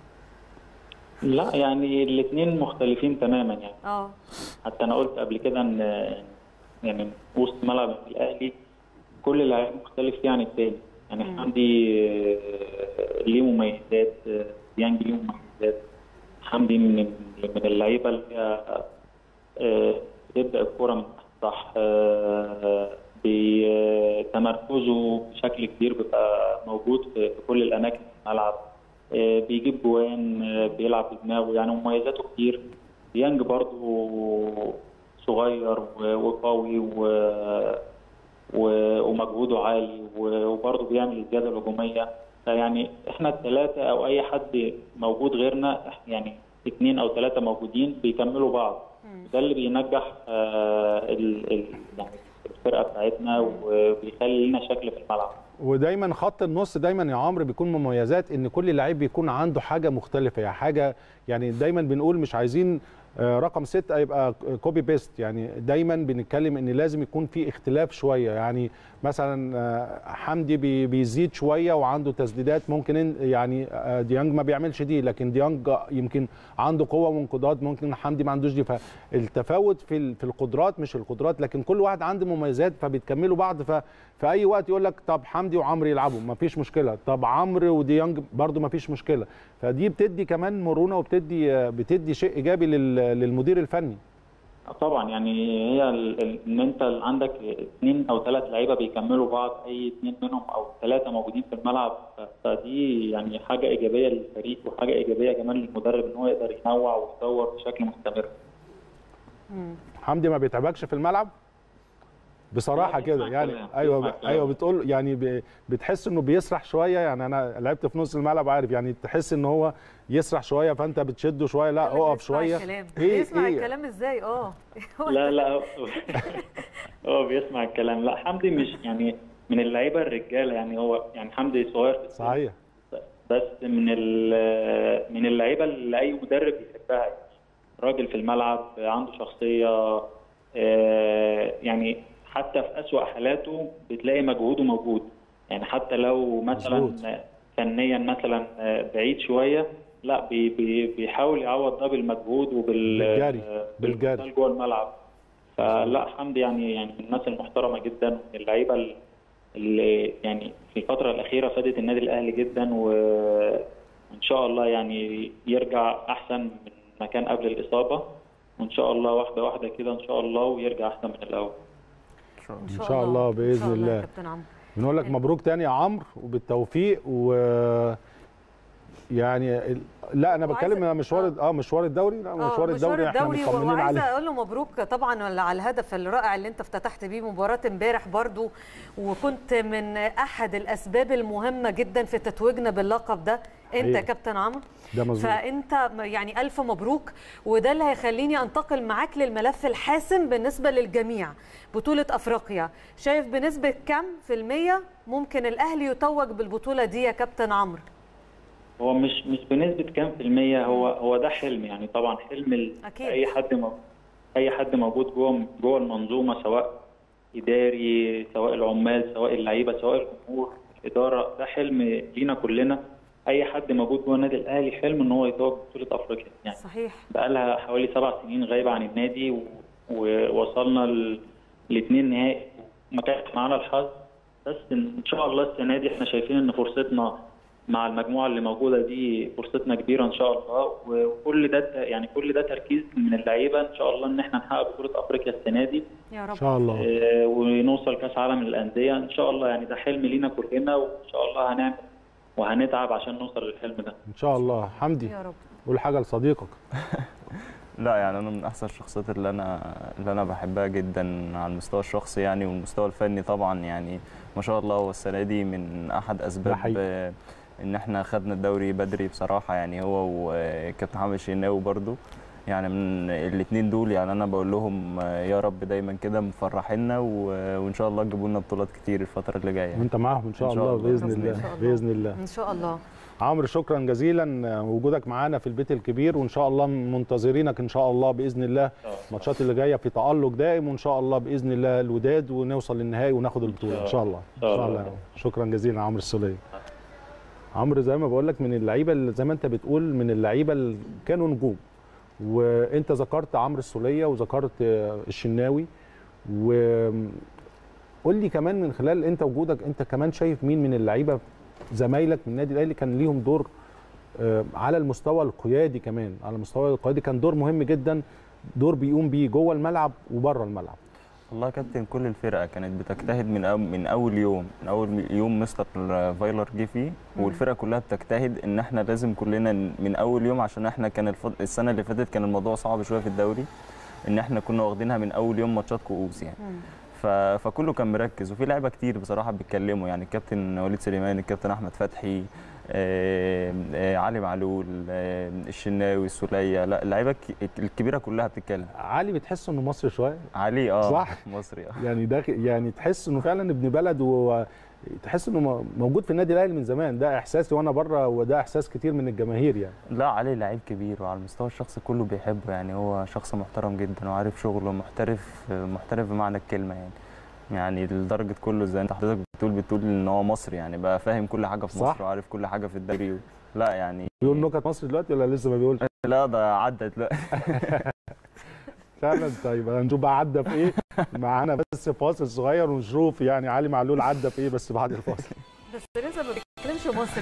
لا يعني الاثنين مختلفين تماما يعني اه حتى انا قلت قبل كده ان يعني وسط ملعب الاهلي كل لعيب مختلف فيه عن التاني يعني حمدي آه، ليه مميزات آه، ديانج ليه مميزات حمدي من من اللعيبه اللي هي آه، بتبدا الكوره من تحت صح آه، بي- تمركزه بشكل كبير بيبقى موجود في في كل الاماكن في الملعب آه، بيجيب جوان آه، بيلعب بدماغه يعني مميزاته كتير ديانج برضو صغير و- وقوي و- و- ومجهوده عالي و- وبرضه بيعمل الزياده الهجوميه فيعني احنا الثلاثه او اي حد موجود غيرنا إح- يعني اثنين او ثلاثه موجودين بيكملوا بعض ده اللي بينجح آه، ال- ال- يعني الفرقه بتاعتنا وبيخلي لنا شكل في الملعب ودايما خط النص دايما يا عمرو بيكون مميزات ان كل لعيب بيكون عنده حاجه مختلفه يعني حاجه يعني دايما بنقول مش عايزين آه، رقم ستة يبقى كوبي بيست يعني دايما بنتكلم ان لازم يكون في اختلاف شويه يعني مثلا آه، حمدي بي- بيزيد شويه وعنده تسديدات ممكن إن- يعني آه، ديانج ما بيعملش دي لكن ديانج يمكن عنده قوه وانقضاض ممكن حمدي ما عندوش دي فالتفاوت في ال- في القدرات مش القدرات لكن كل واحد عنده مميزات فبيتكملوا بعض ففي اي وقت يقول لك طب حمدي وعمرو يلعبوا ما فيش مشكله طب عمرو وديانج برضو ما فيش مشكله فدي بتدي كمان مرونه وبتدي آه، بتدي شيء ايجابي لل- للمدير الفني طبعا يعني هي ال- ال- ان انت عندك اثنين او ثلاث لعيبه بيكملوا بعض اي اثنين منهم او ثلاثه موجودين في الملعب ف- فدي يعني حاجه ايجابيه للفريق وحاجه ايجابيه كمان للمدرب ان هو يقدر ينوع ويطور بشكل مستمر حمدي ما بيتعبكش في الملعب بصراحه لا، كده بيسمع يعني الكلام، ايوه بيسمع الكلام. ايوه بتقول يعني ب- بتحس انه بيسرح شويه يعني انا لعبت في نص الملعب عارف يعني تحس ان هو يسرح شويه فانت بتشده شويه لا يلا اقف بيسمع شويه الكلام. ايه بيسمع ايه الكلام ازاي اه لا لا هو- هو بيسمع الكلام لا حمدي مش يعني من اللعيبه الرجاله يعني هو يعني حمدي صغير في السن صحيح بس من ال- من اللعيبه اللي اي مدرب يحبها يعني راجل في الملعب عنده شخصيه آه، يعني حتى في اسوأ حالاته بتلاقي مجهوده موجود يعني حتى لو مثلا مظبوط. فنيا مثلا آه، بعيد شويه لا بي بي بيحاول يعوض ده بالمجهود وبال بالجري، آه، بالجري. بالقتال جوه الملعب فلا حمدي يعني يعني من الناس المحترمه جدا ومن اللعيبه ال- اللي يعني في الفترة الأخيرة فادت النادي الأهلي جدا وإن شاء الله يعني يرجع أحسن من ما كان قبل الإصابة وإن شاء الله واحدة واحدة كده إن شاء الله ويرجع أحسن من الأول إن شاء الله بإذن إن شاء الله يا الله. كابتن عمرو بنقول لك مبروك تاني يا عمرو وبالتوفيق و يعني ال- لا انا وعايزة- بتكلم على مشوار اه مشوار الدوري لا آه، مشوار الدوري احنا الدوري مطمنين وعايزه عليه اقول له مبروك طبعا على الهدف الرائع اللي انت افتتحت بيه مباراه امبارح برضو وكنت من احد الاسباب المهمه جدا في تتويجنا باللقب ده انت حقيقي. يا كابتن عمرو ده مظبوط فانت م- يعني الف مبروك وده اللي هيخليني انتقل معاك للملف الحاسم بالنسبه للجميع بطوله افريقيا شايف بنسبه كم في الميه ممكن الاهلي يتوج بالبطوله دي يا كابتن عمرو هو مش مش بنسبة كام في المية هو هو ده حلم يعني طبعا حلم ال- أكيد. أي حد مو أي حد موجود جوه جوه المنظومة سواء إداري سواء العمال سواء اللعيبة سواء الجمهور الإدارة ده حلم لينا كلنا أي حد موجود جوه النادي الأهلي حلم إن هو يتوج بطولة أفريقيا يعني صحيح بقالها حوالي سبع سنين غايبة عن النادي و- ووصلنا ل- لاثنين نهائي ما كانش معانا الحظ بس ان شاء الله السنه دي احنا شايفين ان فرصتنا مع المجموعه اللي موجوده دي فرصتنا كبيره ان شاء الله وكل ده يعني كل ده تركيز من اللعيبه ان شاء الله ان احنا نحقق بطوله افريقيا السنه دي يا ان رب شاء الله آه، ونوصل كاس عالم للانديه ان شاء الله يعني ده حلم لينا كلنا وان شاء الله هنعمل وهنتعب عشان نوصل للحلم ده ان شاء الله حمدي يا رب قول حاجه لصديقك لا يعني انا من احسن الشخصيات اللي انا اللي انا بحبها جدا على المستوى الشخصي يعني والمستوى الفني طبعا يعني ما شاء الله هو السنه دي من احد اسباب حقيقي. آه، ان احنا خدنا الدوري بدري بصراحه يعني هو وكابتن محمد شناوي برضو يعني من الاثنين دول يعني انا بقول لهم آه، يا رب دايما كده مفرحينا و- وان شاء الله تجيبوا لنا بطولات كتير الفتره اللي جايه وانت معاهم ان شاء إن شاء الله الله. باذن إن الله شاء الله. باذن الله ان شاء الله عمرو شكرا جزيلا وجودك معانا في البيت الكبير وان شاء الله منتظرينك ان شاء الله باذن الله الماتشات اللي جايه في تالق دائم وان شاء الله باذن الله الوداد ونوصل للنهائي وناخد البطوله ان شاء الله ان شاء الله شكرا جزيلا عمرو السوليه عمرو زي ما بقول لك من اللعيبه اللي زي ما انت بتقول من اللعيبه اللي كانوا نجوم وانت ذكرت عمرو السوليه وذكرت الشناوي وقول لي كمان من خلال انت وجودك انت كمان شايف مين من اللعيبه زمايلك من النادي الاهلي كان ليهم دور آه، على المستوى القيادي كمان على المستوى القيادي كان دور مهم جدا دور بيقوم بيه جوه الملعب وبره الملعب والله يا كابتن كل الفرقه كانت بتجتهد من أو من اول يوم من اول يوم مستر فايلر جه فيه والفرقه كلها بتجتهد ان احنا لازم كلنا ن- من اول يوم عشان احنا كان الفض... السنه اللي فاتت كان الموضوع صعب شويه في الدوري ان احنا كنا واخدينها من اول يوم ماتشات كؤوس يعني ف... فكله كان مركز وفي لعيبه كتير بصراحه بيتكلموا يعني الكابتن وليد سليمان الكابتن احمد فتحي آه، آه، علي معلول آه، الشناوي السوليه لا اللعيبه الك- الكبيره كلها بتتكلم علي بتحس انه مصري شويه علي اه صح؟ مصري اه يعني ده يعني تحس انه فعلا ابن بلد وتحس انه م- موجود في النادي الاهلي من زمان ده احساسي وانا بره وده احساس كتير من الجماهير يعني لا علي لعيب كبير وعلى المستوى الشخصي كله بيحبه يعني هو شخص محترم جدا وعارف شغله محترف محترف بمعنى الكلمه يعني يعني لدرجه كله زي انت حضرتك بتقول بتقول ان هو مصري يعني بقى فاهم كل حاجه في صح. مصر وعارف كل حاجه في الدوري و... لا يعني بيقول نكت مصر دلوقتي ولا لسه ما بيقولش لا ده عدى دلوقتي فعلا طيب هنشوف بقى عدى في ايه معانا بس فاصل صغير ونشوف يعني علي معلول عدى في ايه بس بعد الفاصل بس لسه ما بيتكلمش مصري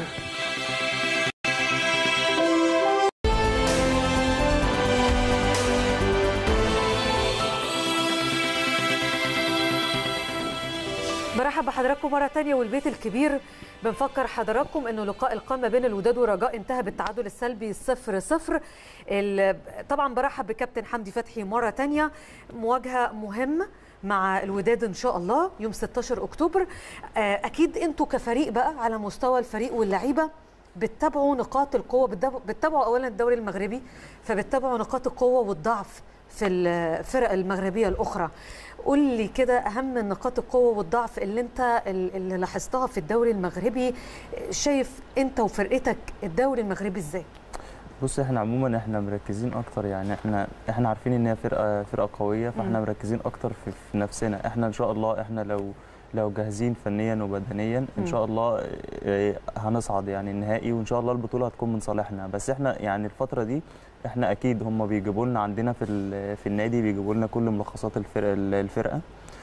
برحب بحضراتكم مرة تانية والبيت الكبير بنفكر حضراتكم انه لقاء القمة بين الوداد والرجاء انتهى بالتعادل السلبي 0 0 طبعا برحب بكابتن حمدي فتحي مرة تانية مواجهة مهمة مع الوداد ان شاء الله يوم 16 اكتوبر آه، اكيد انتوا كفريق بقى على مستوى الفريق واللعيبه بتتابعوا نقاط القوه بتتابعوا- بتتابعوا اولا الدوري المغربي فبتتابعوا نقاط القوه والضعف في الفرق المغربيه الاخرى قول لي كده اهم نقاط القوه والضعف اللي انت اللي لاحظتها في الدوري المغربي شايف انت وفرقتك الدوري المغربي ازاي بص احنا عموما احنا مركزين اكتر يعني احنا احنا عارفين ان هي فرقه فرقه قويه فاحنا مركزين اكتر في, في نفسنا احنا ان شاء الله احنا لو لو جاهزين فنيا وبدنيا ان شاء الله اه، هنصعد يعني النهائي وان شاء الله البطوله هتكون من صالحنا بس احنا يعني الفتره دي احنا اكيد هم بيجيبوا لنا عندنا في ال- في النادي بيجيبوا لنا كل ملخصات الفرقه الفرقه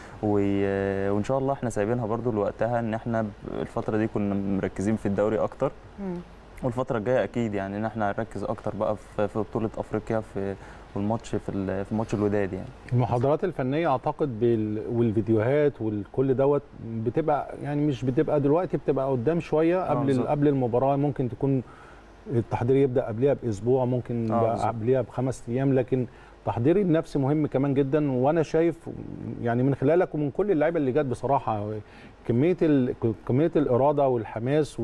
و- وان شاء الله احنا سايبينها برضو لوقتها ان احنا الفتره دي كنا مركزين في الدوري اكتر والفترة الجاية أكيد يعني إن إحنا هنركز أكتر بقى في في بطولة أفريقيا في والماتش في ال- في ماتش الوداد يعني. المحاضرات الفنيه اعتقد بال... والفيديوهات والكل دوت بتبقى يعني مش بتبقى دلوقتي بتبقى قدام شويه آه، قبل بالظبط. قبل المباراه ممكن تكون التحضير يبدا قبلها باسبوع ممكن آه، يبقى بالظبط. قبلها بخمس ايام لكن تحضيري النفسي مهم كمان جدا وانا شايف يعني من خلالك ومن كل اللعيبه اللي جت بصراحه كميه ال... كميه الاراده والحماس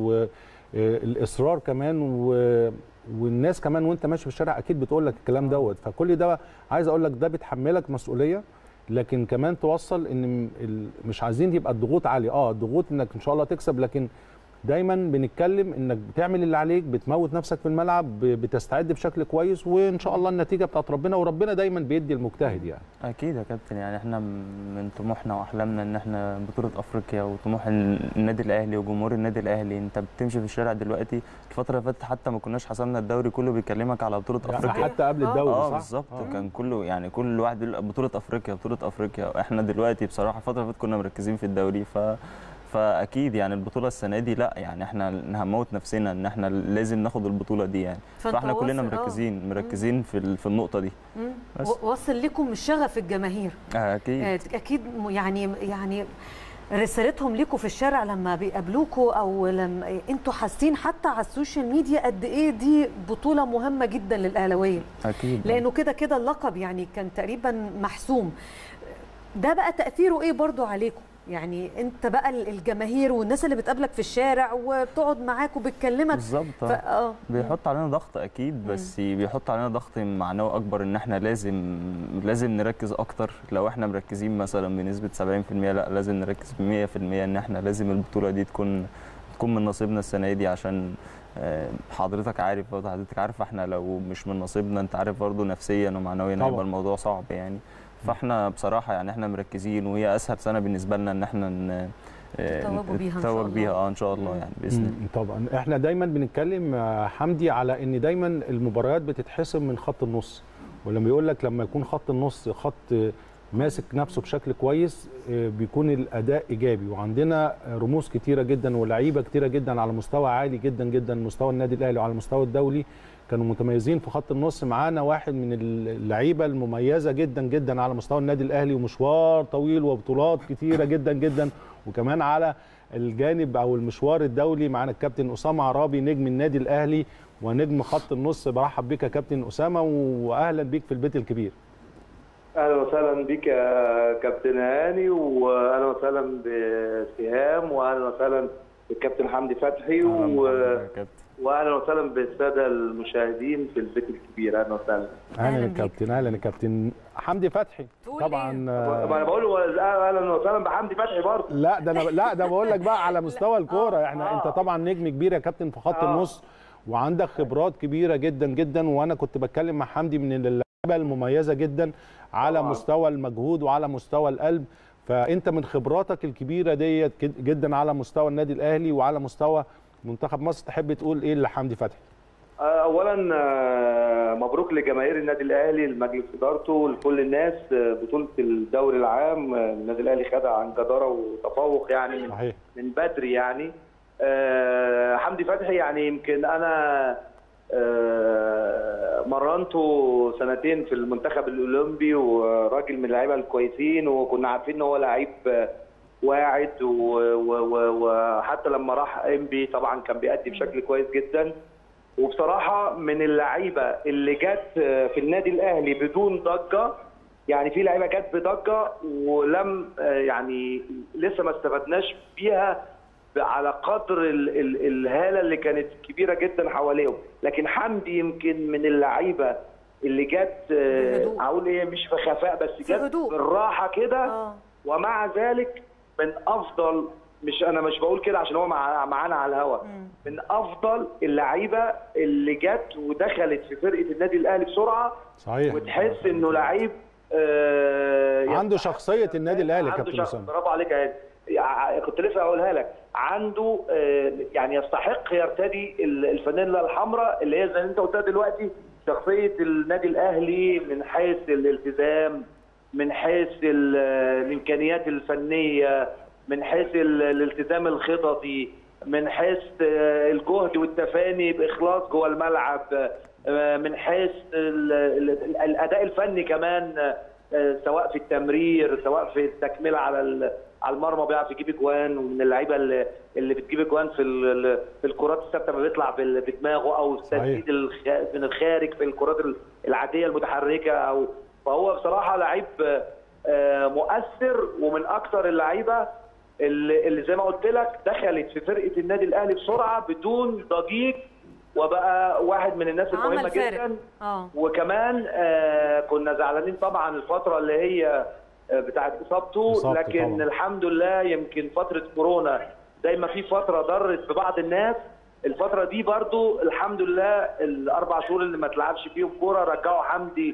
والاصرار كمان و... والناس كمان وانت ماشي في الشارع اكيد بتقول لك الكلام دوت فكل ده عايز اقول لك ده بتحملك مسؤوليه لكن كمان توصل ان م- ال- مش عايزين يبقى الضغوط عاليه اه الضغوط انك ان شاء الله تكسب لكن دايما بنتكلم انك بتعمل اللي عليك بتموت نفسك في الملعب ب- بتستعد بشكل كويس وان شاء الله النتيجه بتاعت ربنا وربنا دايما بيدي المجتهد يعني أكيد يا كابتن يعني إحنا من طموحنا وأحلامنا إن إحنا بطولة أفريقيا وطموح النادي الأهلي وجمهور النادي الأهلي أنت بتمشي في الشارع دلوقتي الفترة اللي فاتت حتى ما كناش حسمنا الدوري كله بيكلمك على بطولة يعني أفريقيا. حتى قبل آه. الدوري اه صح؟ بالظبط آه. كان كله يعني كل واحد بيقول بطوله افريقيا بطوله افريقيا احنا دلوقتي بصراحه الفتره اللي فاتت كنا مركزين في الدوري ف فاكيد يعني البطوله السنه دي لا يعني احنا هنموت نفسنا ان احنا لازم ناخد البطوله دي يعني فأنت فاحنا كلنا واصل- آه. مركزين مركزين في ال- في النقطه دي مم. بس. و- واصل لكم شغف الجماهير آه، اكيد آه، اكيد م- يعني يعني رسالتهم ليكم في الشارع لما بيقابلوكوا او لما انتوا حاسين حتى على السوشيال ميديا قد ايه دي بطوله مهمه جدا للاهلاويه اكيد لانه كده كده اللقب يعني كان تقريبا محسوم ده بقى تاثيره ايه برضو عليكم يعني انت بقى الجماهير والناس اللي بتقابلك في الشارع وبتقعد معاك وبتكلمك بالظبط ف... آه. اه بيحط علينا ضغط اكيد بس بيحط علينا ضغط معنوي اكبر ان احنا لازم لازم نركز اكتر لو احنا مركزين مثلا بنسبه 70% لا لازم نركز ب 100% ان احنا لازم البطوله دي تكون تكون من نصيبنا السنه دي عشان آه، حضرتك عارف برضه حضرتك عارف احنا لو مش من نصيبنا انت عارف برضه نفسيا ومعنويا طبعا. هيبقى الموضوع صعب يعني فاحنا بصراحه يعني احنا مركزين وهي اسهل سنه بالنسبه لنا ان احنا ن- آه، تتوجوا بيها إن شاء نتوج الله. بيها اه ان شاء الله يعني باذن الله مم، طبعا احنا دايما بنتكلم آه، حمدي على ان دايما المباريات بتتحسم من خط النص ولما يقول لك لما يكون خط النص خط آه، ماسك نفسه بشكل كويس آه، بيكون الاداء ايجابي وعندنا آه، رموز كتيره جدا ولاعيبه كتيره جدا على مستوى عالي جدا جدا مستوى النادي الاهلي وعلى المستوى الدولي كانوا متميزين في خط النص معانا واحد من اللعيبه المميزه جدا جدا على مستوى النادي الاهلي ومشوار طويل وبطولات كتيره جدا جدا وكمان على الجانب او المشوار الدولي معانا الكابتن اسامه عرابي نجم النادي الاهلي ونجم خط النص برحب بك يا كابتن اسامه واهلا بيك في البيت الكبير اهلا وسهلا بك يا كابتن هاني واهلا وسهلا بسهام واهلا وسهلا بالكابتن حمدي فتحي و... يا كابتن. واهلا وسهلا بالساده المشاهدين في البيت الكبير اهلا وسهلا اهلا يا بيك. كابتن اهلا يا كابتن حمدي فتحي تقول طبعا إيه؟ آه، ما انا بقول له اهلا وسهلا بحمدي فتحي برضه لا ده انا لا ده بقول لك بقى على مستوى الكوره احنا آه. انت طبعا نجم كبير يا كابتن في خط آه. النص وعندك خبرات كبيره جدا جدا وانا كنت بتكلم مع حمدي من اللعيبه المميزه جدا على طبعاً. مستوى المجهود وعلى مستوى القلب فانت من خبراتك الكبيره ديت جد- جدا على مستوى النادي الاهلي وعلى مستوى منتخب مصر تحب تقول ايه لحمدي فتحي اولا آه، مبروك لجماهير النادي الاهلي لمجلس ادارته لكل الناس آه، بطوله الدوري العام آه، النادي الاهلي خدها عن جداره وتفوق يعني من صحيح من بدري يعني آه، حمدي فتحي يعني يمكن انا آه، مرنته سنتين في المنتخب الاولمبي وراجل من اللعيبه الكويسين وكنا عارفين ان هو لعيب آه، واعد و- و- و- وحتى لما راح انبي طبعا كان بيأدي بشكل كويس جدا وبصراحه من اللعيبه اللي جت في النادي الاهلي بدون ضجه يعني في لعيبه جت بضجه ولم آه، يعني لسه ما استفدناش بيها على قدر ال ال الهاله اللي كانت كبيره جدا حواليهم لكن حمدي يمكن من اللعيبه اللي جت آه، بهدوء. اقول ايه مش في خفاء بس في جت هدوء. بالراحه كده اه ومع ذلك من افضل مش انا مش بقول كده عشان هو مع- معانا على الهوا من افضل اللعيبه اللي جت ودخلت في فرقه النادي الاهلي بسرعه صحيح وتحس انه لعيب آه عنده شخصيه النادي الاهلي يا عنده كابتن شخص اسامه برافو عليك يا هادي. يع- كنت لسه هقولها لك عنده آه، يعني يستحق يرتدي ال- الفانيلا الحمراء اللي هي زي ما انت قلتها دلوقتي شخصيه النادي الاهلي من حيث الالتزام من حيث ال- الامكانيات الفنيه من حيث ال- الالتزام الخططي من حيث آه، الجهد والتفاني باخلاص جوه الملعب آه، من حيث ال- ال- الاداء الفني كمان آه، سواء في التمرير سواء في التكمله على ال- على المرمى بيعرف يجيب اجوان ومن اللعيبه اللي, اللي بتجيب اجوان في ال- في الكرات الثابته ما بيطلع بال- بدماغه او التسديد الخ- من الخارج في الكرات العاديه المتحركه او فهو بصراحه لعيب آه، مؤثر ومن اكثر اللعيبه اللي, اللي زي ما قلت لك دخلت في فرقه النادي الاهلي بسرعه بدون ضجيج وبقى واحد من الناس المهمه عمل فارق جدا اه وكمان آه كنا زعلانين طبعا الفتره اللي هي آه بتاعت اصابته إصابته لكن طبعاً. الحمد لله يمكن فتره كورونا زي ما في فتره ضرت ببعض الناس الفتره دي برضو الحمد لله الاربع شهور اللي ما تلعبش فيهم كوره رجعوا حمدي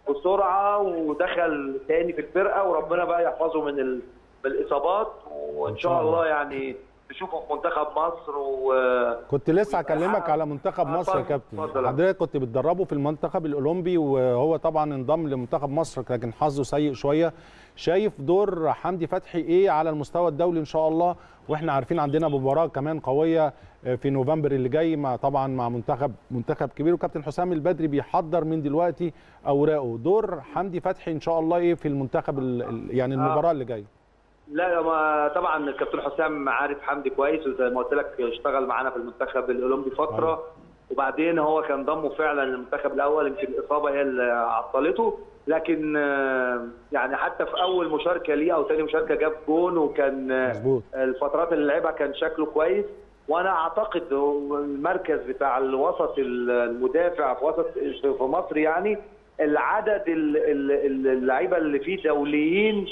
بسرعه ودخل تاني في الفرقه وربنا بقى يحفظه من ال... من الاصابات وان شاء الله يعني نشوفه في منتخب مصر و كنت لسه ويبقى هكلمك حق- على منتخب آه، مصر يا اتفضل، كابتن اتفضل. حضرتك كنت بتدربه في المنتخب الاولمبي وهو طبعا انضم لمنتخب مصر لكن حظه سيء شويه شايف دور حمدي فتحي ايه على المستوى الدولي ان شاء الله واحنا عارفين عندنا مباراه كمان قويه في نوفمبر اللي جاي مع طبعا مع منتخب منتخب كبير وكابتن حسام البدري بيحضر من دلوقتي اوراقه دور حمدي فتحي ان شاء الله ايه في المنتخب ال- ال- يعني المباراه اللي جايه لا ما طبعا الكابتن حسام عارف حمدي كويس وزي ما قلت لك اشتغل معانا في المنتخب الاولمبي فتره وبعدين هو كان ضمه فعلا للمنتخب الاول يمكن الاصابه هي اللي عطلته لكن آه، يعني حتى في اول مشاركه ليه او ثاني مشاركه جاب جون وكان آه، مظبوط الفترات اللي لعبها كان شكله كويس وانا اعتقد هو المركز بتاع الوسط المدافع في وسط في مصر يعني العدد ال- ال- ال- اللعيبه اللي فيه دوليين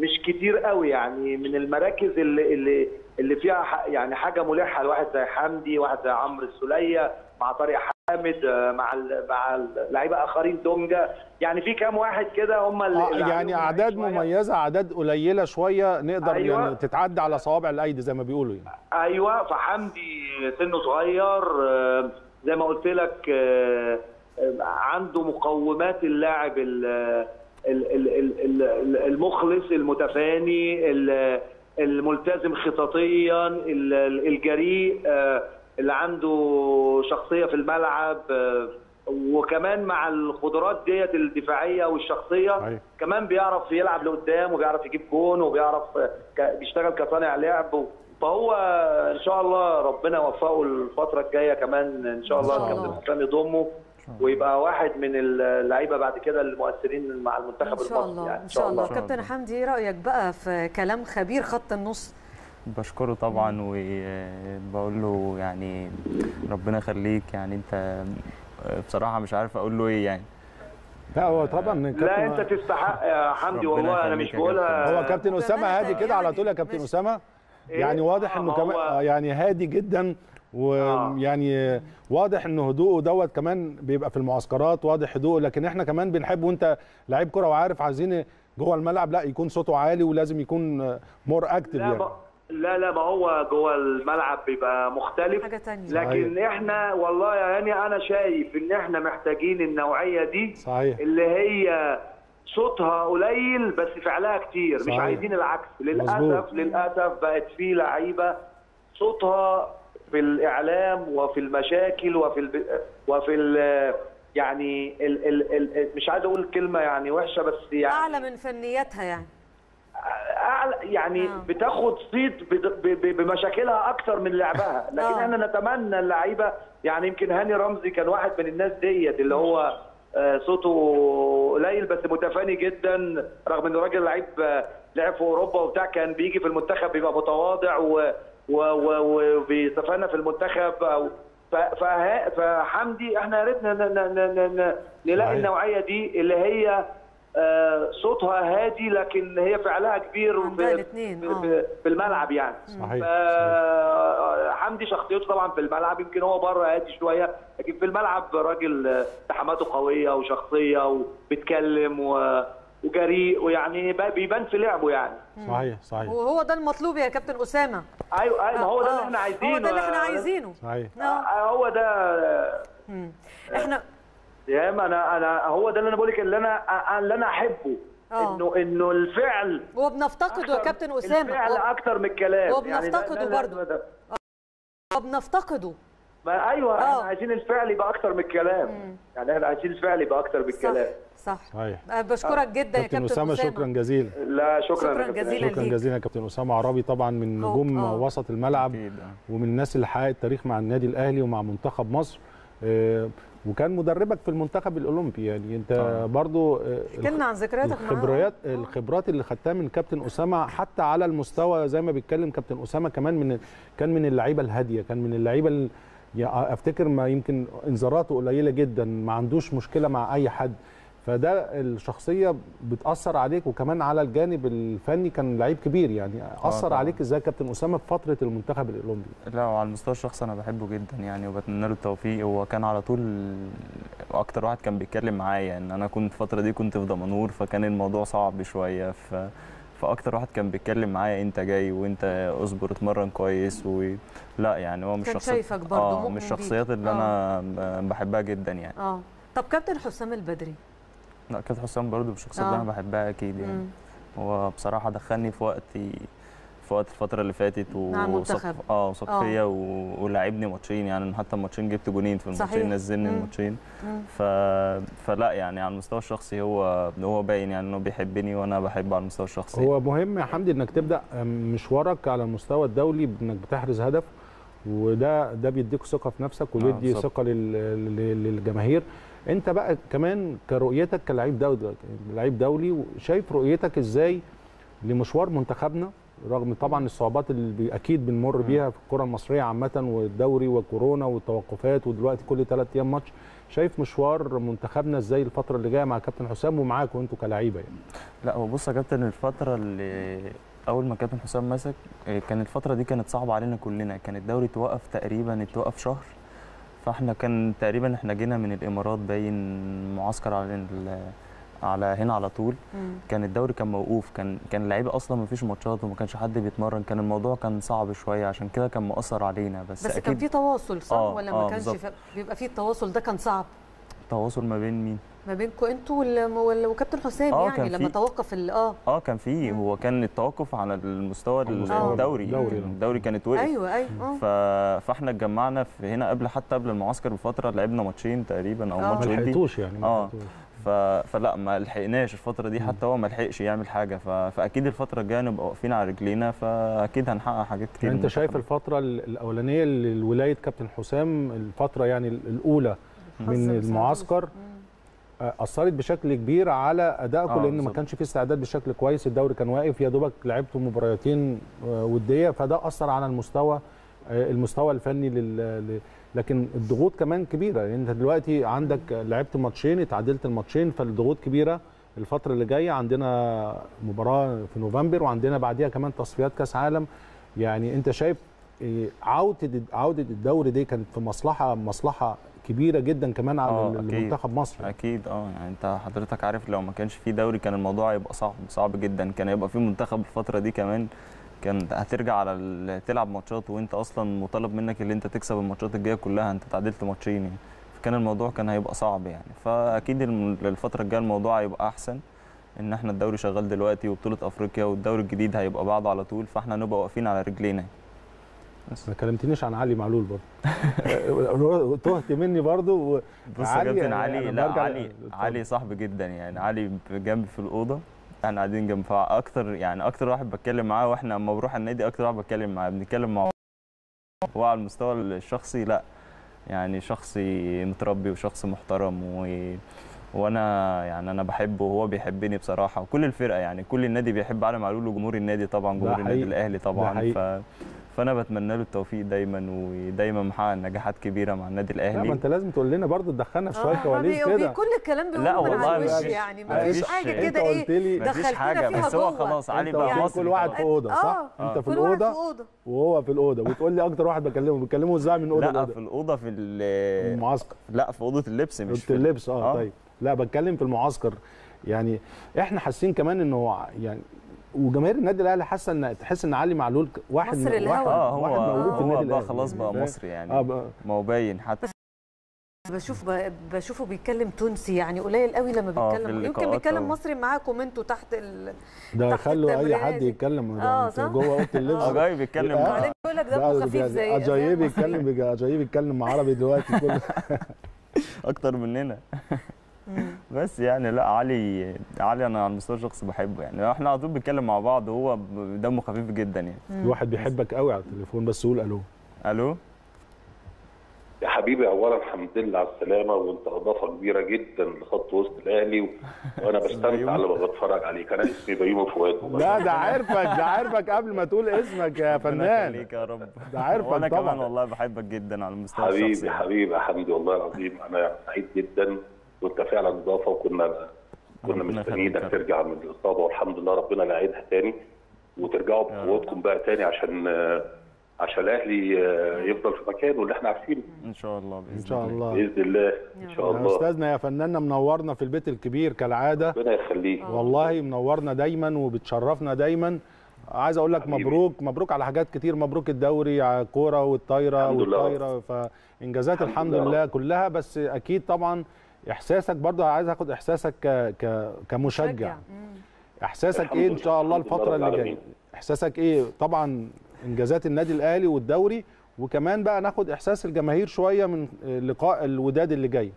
مش كتير قوي يعني من المراكز اللي اللي اللي فيها ح- يعني حاجه ملحه لواحد زي حمدي واحد زي عمرو السوليه مع طارق حامد آه، مع ال- مع لعيبه اخرين دونجا يعني في كام واحد كده هم اللي آه اللي يعني عليهم اعداد شوية. مميزه اعداد قليله شويه نقدر أيوة. يعني تتعدى على صوابع الايدي زي ما بيقولوا يعني ايوه فحمدي سنه صغير آه، زي ما قلت لك آه، آه، عنده مقومات اللاعب ال- ال- ال- ال- ال- المخلص المتفاني ال- الملتزم خططيا ال- ال- الجريء آه، اللي عنده شخصيه في الملعب آه، وكمان مع القدرات ديت الدفاعيه والشخصيه أيوة. كمان بيعرف يلعب لقدام وبيعرف يجيب جون وبيعرف ك- بيشتغل كصانع لعب فهو ان شاء الله ربنا يوفقه الفتره الجايه كمان ان شاء الله إن شاء الكابتن الله. حسام يضمه ويبقى واحد من اللعيبه بعد كده المؤثرين مع المنتخب ان شاء المصري الله يعني ان شاء الله إن شاء كابتن الله. حمدي ايه رايك بقى في كلام خبير خط النص بشكره طبعا وبقول له يعني ربنا يخليك يعني انت بصراحه مش عارف اقول له ايه يعني لا هو طبعا لا كابتن- انت تستحق يا حمدي ربنا والله انا يخليك مش يا بقولها هو كابتن اسامه وكمان هادي كده على يعني طول يا كابتن مش- اسامه إيه؟ يعني واضح آه، انه ما كمان هو- آه، يعني هادي جدا ويعني واضح ان هدوءه دوت كمان بيبقى في المعسكرات واضح هدوءه لكن احنا كمان بنحب وانت لعيب كره وعارف عايزين جوه الملعب لا يكون صوته عالي ولازم يكون مور اكتف لا يعني ما لا لا ما هو جوه الملعب بيبقى مختلف حاجه تانية لكن احنا والله يا هاني انا شايف ان احنا محتاجين النوعيه دي صحيح اللي هي صوتها قليل بس فعلها كتير مش صحيح. عايزين العكس للاسف مظبوط. للاسف بقت في لعيبه صوتها في الاعلام وفي المشاكل وفي الب... وفي ال... يعني ال... ال... ال... مش عايز اقول كلمه يعني وحشه بس يعني اعلى من فنياتها يعني أعلى يعني آه. بتاخد صيت بد- ب- ب- بمشاكلها اكتر من لعبها لكن آه. احنا نتمنى اللعيبه يعني يمكن هاني رمزي كان واحد من الناس ديت اللي هو آه، صوته قليل بس متفاني جدا رغم انه راجل لعيب آه، لعب في اوروبا وبتاع كان بيجي في المنتخب بيبقى متواضع و- و- و- وبيتفانى في المنتخب او ف- فه- فحمدي احنا يا ريت ن- ن- ن- ن- ن- نلاقي صحيح. النوعيه دي اللي هي آه، صوتها هادي لكن هي فعلها كبير عندها في- الاتنين، في- آه. في- في الملعب يعني صحيح صحيح. ف- حمدي شخصيته طبعا في الملعب يمكن هو بره هادي شويه لكن في الملعب راجل آه، التحاماته قويه وشخصيه وبيتكلم و- وجريء ويعني ب- بيبان في لعبه يعني صحيح صحيح وهو ده المطلوب يا كابتن اسامه ايوه ايوه ما هو ده اللي آه، احنا عايزينه هو ده اللي احنا آه، عايزينه صحيح آه. آه، هو ده مم. احنا يا اما انا انا هو ده اللي انا بقول لك اللي انا اللي انا احبه آه. انه انه الفعل وبنفتقده يا أكتر- كابتن اسامه الفعل اكتر من الكلام هو يعني ده- بنفتقده ده- ده- برضه. ده- وبنفتقده ما ايوه آه. احنا عايزين الفعل يبقى اكتر من الكلام يعني احنا عايزين الفعل يبقى اكتر من صح الكلام صح صحيح آه، بشكرك جدا يا كابتن كابتن اسامه اسامه شكرا جزيلا لا شكرا شكراً يا كابتن جزيلاً. هاني. شكرا ليك. جزيلا يا كابتن اسامه عرابي طبعا من هو- نجوم آه. وسط الملعب اكيد آه. ومن الناس اللي حققت تاريخ مع النادي الاهلي ومع منتخب مصر آه، وكان مدربك في المنتخب الاولمبي يعني انت آه. برضو آه، احكي لنا عن ذكرياتك معاه الخبرات آه. الخبرات اللي خدتها من كابتن اسامه حتى على المستوى زي ما بيتكلم كابتن اسامه كمان من كان من اللعيبه الهاديه كان من اللعيبه ال- يا- افتكر ما يمكن انذاراته قليله جدا ما عندوش مشكله مع اي حد فده الشخصيه بتاثر عليك وكمان على الجانب الفني كان لعيب كبير يعني اثر طبعاً. عليك ازاي كابتن اسامه في فتره المنتخب الاولمبي لا وعلى المستوى الشخصي انا بحبه جدا يعني وبتمنى له التوفيق هو كان على طول اكتر واحد كان بيتكلم معايا ان انا كنت الفتره دي كنت في دمنهور فكان الموضوع صعب شويه ف فاكتر واحد كان بيتكلم معايا انت جاي وانت اصبر اتمرن كويس و لا يعني هو مش كان شخصيات شايفك برضه، اه مؤمن مش بيك. الشخصيات اللي آه. انا ب- بحبها جدا يعني اه طب كابتن حسام البدري لا كابتن حسام برضه من الشخصيات اللي آه. انا بحبها اكيد يعني مم. هو بصراحة دخلني في وقت في وقت الفترة اللي فاتت مع المنتخب. اه وثق آه. فيا و- ولعبني ماتشين يعني أنا حتى الماتشين جبت جونين في صحيح. الماتشين نزلني مم. الماتشين مم. ف... فلا يعني على المستوى الشخصي هو هو باين يعني انه بيحبني وانا بحبه على المستوى الشخصي هو مهم يا حمدي انك تبدا مشوارك على المستوى الدولي بانك بتحرز هدف وده ده بيديك ثقه في نفسك وبيدي بالظبط. ثقه لل- لل- للجماهير انت بقى كمان كرؤيتك كلاعب دولي لعيب دولي شايف رؤيتك ازاي لمشوار منتخبنا رغم طبعا الصعوبات اللي بي- اكيد بنمر بيها في الكره المصريه عامه والدوري وكورونا والتوقفات ودلوقتي كل ثلاث ايام ماتش شايف مشوار منتخبنا ازاي الفتره اللي جايه مع كابتن حسام ومعاكم انتوا كلاعيبه يعني لا هو بص يا كابتن الفترة اللي أول ما كابتن حسام مسك إيه، كان الفترة دي كانت صعبة علينا كلنا كان الدوري توقف تقريبا اتوقف شهر فاحنا كان تقريبا احنا جينا من الإمارات باين معسكر على ال- على هنا على طول مم. كان الدوري كان موقوف كان كان اللعيبه اصلا ما فيش ماتشات وما كانش حد بيتمرن كان الموضوع كان صعب شويه عشان كده كان مؤثر علينا بس, بس كان في تواصل صح آه، ولا ما آه، كانش بالظبط. في- بيبقى في التواصل ده كان صعب تواصل ما بين مين ما بينكم انتوا وال- وال- وكابتن حسام آه، يعني كان لما في- توقف ال- اه اه كان في هو كان التوقف على المستوى المستوى الدوري الدوري. الدوري كانت وقف ايوه ايوه اه ف... فاحنا اتجمعنا في هنا قبل حتى قبل المعسكر بفتره لعبنا ماتشين تقريبا او آه. ماتش ما ودي لحقتوش يعني ما اه لحقتوش. ف... فلا ما لحقناش الفتره دي حتى هو ما لحقش يعمل حاجه ف... فاكيد الفتره الجايه نبقى واقفين على رجلينا فاكيد هنحقق حاجات كتير يعني انت شايف منتخبنا. الفتره ال- الاولانيه لولايه كابتن حسام الفتره يعني ال- الاولى من حسن المعسكر آه، اثرت بشكل كبير على ادائكم آه، لان ما بالظبط. كانش في استعداد بشكل كويس الدوري كان واقف يا دوبك لعبتوا مباراتين آه، وديه فده اثر على المستوى آه، المستوى الفني لل... ل- لكن الضغوط كمان كبيره يعني انت دلوقتي عندك لعبت ماتشين اتعادلت الماتشين فالضغوط كبيره الفتره اللي جايه عندنا مباراه في نوفمبر وعندنا بعديها كمان تصفيات كاس عالم يعني انت شايف إيه، عوده عوده الدوري دي كانت في مصلحه مصلحه كبيره جدا كمان على آه، أكيد. المنتخب مصر اكيد اه يعني انت حضرتك عارف لو ما كانش في دوري كان الموضوع هيبقى صعب صعب جدا كان هيبقى في منتخب الفتره دي كمان كان هترجع على ال- تلعب ماتشات وانت اصلا مطالب منك اللي انت تكسب الماتشات الجايه كلها انت تعادلت ماتشين يعني فكان الموضوع كان هيبقى صعب يعني فاكيد الم- الفتره الجايه الموضوع هيبقى احسن ان احنا الدوري شغال دلوقتي وبطوله افريقيا والدوري الجديد هيبقى بعده على طول فاحنا نبقى واقفين على رجلينا بس ما كلمتنيش عن علي معلول برضه تهت مني برضه و... بص يا علي كابتن يعني علي أنا لا برجع- علي اتفضل. علي صاحبي جدا يعني علي جنبي في الاوضه احنا قاعدين جنب بعض. اكتر يعني اكتر واحد بتكلم معاه واحنا لما بروح النادي اكتر واحد بتكلم معاه بنتكلم مع بعض. هو على المستوى الشخصي لا يعني شخصي متربي وشخص محترم و وانا يعني انا بحبه وهو بيحبني بصراحه وكل الفرقه يعني كل النادي بيحب علي معلول وجمهور النادي طبعا ده جمهور النادي حقيقي. الاهلي ده طبعا حقيقي. ف فانا بتمنى له التوفيق دايما ودايما محقق نجاحات كبيره مع النادي لا الاهلي ما انت لازم تقول لنا برضه تدخلنا في شويه آه، كواليس وبي- كده كل الكلام لا بيقولوا من والله على الوش مفيش- يعني ما فيش مفيش- حاجه انت كده قلت ايه لي مفيش دخلتنا حاجه فيها بس هو جوه. خلاص علي انت بقى قلت لي مصري كل واحد خلاص. في اوضه صح؟ آه، انت في كل واحد في الاوضه اوضه وهو في الاوضه وتقول لي اكتر واحد بكلمه بتكلمه ازاي من اوضه لا لاوضه في الاوضه في ال- المعسكر لا في اوضه اللبس مش اوضه في اللبس اه آه. طيب لا بتكلم في المعسكر يعني احنا حاسين كمان انه يعني وجماهير النادي الاهلي حاسه ان تحس ان علي معلول واحد مصر من- الهوا. واحد, اه هو واحد موجود في هو النادي بقى الاهلي خلاص بقى فاهم؟ مصري يعني اه بقى ما هو باين حتى بشوف ب- بشوفه بيتكلم تونسي يعني قليل قوي لما آه، في بيتكلم يمكن اللقاءات بيتكلم أو- مصري معاكم انتوا تحت ال... ده تحت خلوا اي التمرينات حد دي. يتكلم ده آه، انت صح؟ جوه اوضه اللبس اه جاي بيتكلم آه. بعدين بيقول لك دمه ده- خفيف ده- زي اجايب زي المصري. يتكلم بج- اجايب يتكلم عربي دلوقتي كل اكتر مننا بس يعني لا علي علي انا على المستوى الشخصي بحبه يعني احنا على طول بنتكلم مع بعض وهو ب- دمه خفيف جدا يعني الواحد بيحبك قوي على التليفون بس قول الو الو يا حبيبي اولا الحمد لله على السلامه وانت اضافه كبيره جدا لخط وسط الاهلي و... وانا بستمتع لما بتفرج عليك انا اسمي بيومي فؤاد لا ده عارفك ده عارفك قبل ما تقول اسمك يا ربنا فنان يخليك يا رب ده عارفك وانا طبعا. كمان والله بحبك جدا على المستوى حبيبي الشخصي حبيبي يا حمدي والله العظيم انا سعيد جدا وانت فعلا اضافه وكنا كنا ربنا مستنيينك يخليك يا رب. ترجع من الاصابه والحمد لله ربنا لا يعيدها تاني وترجعوا يا رب. بقوتكم بقى تاني عشان عشان الاهلي آه، يفضل في مكانه اللي احنا عارفينه ان شاء الله باذن ان شاء الله باذن الله ان شاء يا الله استاذنا يا فناننا منورنا في البيت الكبير كالعاده ربنا يخليك والله منورنا دايما وبتشرفنا دايما عايز اقول لك حبيبي. مبروك مبروك على حاجات كتير مبروك الدوري على الكوره والطايره الحمد لله. والطايره فانجازات الحمد الحمد لله. لله كلها بس اكيد طبعا احساسك برضه عايز اخد احساسك ك... ك... كمشجع مم. احساسك الحمد ايه ان لله. شاء الله الحمد لله الفتره رب اللي جايه العالمين. احساسك ايه طبعا انجازات النادي الاهلي والدوري وكمان بقى ناخد احساس الجماهير شويه من لقاء الوداد اللي جاي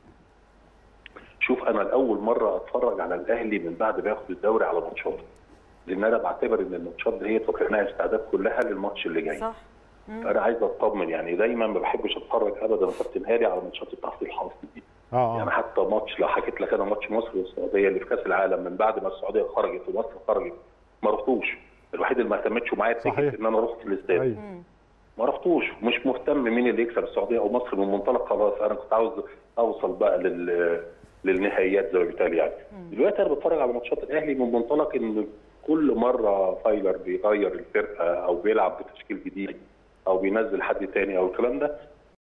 شوف انا لاول مره اتفرج على الاهلي من بعد ما ياخد الدوري على ماتشات لان انا بعتبر ان الماتشات ديت وكانها استعداد كلها للماتش اللي جاي صح فانا عايز اطمن يعني دايما ما بحبش اتفرج ابدا يا كابتن هادي على ماتشات التحصيل الحاصل دي اه يعني اه حتى ماتش لو حكيت لك انا ماتش مصر والسعوديه اللي في كاس العالم من بعد ما السعوديه خرجت ومصر خرجت ما رحتوش الوحيد اللي ما اهتمتش معايا صحيح. التيكت ان انا رحت الاستاد أيوة. ما رحتوش مش مهتم مين اللي يكسب السعوديه او مصر من منطلق خلاص انا كنت عاوز اوصل بقى لل للنهائيات زي ما بيتقال يعني دلوقتي انا بتفرج على ماتشات الاهلي من منطلق ان كل مره فايلر بيغير الفرقه او بيلعب بتشكيل جديد او بينزل حد تاني او الكلام ده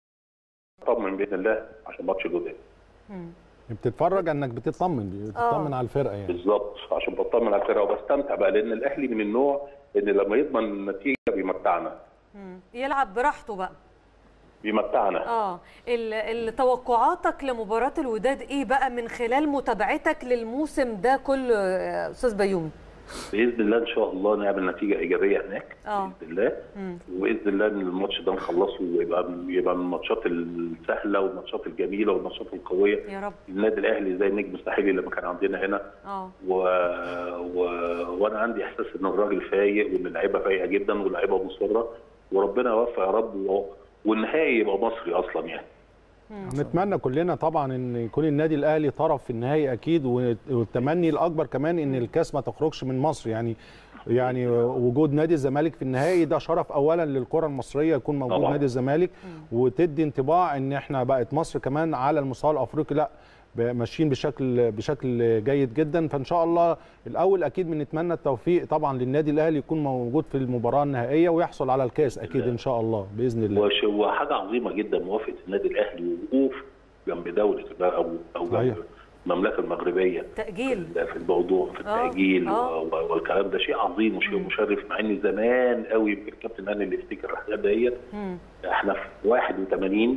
طمن باذن الله عشان ماتش الوداد بتتفرج انك بتطمن بتطمن على الفرقه يعني بالظبط عشان بطمن على الفرقه وبستمتع بقى لان الاهلي من النوع ان لما يضمن النتيجه بيمتعنا مم. يلعب براحته بقى بيمتعنا اه ال- ال- توقعاتك لمباراه الوداد ايه بقى من خلال متابعتك للموسم ده كله يا استاذ بيومي باذن الله ان شاء الله نعمل نتيجه ايجابيه هناك اه باذن الله مم. وباذن الله ان الماتش ده نخلصه ويبقى يبقى من الماتشات السهله والماتشات الجميله والماتشات القويه يا رب النادي الاهلي زي النجم الساحلي لما كان عندنا هنا اه و... و... وانا عندي احساس ان الراجل فايق وان اللعيبه فايقه جدا واللعيبه مصره وربنا يوفق يا رب و... والنهائي يبقى مصري اصلا يعني نتمنى كلنا طبعا ان يكون النادي الاهلي طرف في النهائي اكيد والتمني الاكبر كمان ان الكاس ما تخرجش من مصر يعني يعني وجود نادي الزمالك في النهائي ده شرف اولا للكره المصريه يكون موجود طبعا. نادي الزمالك وتدي انطباع ان احنا بقت مصر كمان على المستوى الافريقي لا ب- ماشيين بشكل بشكل جيد جدا فان شاء الله الاول اكيد بنتمنى التوفيق طبعا للنادي الاهلي يكون موجود في المباراه النهائيه ويحصل على الكاس اكيد ان شاء الله باذن الله وش- وحاجه عظيمه جدا موافقه النادي الاهلي ووقوف جنب دوله او او صحيح. جنب المملكه المغربيه تاجيل في الموضوع في آه، التاجيل آه. و- و- والكلام ده شيء عظيم وشيء مشرف مع ان زمان قوي يمكن الكابتن هاني اللي يفتكر الحاجات ديت مم. احنا في 81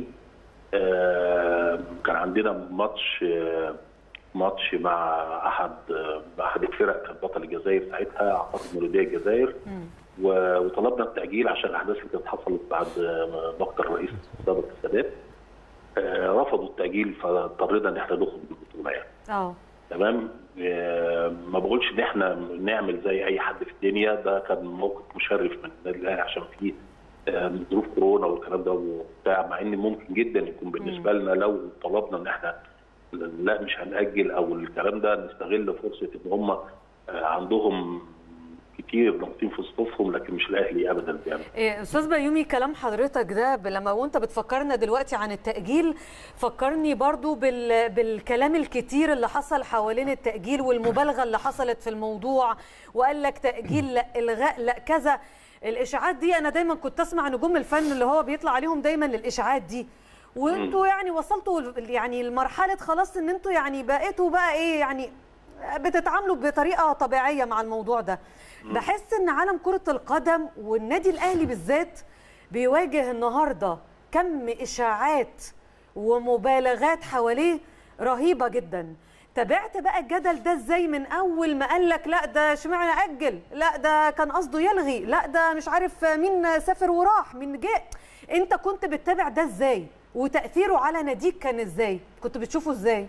آه، كان عندنا ماتش آه، ماتش مع احد آه، احد الفرق كان بطل الجزائر ساعتها اعتقد مولوديه الجزائر مم. و- وطلبنا التاجيل عشان الاحداث اللي كانت حصلت بعد آه، مقتل الرئيس السابق السادات آه، رفضوا التاجيل فاضطرينا ان احنا نخرج من البطوله يعني اه تمام آه، ما بقولش ان احنا نعمل زي اي حد في الدنيا ده كان موقف مشرف من النادي الاهلي عشان فيه آه، ظروف كورونا والكلام ده وبتاع مع ان ممكن جدا يكون بالنسبه لنا لو طلبنا ان احنا لا مش هنأجل او الكلام ده نستغل فرصه ان هم آه، عندهم كتير ناقصين في صفوفهم لكن مش الاهلي ابدا يعني إيه، استاذ بيومي كلام حضرتك ده ب- لما وانت بتفكرنا دلوقتي عن التاجيل فكرني برضو بال... بالكلام الكتير اللي حصل حوالين التاجيل والمبالغه اللي حصلت في الموضوع وقال لك تاجيل لا الغاء لا كذا الاشاعات دي انا دايما كنت اسمع نجوم الفن اللي هو بيطلع عليهم دايما للاشاعات دي وانتوا يعني وصلتوا ل- يعني لمرحله خلاص ان انتوا يعني بقيتوا بقى ايه يعني بتتعاملوا بطريقه طبيعيه مع الموضوع ده بحس ان عالم كره القدم والنادي الاهلي بالذات بيواجه النهارده كم اشاعات ومبالغات حواليه رهيبه جدا تابعت بقى الجدل ده ازاي من اول ما قال لك لا ده اشمعنى اجل لا ده كان قصده يلغي لا ده مش عارف مين سافر وراح مين جه انت كنت بتتابع ده ازاي وتاثيره على ناديك كان ازاي كنت بتشوفه ازاي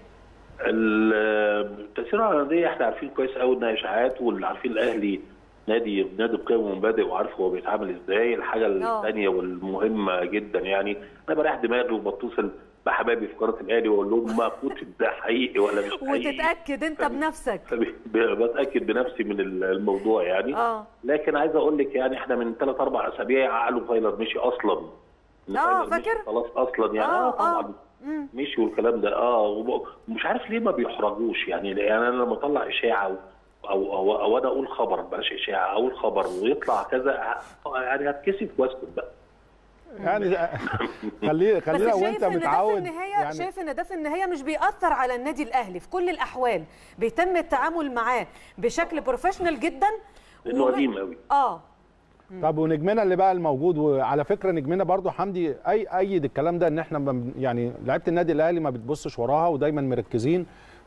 التأثير على الأندية احنا عارفين كويس قوي انها اشاعات واللي عارفين الاهلي نادي نادي بقيم ومبادئ وعارف هو بيتعامل ازاي الحاجه الثانيه والمهمه جدا يعني انا بريح دماغي وبتصل بحبايبي في قناه الاهلي واقول لهم ما كنت ده حقيقي ولا مش حقيقي وتتاكد انت بنفسك بتاكد بنفسي من الموضوع يعني اه لكن عايز اقول لك يعني احنا من ثلاث اربع اسابيع عقلوا فايلر مشي اصلا إن اه فايلر مشي فاكر خلاص اصلا يعني آه، اه طبعا مم. مشي والكلام ده اه وب- ومش عارف ليه ما بيحرجوش يعني يعني انا لما اطلع اشاعه او او او انا اقول خبر بلاش اشاعه اقول خبر ويطلع كذا يعني هتكسف واسكت بقى يعني خلينا بس خلينا شايف وانت ان ده في متعود النهايه يعني شايف ان ده في النهايه مش بيأثر على النادي الاهلي في كل الاحوال بيتم التعامل معاه بشكل بروفيشنال جدا لانه وب- قديم قوي اه طب ونجمنا اللي بقى الموجود وعلى فكره نجمنا برضو حمدي اي ايد الكلام ده ان احنا بم- يعني لعيبه النادي الاهلي ما بتبصش وراها ودايما مركزين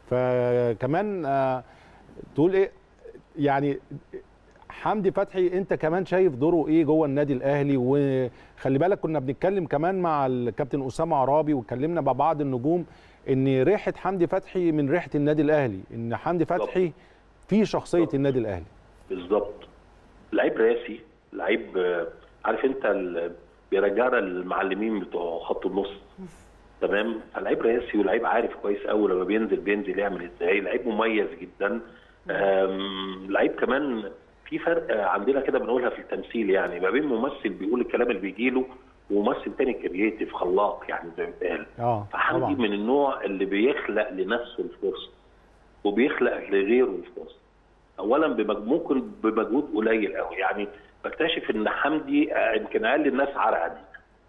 فكمان آه، تقول ايه يعني حمدي فتحي انت كمان شايف دوره ايه جوه النادي الاهلي وخلي بالك كنا بنتكلم كمان مع الكابتن اسامه عرابي واتكلمنا مع بعض النجوم ان ريحه حمدي فتحي من ريحه النادي الاهلي ان حمدي فتحي في شخصيه النادي الاهلي بالظبط لعيب راسي لعيب آه، عارف انت ال- بيرجعنا المعلمين بتوع خط النص تمام فلعيب راسي ولعيب عارف كويس قوي لما بينزل بينزل يعمل ازاي لعيب مميز جدا آم، لعيب كمان في فرق آه، عندنا كده بنقولها في التمثيل يعني ما بين ممثل بيقول الكلام اللي بيجي له وممثل تاني كرييتيف خلاق يعني زي ما بيتقال اه فحمدي طبعا من النوع اللي بيخلق لنفسه الفرصه وبيخلق لغيره الفرصه اولا بمج- ممكن بمجهود قليل قوي يعني بكتشف ان حمدي آه، يمكن اقل الناس عرقه دي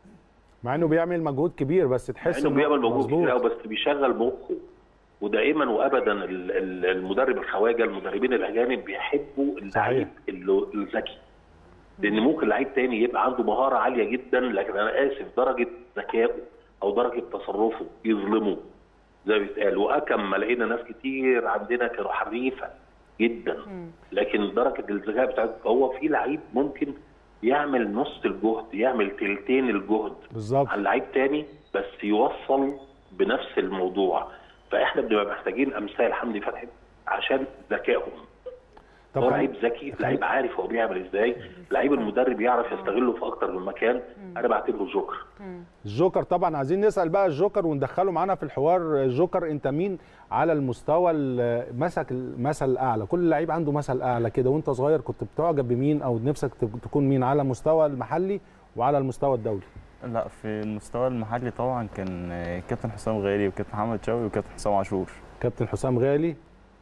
مع انه بيعمل مجهود كبير بس تحس انه إنه بيعمل مجهود مظبوط. كتير قوي بس بيشغل مخه ودائما وابدا ال- ال- المدرب الخواجه المدربين الاجانب بيحبوا اللعيب اللي- الذكي لان ممكن لعيب تاني يبقى عنده مهاره عاليه جدا لكن انا اسف درجه ذكائه او درجه تصرفه يظلمه زي ما بيتقال واكم ما لقينا ناس كتير عندنا كانوا حريفه جدا لكن درجه الذكاء بتاعته هو في لعيب ممكن يعمل نص الجهد يعمل تلتين الجهد بالظبط عن لعيب تاني بس يوصل بنفس الموضوع فاحنا بنبقى محتاجين امثال حمدي فتحي عشان ذكائهم طب هو خلي- لعيب ذكي لعيب عارف هو بيعمل ازاي لعيب المدرب يعرف يستغله في اكتر من مكان انا بعتبره جوكر الجوكر طبعا عايزين نسال بقى الجوكر وندخله معانا في الحوار الجوكر انت مين على المستوى ال- مسك المثل الاعلى كل لعيب عنده مثل اعلى كده وانت صغير كنت بتعجب بمين او نفسك تك- تكون مين على المستوى المحلي وعلى المستوى الدولي لا في المستوى المحلي طبعا كان آه، كابتن حسام غالي وكابتن محمد شوقي وكابتن حسام عاشور كابتن حسام غالي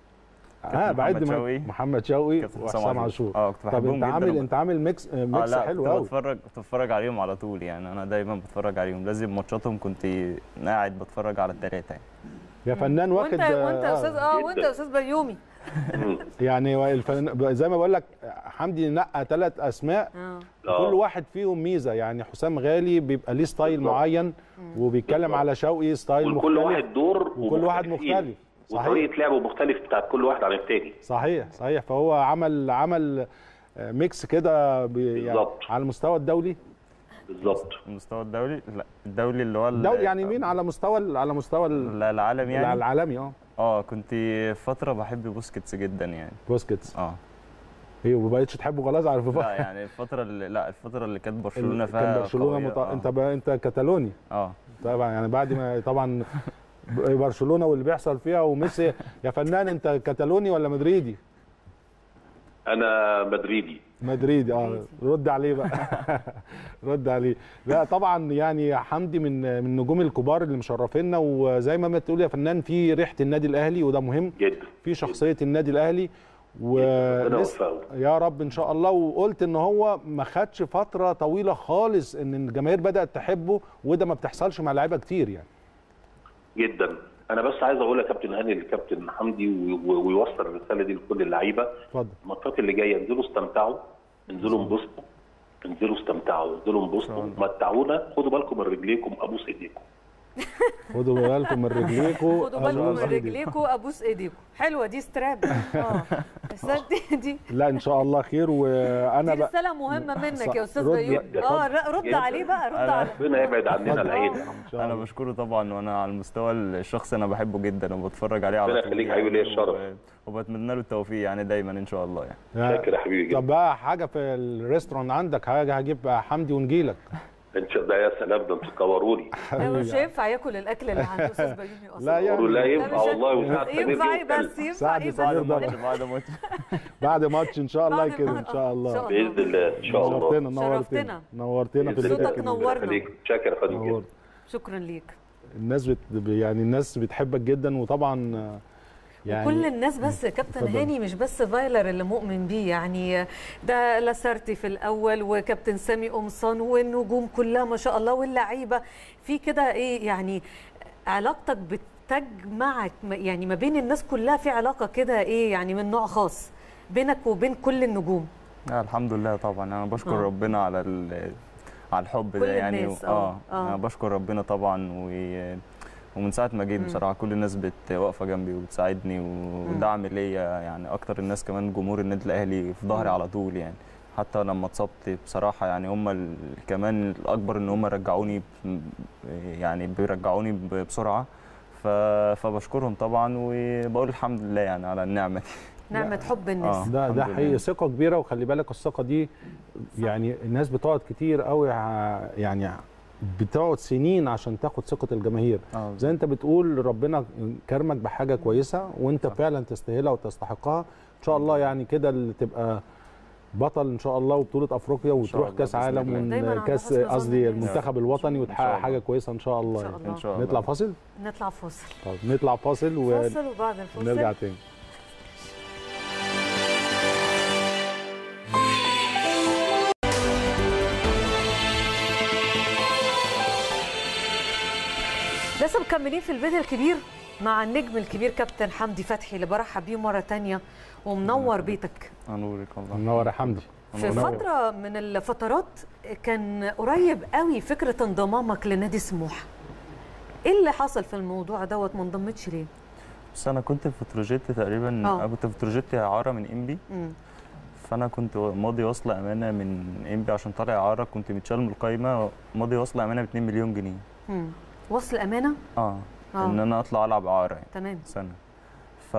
اه كابتن بعد محمد ما شوقي. محمد شوقي كابتن حسام وحسام عاشور. عاشور اه كنت طب بحبهم انت جدا عامل وب- انت عامل ميكس آه، اه ميكس لا حلو كنت قوي بتفرج كنت بتفرج عليهم على طول يعني انا دايما بتفرج عليهم لازم ماتشاتهم كنت قاعد بتفرج على الثلاثه يعني يا فنان واخد وانت وانت يا آه، استاذ اه وانت يا استاذ بيومي يعني الفن... زي ما بقول لك حمدي نقى ثلاث اسماء اه كل واحد فيهم ميزه يعني حسام غالي بيبقى ليه ستايل بالظبط. معين وبيتكلم بالظبط. على شوقي ستايل وكل مختلف واحد دور وكل واحد ومختلفين. مختلف صحيح وطريقه لعبه مختلف بتاعت كل واحد عن التاني صحيح صحيح فهو عمل عمل آه، ميكس كده ب- يعني بالظبط. على المستوى الدولي بالظبط المستوى الدولي لا الدولي اللي هو ال- الدولي يعني مين على مستوى على مستوى ال- لا العالم يعني العالمي اه اه كنت فتره بحب بوسكيتس جدا يعني بوسكيتس اه ايه وما بقتش تحبه خلاص عارف لا يعني الفتره اللي لا الفتره اللي كانت برشلونه فيها كان برشلونه قوية، مط... آه. انت بقى انت كتالوني اه طبعا يعني بعد ما طبعا برشلونه واللي بيحصل فيها وميسي يا فنان انت كتالوني ولا مدريدي؟ انا مدريدي مدريدي اه رد عليه بقى رد عليه لا طبعا يعني حمدي من من النجوم الكبار اللي مشرفينا وزي ما ما تقول يا فنان في ريحه النادي الاهلي وده مهم جدا في شخصيه النادي الاهلي و ربنا لسه- يوفقه. يا رب ان شاء الله وقلت ان هو ما خدش فتره طويله خالص ان الجماهير بدات تحبه وده ما بتحصلش مع لعيبه كتير يعني جدا انا بس عايز اقول يا كابتن هاني للكابتن حمدي و- و- ويوصل الرساله دي لكل اللعيبه اتفضل الماتشات اللي جايه انزلوا استمتعوا انزلوا انبسطوا انزلوا استمتعوا انزلوا انبسطوا متعونا خدوا بالكم من رجليكم ابوس ايديكم خدوا بالكم من رجليكم خدوا بالكم من رجليكم ابوس ايديكم حلوه دي ستراب اه بس دي, دي لا ان شاء الله خير وانا دي بقى رساله مهمه منك يا استاذ رد- بيومي اه ر- رد جدا. عليه بقى رد أنا- على ربنا يبعد عننا اتفضل. العين إن شاء انا الله. بشكره طبعا وانا على المستوى الشخصي انا بحبه جدا وبتفرج عليه على ربنا طول يخليك حبيبي، ليا يعني الشرف. و- وبتمنى له التوفيق يعني دايما ان شاء الله يعني شاكر يا حبيبي طب جدا بقى حاجه في الريستوران عندك حاجه هجيب حمدي ونجيلك ان شاء الله يا سلام ده انتوا كوروني لا مش هينفع ياكل الاكل اللي عند استاذ بيومي اصلا لا يعني لا لا ينفع مش والله وساعة سمير ينفع جه بس وكلب. ينفع سعد ايه سمير بس ده. بعد بعد ماتش بعد ماتش ان شاء الله بعد كده ما- ان شاء الله إن شاء باذن الله ان شاء الله شرفتنا نورتنا شرفتنا. نورتنا في بإذن الله. صوتك البيت نورنا. ربنا يخليك شاكر يا فندم جدا نورت. شكرا ليك الناس بت... يعني الناس بتحبك جدا وطبعا آه، يعني كل الناس بس يا كابتن اتفضل. هاني مش بس فايلر اللي مؤمن بيه يعني ده لاسارتي في الاول وكابتن سامي قمصان والنجوم كلها ما شاء الله واللعيبه في كده ايه يعني علاقتك بتجمعك يعني ما بين الناس كلها في علاقه كده ايه يعني من نوع خاص بينك وبين كل النجوم لا الحمد لله طبعا انا بشكر آه. ربنا على ال- على الحب كل ده يعني الناس، و- آه، اه آه. انا بشكر ربنا طبعا و ومن ساعه ما جيت مم. بصراحه كل الناس بت- واقفه جنبي وبتساعدني ودعم ليا يعني اكتر الناس كمان جمهور النادي الاهلي في ظهري مم. على طول يعني حتى لما اتصبت بصراحه يعني هم ال- كمان الاكبر ان هم رجعوني ب- يعني بيرجعوني ب- بسرعه ف- فبشكرهم طبعا وبقول الحمد لله يعني على النعمه دي نعمه حب الناس آه. ده ده الحمد لله. حقيقي ثقه كبيره وخلي بالك الثقه دي يعني الناس بتقعد كتير قوي ع- يعني بتقعد سنين عشان تاخد ثقه الجماهير اه زي انت بتقول ربنا كرمك بحاجه كويسه وانت صح. فعلا تستاهلها وتستحقها ان شاء الله يعني كده اللي تبقى بطل ان شاء الله وبطوله افريقيا وتروح الله كاس بإذن عالم الله. دايماً على وكاس حسب ظن قصدي الناس. المنتخب الوطني إن وتحقق شاء حاجه الله. كويسه ان شاء الله إن شاء يعني. الله. ان شاء الله نطلع فاصل نطلع فاصل طب نطلع فاصل و... فاصل وبعد الفاصل ونرجع تاني لسه مكملين في البيت الكبير مع النجم الكبير كابتن حمدي فتحي اللي برحب بيه مره تانية ومنور بيتك نورك الله منور يا حمدي في منور. فتره من الفترات كان قريب قوي فكره انضمامك لنادي سموحه ايه اللي حصل في الموضوع دوت ما انضمتش ليه بس انا كنت في بتروجيت تقريبا آه. انا كنت في بتروجيت اعاره من انبي مم. فانا كنت ماضي وصل امانه من انبي عشان طالع اعاره كنت متشال من القايمه ماضي وصل امانه ب 2 مليون جنيه مم. وصل امانه اه آه. ان انا اطلع العب اعاره يعني تمام سنه ف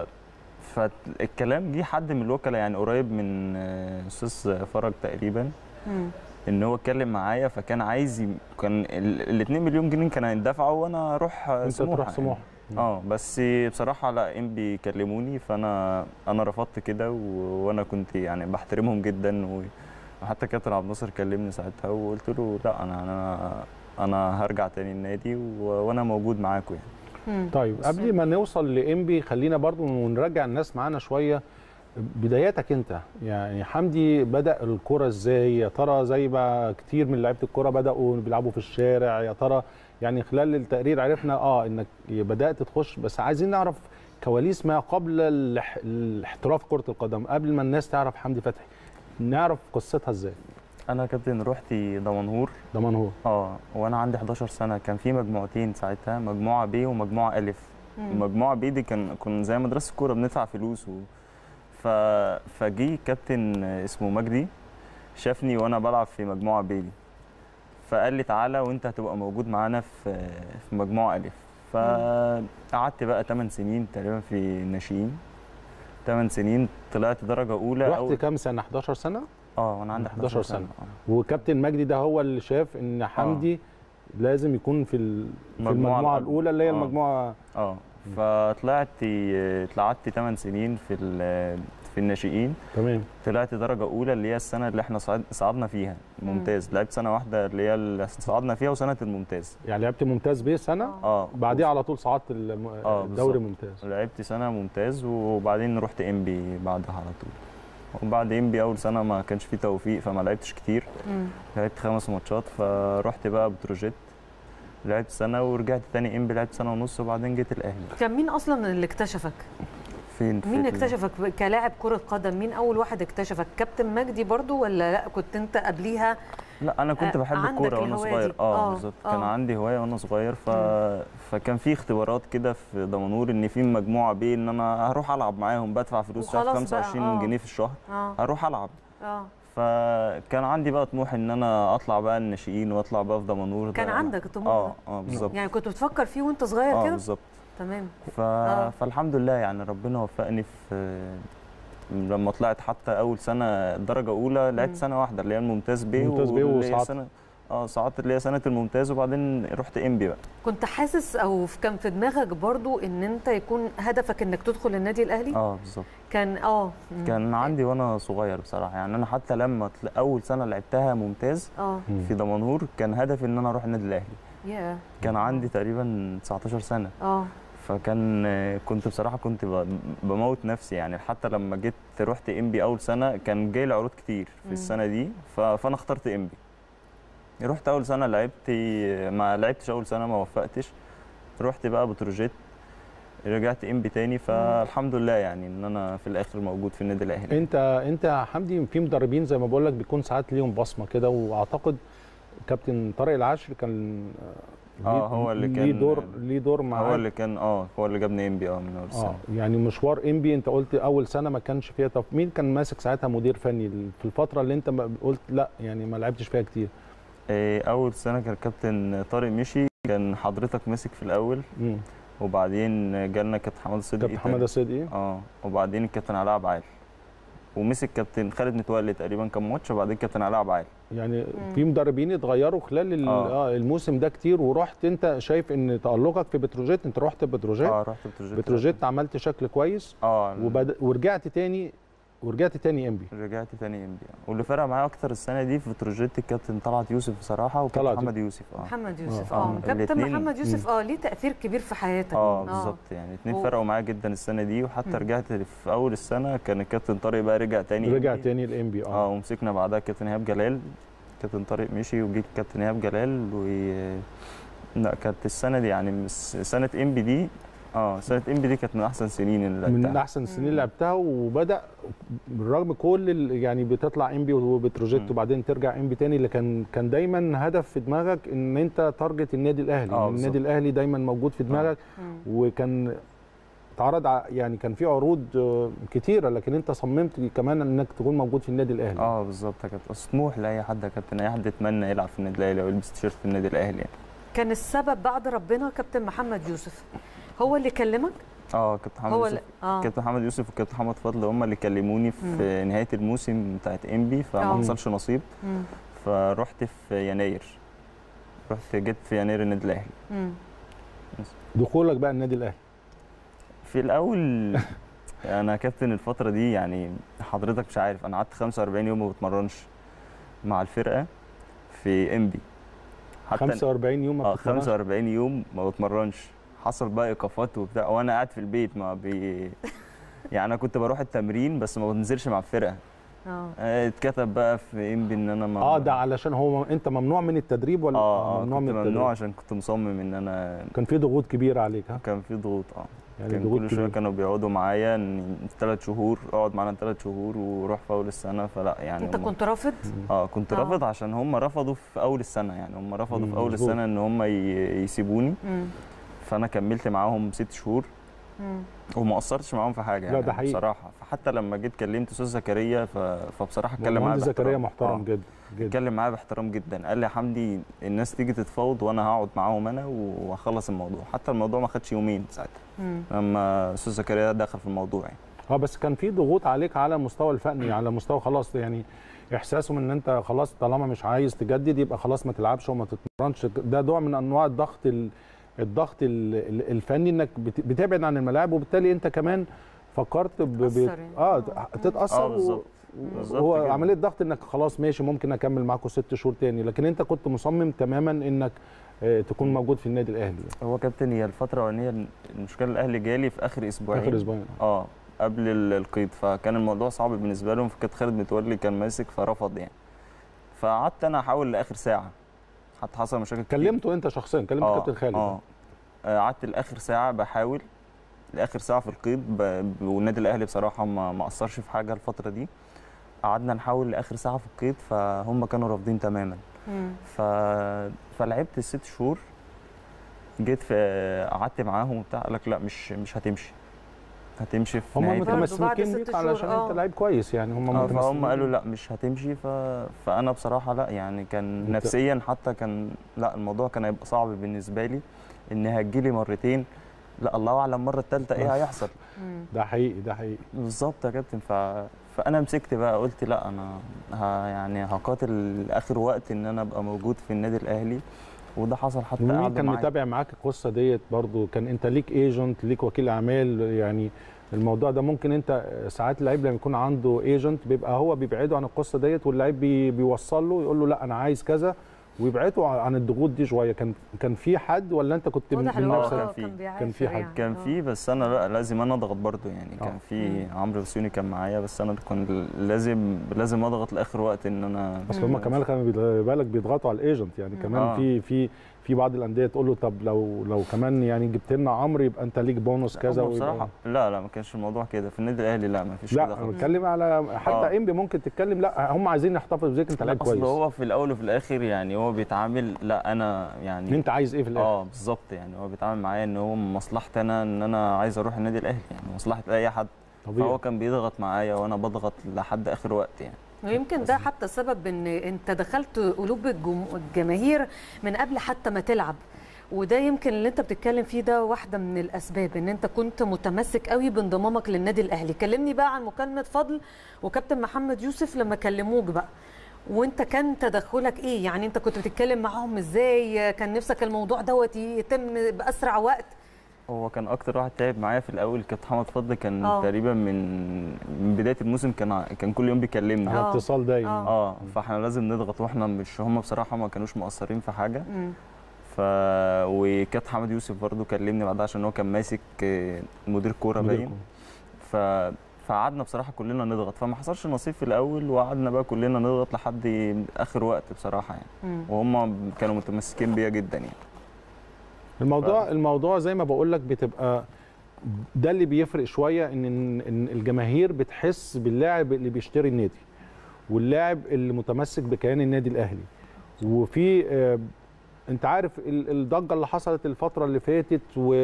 فالكلام جه حد من الوكلاء يعني قريب من آه، استاذ فرج تقريبا مم. ان هو اتكلم معايا فكان عايز ي... كان ال 2 مليون جنيه كان هيدفعوا وانا اروح انت سموحه تروح يعني. سموحه اه بس بصراحه لا ام بيكلموني فانا انا رفضت كده و... وانا كنت يعني بحترمهم جدا و... وحتى كابتن عبد الناصر كلمني ساعتها وقلت له لا انا انا انا هرجع تاني النادي و... وانا موجود معاكم يعني مم. طيب قبل ما نوصل لانبي خلينا برضو نرجع الناس معانا شويه بداياتك انت يعني حمدي بدا الكره ازاي يا ترى زي ما كتير من لعيبه الكره بداوا بيلعبوا في الشارع يا ترى يعني خلال التقرير عرفنا اه انك بدات تخش بس عايزين نعرف كواليس ما قبل الاح- الاحتراف كره القدم قبل ما الناس تعرف حمدي فتحي نعرف قصتها ازاي انا كابتن رحت دمنهور ده من هو اه وانا عندي 11 سنه كان في مجموعتين ساعتها مجموعه ب ومجموعه الف مم. مجموعه ب دي كان كنا زي مدرسه الكوره بندفع فلوس و... ف... فجي كابتن اسمه مجدي شافني وانا بلعب في مجموعه ب دي فقال لي تعالى وانت هتبقى موجود معانا في في مجموعه الف فقعدت بقى 8 سنين تقريبا في الناشئين 8 سنين طلعت درجه اولى رحت كام سنه 11 سنه اه وانا عندي 11 11 سنة. سنه, آه. وكابتن مجدي ده هو اللي شاف ان حمدي لازم يكون في ال- في المجموعة المجموعه الأولى. الاولى اللي هي آه. المجموعه اه فطلعت طلعت 8 سنين في ال- في الناشئين تمام طلعت درجه اولى اللي هي السنه اللي احنا صعد صعدنا فيها ممتاز لعبت سنه واحده اللي هي اللي صعدنا فيها وسنه الممتاز يعني لعبت ممتاز بيه سنه اه بعديها على طول صعدت الم- آه، الدوري بالظبط. ممتاز لعبت سنه ممتاز وبعدين رحت ام بي بعدها على طول وبعد ام بي اول سنه ما كانش فيه توفيق فما لعبتش كتير مم. لعبت خمس ماتشات فرحت بقى بتروجيت لعبت سنه ورجعت تاني ام بي لعبت سنه ونص وبعدين جيت الاهلي كان مين اصلا اللي اكتشفك فين في مين ال- اكتشفك كلاعب كره قدم مين اول واحد اكتشفك كابتن مجدي برضو ولا لا كنت انت قبليها لا انا كنت آه، بحب عندك الكوره وانا الهواية صغير دي. اه آه، بالظبط آه. كان عندي هوايه وانا صغير ف... فكان في اختبارات كده في دمنهور ان في مجموعه بي ان انا هروح العب معاهم بدفع فلوس شهر وخلاص بقى، 25 آه. جنيه في الشهر اه هروح العب اه فكان عندي بقى طموح ان انا اطلع بقى الناشئين واطلع بقى في دمنهور كان ده- عندك الطموح اه ده؟ اه بالظبط يعني كنت بتفكر فيه وانت صغير اه كده بالظبط تمام ف... آه. فالحمد لله يعني ربنا وفقني في لما طلعت حتى اول سنه درجه اولى لعبت مم. سنه واحده اللي هي الممتاز بي ممتاز بيه واللي هي وصعدت. سنه اه صعدت اللي هي سنه الممتاز وبعدين رحت ام بي بقى كنت حاسس او في- كان في دماغك برضو ان انت يكون هدفك انك تدخل النادي الاهلي اه بالظبط كان اه مم. كان عندي وانا صغير بصراحه يعني انا حتى لما طل- اول سنه لعبتها ممتاز اه في دمنهور كان هدفي ان انا اروح النادي الاهلي يا كان عندي تقريبا 19 سنه اه فكان كنت بصراحه كنت ب- بموت نفسي يعني حتى لما جيت رحت ام بي اول سنه كان جاي لي عروض كتير في مم. السنه دي ف- فانا اخترت ام بي رحت اول سنه لعبت ما لعبتش اول سنه ما وفقتش رحت بقى بتروجيت رجعت ام بي تاني فالحمد لله يعني ان انا في الاخر موجود في النادي الاهلي انت انت يا حمدي في مدربين زي ما بقول لك بيكون ساعات ليهم بصمه كده واعتقد كابتن طارق العشر كان آه، ليه- هو اللي ليه كان- دور ليه دور معاك هو اللي كان اه هو اللي جابني ام بي اه من اول اه سنه يعني مشوار ام بي انت قلت اول سنه ما كانش فيها طب مين كان ماسك ساعتها مدير فني في الفتره اللي انت ما- قلت لا يعني ما لعبتش فيها كتير إيه، اول سنه كان الكابتن طارق مشي كان حضرتك مسك في الاول مم. وبعدين جالنا كابتن حماد الصدقي كابتن حماده صدقي اه وبعدين الكابتن علاء عبد العال ومسك كابتن خالد متولي تقريبا كام ماتش وبعدين كابتن علاء عبد العال يعني في مدربين اتغيروا خلال ال- آه. آه الموسم ده كتير ورحت انت شايف ان تالقك في بتروجيت انت رحت بتروجيت اه رحت بتروجيت بتروجيت عملت شكل كويس اه وبد... ورجعت تاني ورجعت تاني انبي رجعت تاني ام بي واللي فرق معايا اكتر السنه دي في بتروجيت الكابتن طلعت يوسف بصراحه وكابتن طلعت. محمد يوسف اه محمد يوسف آه. اه كابتن الاتنين- محمد يوسف اه ليه تاثير كبير في حياتك اه بالظبط يعني اتنين و- فرقوا معايا جدا السنه دي وحتى مم. رجعت في اول السنه كان الكابتن طارق بقى رجع تاني رجع MB. تاني الانبي اه اه ومسكنا بعدها كابتن ايهاب جلال كابتن طارق مشي وجي كابتن ايهاب جلال و لا كانت السنه دي يعني مس- سنه ام بي دي اه سنه ام بي دي كانت من احسن سنين اللي من لعبتها. احسن السنين اللي لعبتها وبدا بالرغم كل ال- يعني بتطلع انبي وبتروجيت مم. وبعدين ترجع انبي تاني اللي كان كان دايما هدف في دماغك ان انت تارجت النادي الاهلي آه، إن النادي بالظبط. الاهلي دايما موجود في دماغك مم. وكان اتعرض ع- يعني كان في عروض آه، كتيره لكن انت صممت كمان انك تكون موجود في النادي الاهلي اه بالظبط كانت أصل طموح لاي حد يا كابتن اي حد يتمنى يلعب في النادي الاهلي او يلبس تيشيرت في النادي الاهلي يعني كان السبب بعد ربنا كابتن محمد يوسف هو اللي كلمك اه كابتن محمد هو يوسف اللي اه كابتن محمد يوسف وكابتن محمد فضل هم اللي كلموني في نهايه الموسم بتاعت انبي فما آه. حصلش نصيب مم. فرحت في يناير رحت جيت في يناير النادي الاهلي مم. دخولك بقى النادي الاهلي في الاول انا كابتن الفتره دي يعني حضرتك مش عارف انا قعدت 45 يوم ما بتمرنش مع الفرقه في انبي 45 يوم ما اه بتتمرنش. 45 يوم ما بتمرنش حصل بقى ايقافات وبتاع وانا قاعد في البيت ما بي يعني انا كنت بروح التمرين بس ما بنزلش مع الفرقه اه آه، اتكتب بقى في انبي ان انا ما اه ده علشان هو انت ممنوع من التدريب ولا اه اه ممنوع كنت من التدريب ممنوع عشان كنت مصمم ان انا كان في ضغوط كبيره عليك ها كان في ضغوط اه يعني كان ضغوط كل شويه كبيره كانوا بيقعدوا معايا ان ثلاث شهور اقعد معانا ثلاث شهور وروح في اول السنه فلا يعني انت هم- كنت رافض اه كنت آه. رافض عشان هم رفضوا في اول السنه يعني هم رفضوا مم، في اول مظبوط. السنه ان هم ي- يسيبوني مم. فانا كملت معاهم ست شهور مم. وما قصرتش معاهم في حاجه لا، يعني ده حقيقي. بصراحه فحتى لما جيت كلمت استاذ زكريا ف... فبصراحه اتكلم معايا مهندس زكريا باحترام. محترم آه. جدا جدا اتكلم معايا باحترام جدا قال لي يا حمدي الناس تيجي تتفاوض وانا هقعد معاهم انا واخلص الموضوع حتى الموضوع ما خدش يومين ساعتها مم. لما استاذ زكريا دخل في الموضوع يعني اه بس كان في ضغوط عليك على مستوى الفني على مستوى خلاص يعني احساسهم ان انت خلاص طالما مش عايز تجدد يبقى خلاص ما تلعبش وما تتمرنش ده نوع من انواع الضغط ال- الضغط ال- ال- الفني انك بت- بتبعد عن الملاعب وبالتالي انت كمان فكرت ب... ب... تتأثر يعني. اه آه. تتاثر اه بالظبط بالظبط هو كده. عمليه ضغط انك خلاص ماشي ممكن اكمل معاكم ست شهور تاني لكن انت كنت مصمم تماما انك آه، تكون موجود في النادي الاهلي هو كابتن هي الفتره الاولانيه المشكله الاهلي جالي في اخر اسبوعين اخر اسبوعين اه قبل ال- القيد فكان الموضوع صعب بالنسبه لهم فكانت خالد متولي كان ماسك فرفض يعني فقعدت انا احاول لاخر ساعه حتى حصل مشاكل كتير. كلمته انت شخصيا كلمت آه، كابتن خالد اه آه، قعدت لاخر ساعه بحاول لاخر ساعه في القيد ب... ب- والنادي الاهلي بصراحه ما ما اثرش في حاجه الفتره دي قعدنا نحاول لاخر ساعه في القيد فهم كانوا رافضين تماما مم. ف... فلعبت الست شهور جيت في قعدت معاهم وبتاع قال لك لا مش مش هتمشي هتمشي في هم نهايه برضه بعد متمسكين ست بيك شهور، علشان آه. انت لعيب كويس يعني هم آه، متمسكين فهم قالوا بيك. لا مش هتمشي ف... فانا بصراحه لا يعني كان أنت- نفسيا حتى كان لا الموضوع كان هيبقى صعب بالنسبه لي ان هتجيلي مرتين لا الله اعلم المره الثالثه ايه هيحصل مم. ده حقيقي ده حقيقي بالظبط يا كابتن ف... فانا مسكت بقى قلت لا انا ه... يعني هقاتل اخر وقت ان انا ابقى موجود في النادي الاهلي وده حصل حتى مين قعدوا كان معايا. متابع معاك القصه ديت برضو كان انت ليك ايجنت ليك وكيل اعمال يعني الموضوع ده ممكن انت ساعات اللعيب لما يكون عنده ايجنت بيبقى هو بيبعده عن القصه ديت واللعيب بي بيوصل له يقول له لا انا عايز كذا ويبعده عن الضغوط دي شويه كان كان في حد ولا انت كنت من, واضح من ان هو نفسك. آه، كان في- كان بيعافر كان في حد. يعني. كان آه. في بس انا لا لازم انا اضغط برضو يعني كان آه. في عمرو بسيوني كان معايا بس انا كنت لازم لازم اضغط لاخر وقت ان انا بس هم كمان كانوا بيض- بالك بيضغطوا على الايجنت يعني كمان آه. في في في بعض الانديه تقول له طب لو لو كمان يعني جبت لنا عمرو يبقى انت ليك بونص كذا هم ويبقى- بصراحه لا لا ما كانش الموضوع كده في النادي الاهلي لا ما فيش لا كده انا خالص بتكلم على حتى آه. انبي ممكن تتكلم لا هم عايزين يحتفظوا بيك انت لعيب اصل كويس هو في الاول وفي الاخر يعني هو بيتعامل لا انا يعني انت عايز ايه في الاخر اه بالظبط يعني هو بيتعامل معايا ان هو مصلحتي انا ان انا عايز اروح النادي الاهلي يعني مصلحه اي حد طبيعي فهو كان بيضغط معايا وانا بضغط لحد اخر وقت يعني ويمكن ده حتى سبب ان انت دخلت قلوب الجم- الجماهير من قبل حتى ما تلعب وده يمكن اللي انت بتتكلم فيه ده واحده من الاسباب ان انت كنت متمسك قوي بانضمامك للنادي الاهلي كلمني بقى عن مكالمه فضل وكابتن محمد يوسف لما كلموك بقى وانت كان تدخلك ايه يعني انت كنت بتتكلم معاهم ازاي كان نفسك الموضوع دوت يتم باسرع وقت هو كان اكتر واحد تعب معايا في الاول كابتن محمد فضل كان آه. تقريبا من من بدايه الموسم كان ع- كان كل يوم بيكلمنا على آه. اتصال دايما آه. اه فاحنا لازم نضغط واحنا مش هم بصراحه ما كانوش مقصرين في حاجه مم. ف وكابتن حمد يوسف برضو كلمني بعدها عشان هو كان ماسك آه، مدير كوره مدير باين ف فقعدنا بصراحه كلنا نضغط فما حصلش نصيب في الاول وقعدنا بقى كلنا نضغط لحد اخر وقت بصراحه يعني مم. وهم كانوا متمسكين بيا جدا يعني الموضوع الموضوع زي ما بقول لك بتبقى ده اللي بيفرق شويه ان ان الجماهير بتحس باللاعب اللي بيشتري النادي واللاعب اللي متمسك بكيان النادي الاهلي وفي آه، انت عارف ال- الضجه اللي حصلت الفتره اللي فاتت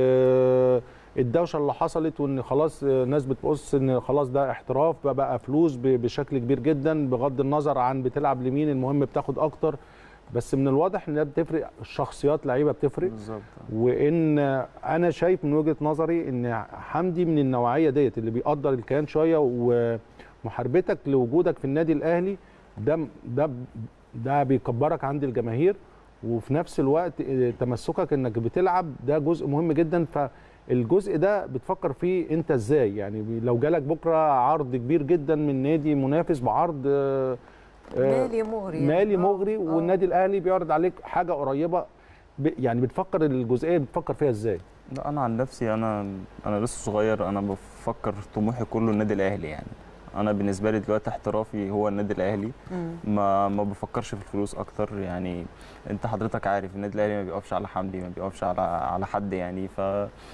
والدوشه اللي حصلت وان خلاص آه، ناس بتبص ان خلاص ده احتراف بقى, بقى فلوس ب- بشكل كبير جدا بغض النظر عن بتلعب لمين المهم بتاخد اكتر بس من الواضح ان ده بتفرق الشخصيات لعيبه بتفرق بالظبط وان انا شايف من وجهه نظري ان حمدي من النوعيه ديت اللي بيقدر الكيان شويه ومحاربتك لوجودك في النادي الاهلي ده ده ده بيكبرك عند الجماهير وفي نفس الوقت تمسكك انك بتلعب ده جزء مهم جدا فالجزء ده بتفكر فيه انت ازاي يعني لو جالك بكره عرض كبير جدا من نادي منافس بعرض آه، آه، مالي مغري مالي آه، مغري آه. والنادي الاهلي بيعرض عليك حاجه قريبه ب- يعني بتفكر الجزئيه بتفكر فيها ازاي لا انا عن نفسي انا انا لسه صغير انا بفكر طموحي كله النادي الاهلي يعني انا بالنسبه لي دلوقتي احترافي هو النادي الاهلي مم. ما ما بفكرش في الفلوس اكتر يعني انت حضرتك عارف النادي الاهلي ما بيقفش على حمدي ما بيقفش على على حد يعني ف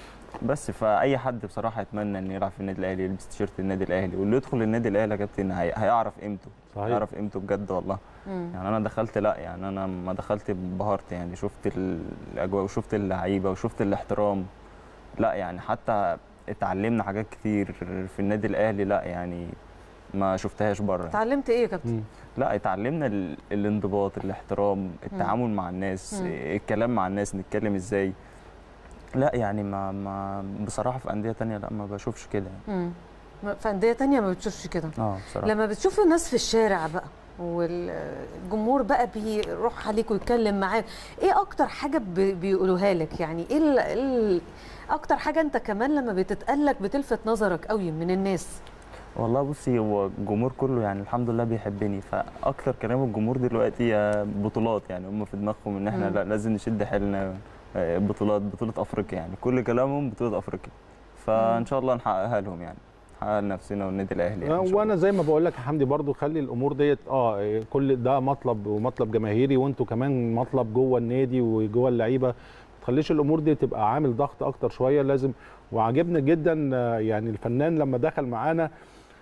بس فاي حد بصراحه يتمنى انه يلعب في النادي الاهلي يلبس تيشيرت النادي الاهلي واللي يدخل النادي الاهلي يا كابتن هي- هيعرف قيمته صحيح. هيعرف قيمته بجد والله مم. يعني انا دخلت لا يعني انا ما دخلت انبهرت يعني شفت الاجواء وشفت اللعيبه وشفت الاحترام لا يعني حتى اتعلمنا حاجات كتير في النادي الاهلي لا يعني ما شفتهاش بره اتعلمت ايه يا كابتن مم. لا اتعلمنا ال- الانضباط الاحترام التعامل مع الناس مم. الكلام مع الناس نتكلم ازاي لا يعني ما ما بصراحه في انديه تانية لا ما بشوفش كده يعني. مم. ما- في انديه تانية ما بتشوفش كده اه بصراحه لما بتشوف الناس في الشارع بقى والجمهور بقى بيروح عليك ويتكلم معاك ايه اكتر حاجه بي- بيقولوها لك يعني ايه ال- ال- اكتر حاجه انت كمان لما بتتقالك بتلفت نظرك قوي من الناس والله بصي هو الجمهور كله يعني الحمد لله بيحبني فاكتر كلام الجمهور دلوقتي آه، بطولات يعني هم في دماغهم ان احنا مم. لا لازم نشد حيلنا آه، بطولات بطوله افريقيا يعني كل كلامهم بطوله افريقيا فان شاء الله نحققها لهم يعني نحققها لنفسنا والنادي الاهلي يعني إن شاء وانا زي ما بقول لك يا حمدي برضو خلي الامور ديت اه كل ده مطلب ومطلب جماهيري وانتوا كمان مطلب جوه النادي وجوه اللعيبه ما تخليش الامور دي تبقى عامل ضغط اكتر شويه لازم وعجبني جدا آه، يعني الفنان لما دخل معانا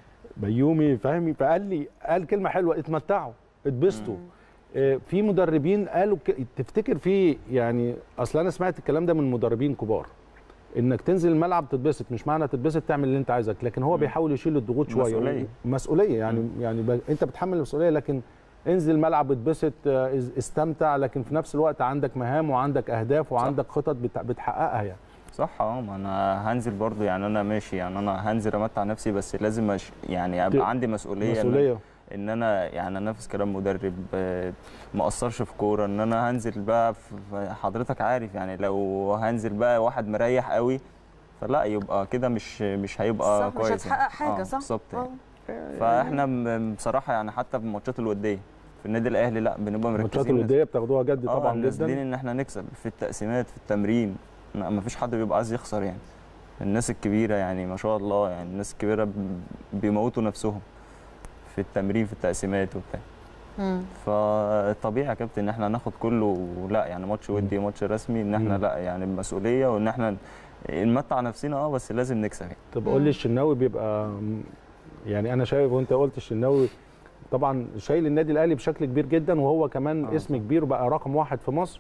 بيومي فهمي فقال لي قال كلمه حلوه اتمتعوا اتبسطوا آه، في مدربين قالوا ك- تفتكر في يعني اصل انا سمعت الكلام ده من مدربين كبار انك تنزل الملعب تتبسط مش معنى تتبسط تعمل اللي انت عايزك لكن هو بيحاول يشيل الضغوط شويه مسؤولية. مسؤوليه يعني يعني ب... انت بتحمل المسؤوليه لكن انزل الملعب اتبسط آه، از- استمتع لكن في نفس الوقت عندك مهام وعندك اهداف وعندك خطط بت... بتحققها يعني صح اه ما انا هنزل برضو يعني انا ماشي يعني انا هنزل امتع نفسي بس لازم أش يعني ابقى ت- عندي مسؤوليه إن- مسؤوليه ان انا يعني انفذ كلام مدرب آه، ما اقصرش في كوره ان انا هنزل بقى في في- حضرتك عارف يعني لو هنزل بقى واحد مريح قوي فلا يبقى كده مش مش هيبقى صح مش كويس هتحقق يعني. حاجه آه، صح بالظبط يعني. آه. فاحنا م- بصراحه يعني حتى في الماتشات الوديه في النادي الاهلي لا بنبقى الماتشات مركزين الوديه بتاخدوها جد آه، طبعا نازلين جدا ان احنا نكسب في التقسيمات في التمرين لا، ما فيش حد بيبقى عايز يخسر يعني الناس الكبيره يعني ما شاء الله يعني الناس الكبيره ب- بيموتوا نفسهم في التمرين في التقسيمات وبتاع مم. فطبيعي يا كابتن ان احنا ناخد كله لا يعني ماتش ودي ماتش رسمي ان احنا مم. لا يعني بمسؤوليه وان احنا نمتع نفسنا اه بس لازم نكسب يعني طب قول لي الشناوي بيبقى يعني انا شايف وانت قلت الشناوي طبعا شايل النادي الاهلي بشكل كبير جدا وهو كمان آه، اسم كبير وبقى رقم واحد في مصر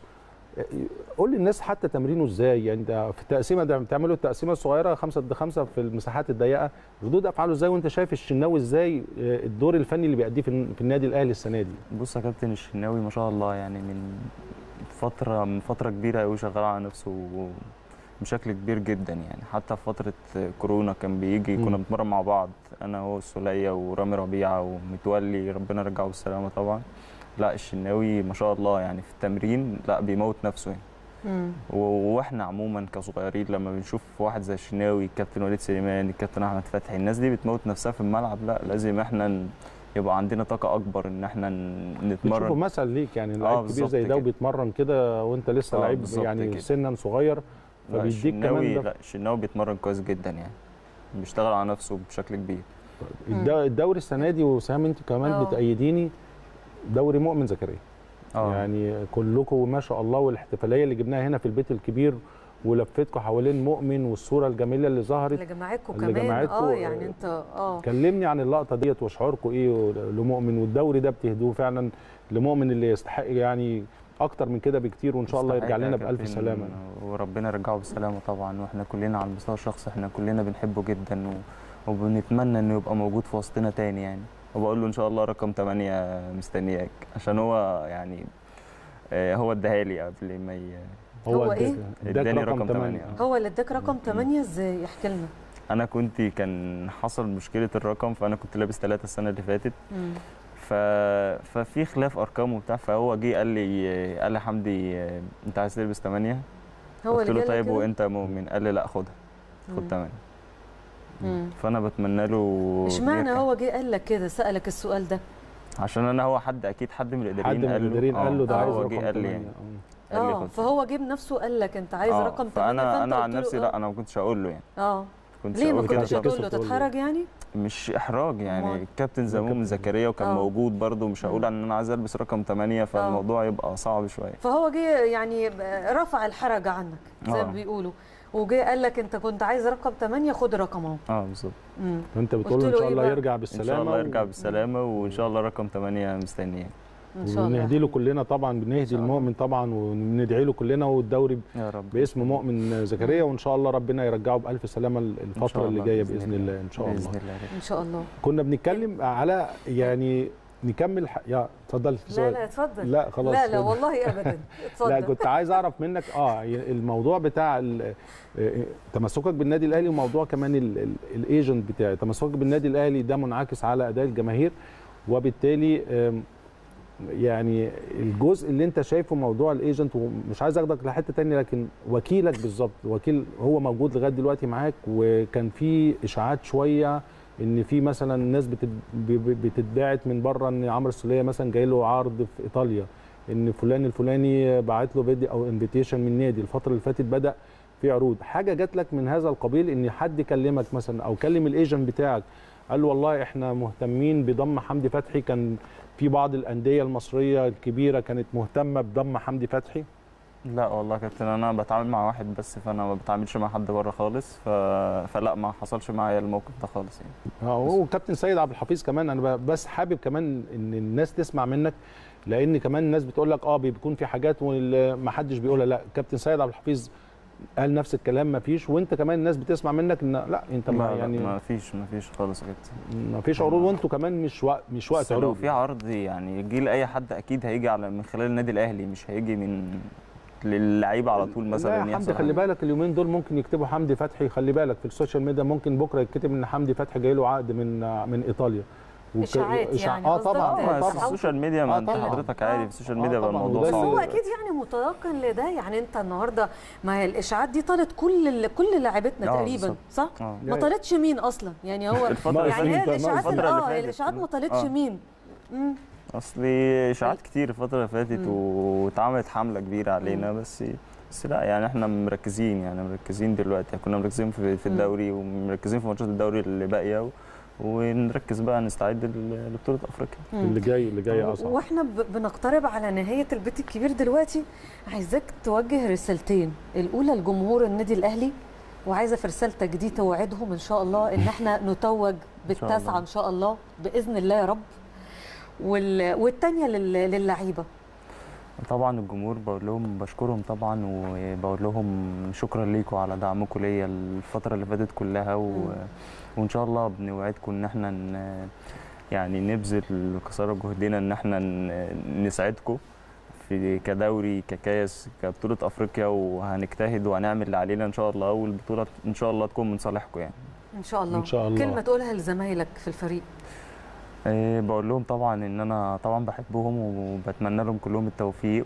قول لي الناس حتى تمرينه ازاي يعني انت في التقسيمه ده بتعملوا التقسيمه الصغيره خمسة ضد خمسة في المساحات الضيقه ردود افعاله ازاي وانت شايف الشناوي ازاي آه، الدور الفني اللي بيأديه في في النادي الاهلي السنه دي بص يا كابتن الشناوي ما شاء الله يعني من فترة من فترة كبيرة قوي شغال على نفسه بشكل كبير جدا يعني حتى في فترة كورونا كان بيجي مم. كنا بنتمرن مع بعض أنا هو السولية ورامي ربيعة ومتولي ربنا يرجعه بالسلامة طبعا لا الشناوي ما شاء الله يعني في التمرين لا بيموت نفسه يعني مم. و- واحنا عموما كصغيرين لما بنشوف واحد زي الشناوي الكابتن وليد سليمان الكابتن احمد فتحي الناس دي بتموت نفسها في الملعب لا لازم احنا ن- يبقى عندنا طاقه اكبر ان احنا ن- بتشوفه نتمرن مثل ليك يعني آه، لعيب كبير بالظبط زي ده كده. وبيتمرن كده وانت لسه آه، لعيب بالظبط يعني كده. سنا صغير لا، فبيديك الشناوي كمان ده لا الشناوي بيتمرن كويس جدا يعني بيشتغل على نفسه بشكل كبير الد- الدوري السنه دي وسام انت كمان آه. بتأيديني دوري مؤمن زكريا اه يعني كلكم ما شاء الله والاحتفاليه اللي جبناها هنا في البيت الكبير ولفتكم حوالين مؤمن والصوره الجميله اللي ظهرت اللي جماعتكم اللي كمان جمعتكم، اه آه، يعني انت اه كلمني عن اللقطه ديت وشعوركم ايه لمؤمن والدوري ده بتهدوه فعلا لمؤمن اللي يستحق يعني اكتر من كده بكتير وان شاء الله يرجع يستحق يا لنا بالف كابتن، سلامه وربنا يرجعه بالسلامه طبعا واحنا كلنا على المستوى الشخصي احنا كلنا بنحبه جدا و... وبنتمنى انه يبقى موجود في وسطنا تاني يعني وبقول له ان شاء الله رقم 8 مستنياك عشان هو يعني آه، هو اداها لي قبل ما ي... هو إيه؟ اداك اداني رقم رقم 8 8 هو اللي اداك رقم 8 ازاي احكي لنا انا كنت كان حصل مشكله الرقم فانا كنت لابس ثلاثة السنه اللي فاتت مم. ف... ففي خلاف ارقام وبتاع فهو جه قال لي قال لي حمدي آه، انت عايز تلبس 8 هو قلت اللي له جالك طيب كده؟ وانت مؤمن قال لي لا خدها خد مم. 8 مم. فانا بتمنى له اشمعنى يرجع. هو جه قال لك كده سالك السؤال ده عشان انا هو حد اكيد حد من الاداريين حد من قال له الاداريين قال له ده آه، عايز هو رقم جه قال لي 8 يعني قال لي اه خد فهو جه بنفسه قال لك انت عايز آه، رقم 8 فانا انا عن قلت له نفسي آه. لا انا ما كنتش هقول له يعني اه كنتش ليه ما هقول كده كنتش طبعاً. هتقول له تقول له. تتحرج يعني مش احراج يعني أمال؟ الكابتن زموم زكريا وكان آه. موجود برده مش هقول ان انا عايز البس رقم 8 فالموضوع يبقى صعب شويه فهو جه يعني رفع الحرج عنك زي ما آه. بيقولوا وجه قال لك انت كنت عايز رقم 8 خد رقم اهو اه بالظبط مم. انت قلت بتقول له ان له شاء إيه الله بقى؟ يرجع ان شاء بالسلامه الله يرجع و- بالسلامه وان شاء الله رقم 8 مستنياه ان شاء الله ونهدي له كلنا طبعا بنهدي المؤمن طبعا وندعي له كلنا والدوري يا رب باسم مؤمن زكريا وان شاء الله ربنا يرجعه بالف سلامه الفتره اللي الله جايه بإذن باذن الله. الله ان شاء باذن الله الله ان شاء الله كنا بنتكلم على يعني نكمل ح... يا اتفضل في لا سؤال لا اتفضل لا خلاص لا لا اتفضل. والله ابدا اتفضل لا كنت عايز اعرف منك اه الموضوع بتاع ال- آه، تمسكك بالنادي الاهلي وموضوع كمان ال- ال- الايجنت بتاعي تمسكك بالنادي الاهلي ده منعكس على اداء الجماهير وبالتالي آم، يعني الجزء اللي انت شايفه موضوع الايجنت ومش عايز اخدك لحته تانية لكن وكيلك بالظبط وكيل هو موجود لغايه دلوقتي معاك وكان في اشاعات شويه ان في مثلا ناس بتت- ب- ب- بتتباعت من بره ان عمرو السوليه مثلا جاي له عرض في ايطاليا ان فلان الفلاني بعت له فيديو او انفيتيشن من نادي الفتره اللي فاتت بدا في عروض حاجه جات لك من هذا القبيل ان حد كلمك مثلا او كلم الايجنت بتاعك قال له والله احنا مهتمين بضم حمدي فتحي كان في بعض الانديه المصريه الكبيره كانت مهتمه بضم حمدي فتحي لا والله يا كابتن انا بتعامل مع واحد بس فانا ما بتعاملش مع حد بره خالص ف... فلا ما حصلش معايا الموقف ده خالص يعني اه وكابتن سيد عبد الحفيظ كمان انا ب- بس حابب كمان ان الناس تسمع منك لان كمان الناس بتقول لك اه بيكون في حاجات وما حدش بيقولها لا كابتن سيد عبد الحفيظ قال نفس الكلام ما فيش وانت كمان الناس بتسمع منك ان لا انت ما لا لا يعني ما فيش ما فيش خالص يا كابتن ما فيش عروض وانتوا كمان مش وقت مش وقت بس لو عروض في عرض يعني يجي لاي حد اكيد هيجي على من خلال النادي الاهلي مش هيجي من للعيبه على طول مثلا لا يا حمدي يحصل خلي حاجة. بالك اليومين دول ممكن يكتبوا حمدي فتحي خلي بالك في السوشيال ميديا ممكن بكره يتكتب ان حمدي فتحي جاي له عقد من من ايطاليا وك- إشاعات إشاع- يعني اه قصدك طبعا ده اه ما طبعا في السوشيال ميديا ما آه انت طبعاً. حضرتك عادي في السوشيال ميديا آه بقى طبعاً. الموضوع وده بس اللي- هو صعب اكيد يعني متيقن لده يعني انت النهارده ما هي الاشاعات دي طالت كل ال- كل لاعبتنا آه، تقريبا بالظبط. صح؟ اه ما طالتش مين اصلا يعني هو الفترة اللي يعني هي فاتت- الاشاعات الفترة اللي اه فاتت. الاشاعات ما طالتش آه. مين مم. اصل اشاعات كتير الفتره اللي فاتت مم. واتعملت حمله كبيره علينا بس بس لا يعني احنا مركزين يعني مركزين دلوقتي كنا مركزين في في مم. الدوري ومركزين في ماتشات الدوري اللي باقيه و- ونركز بقى نستعد ل- لبطوله افريقيا مم. اللي جاي اللي جاي اصعب واحنا ب- بنقترب على نهايه البيت الكبير دلوقتي عايزاك توجه رسالتين الاولى لجمهور النادي الاهلي وعايزه في رسالتك دي توعدهم ان شاء الله ان احنا نتوج بالتاسعه الله. ان شاء الله باذن الله يا رب وال... والتانيه لل... للعيبه طبعا الجمهور بقول لهم بشكرهم طبعا وبقول لهم شكرا ليكم على دعمكم ليا الفتره اللي فاتت كلها و... مم. وان شاء الله بنوعدكم ان احنا ن... يعني نبذل قصارى جهدنا ان احنا ن- نساعدكم في كدوري ككاس كبطوله افريقيا وهنجتهد وهنعمل اللي علينا ان شاء الله والبطوله ان شاء الله تكون من صالحكم يعني ان شاء الله إن شاء الله. كلمه تقولها لزمايلك في الفريق إيه بقول لهم طبعا ان انا طبعا بحبهم وبتمنى لهم كلهم التوفيق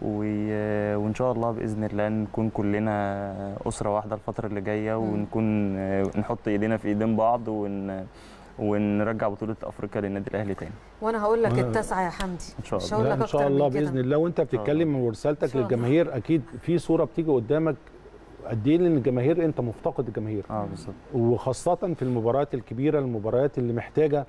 و- وان شاء الله باذن الله نكون كلنا اسره واحده الفتره اللي جايه ونكون نحط ايدينا في ايدين بعض ون ونرجع بطوله افريقيا للنادي الاهلي تاني وانا هقول لك وأنا- التاسعه يا حمدي ان شاء مش الله هقول لا لك ان شاء أكتر الله من كده. باذن الله وانت بتتكلم ورسالتك شاء الله. للجماهير اكيد في صوره بتيجي قدامك قد ايه لان الجماهير انت مفتقد الجماهير اه بالظبط وخاصه في المباريات الكبيره المباريات اللي محتاجه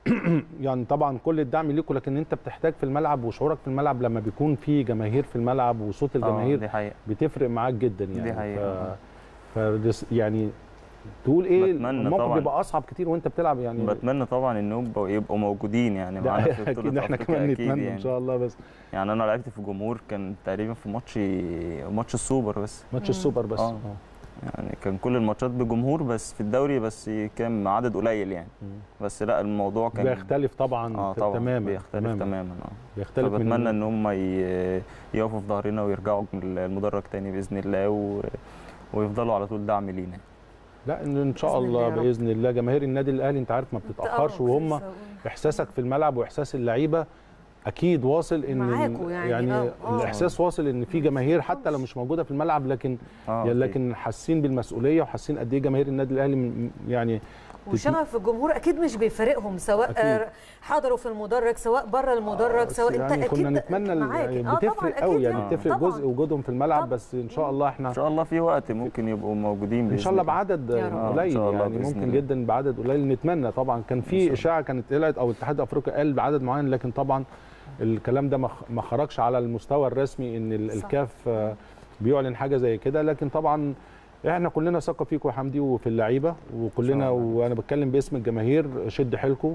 يعني طبعا كل الدعم ليكم لكن انت بتحتاج في الملعب وشعورك في الملعب لما بيكون في جماهير في الملعب وصوت اه الجماهير دي حقيقه بتفرق معاك جدا يعني دي حقيقة. ف... ف... يعني تقول ايه بتمنى الموقف طبعاً. بيبقى اصعب كتير وانت بتلعب يعني بتمنى طبعا انهم يبقوا- يبقوا موجودين يعني ده معانا في بطوله اكيد احنا أفريقيا كمان أكيد نتمنى يعني. ان شاء الله بس يعني انا لعبت في جمهور كان تقريبا في ماتش ماتش السوبر بس ماتش السوبر بس آه. يعني كان كل الماتشات بجمهور بس في الدوري بس كان عدد قليل يعني بس لا الموضوع كان بيختلف طبعا اه طبعا تماما بيختلف تماما, تماما اه بيختلف من فبتمنى ان هم ي- يقفوا في ظهرنا ويرجعوا المدرج تاني باذن الله و... ويفضلوا على طول دعم لينا لا ان ان شاء بإذن الله الله يا رب. باذن الله جماهير النادي الاهلي انت عارف ما بتتاخرش آه، وهم كنت لسه احساسك في الملعب واحساس اللعيبه اكيد واصل ان معاكوا يعني، يعني آه، آه. الاحساس واصل ان في جماهير حتى لو مش موجوده في الملعب لكن اه يعني أكيد. لكن حاسين بالمسؤوليه وحاسين قد ايه جماهير النادي الاهلي م- يعني وشغف الجمهور اكيد مش بيفارقهم سواء أكيد. آه، حضروا في المدرج سواء بره المدرج آه، سواء انت يعني اكيد كنا نتمنى معاك. يعني آه، طبعاً، بتفرق أكيد قوي يعني يعني. بتفرق طبعاً. جزء وجودهم في الملعب طبعاً. بس ان شاء الله احنا ان شاء الله في وقت ممكن يبقوا موجودين ان بإذن شاء الله الله. بعدد يا رب. آه، إن قليل شاء الله يعني بإذن ممكن الله. جدا بعدد قليل نتمنى طبعا كان إن شاء في الله. اشاعه كانت طلعت او الاتحاد الافريقي قال بعدد معين لكن طبعا الكلام ده ما خ- ما خرجش على المستوى الرسمي ان ال- صح. الكاف آه، بيعلن حاجه زي كده لكن طبعا احنا كلنا ثقه فيكم يا حمدي وفي اللعيبه وكلنا الله. وانا بتكلم باسم الجماهير شد حيلكم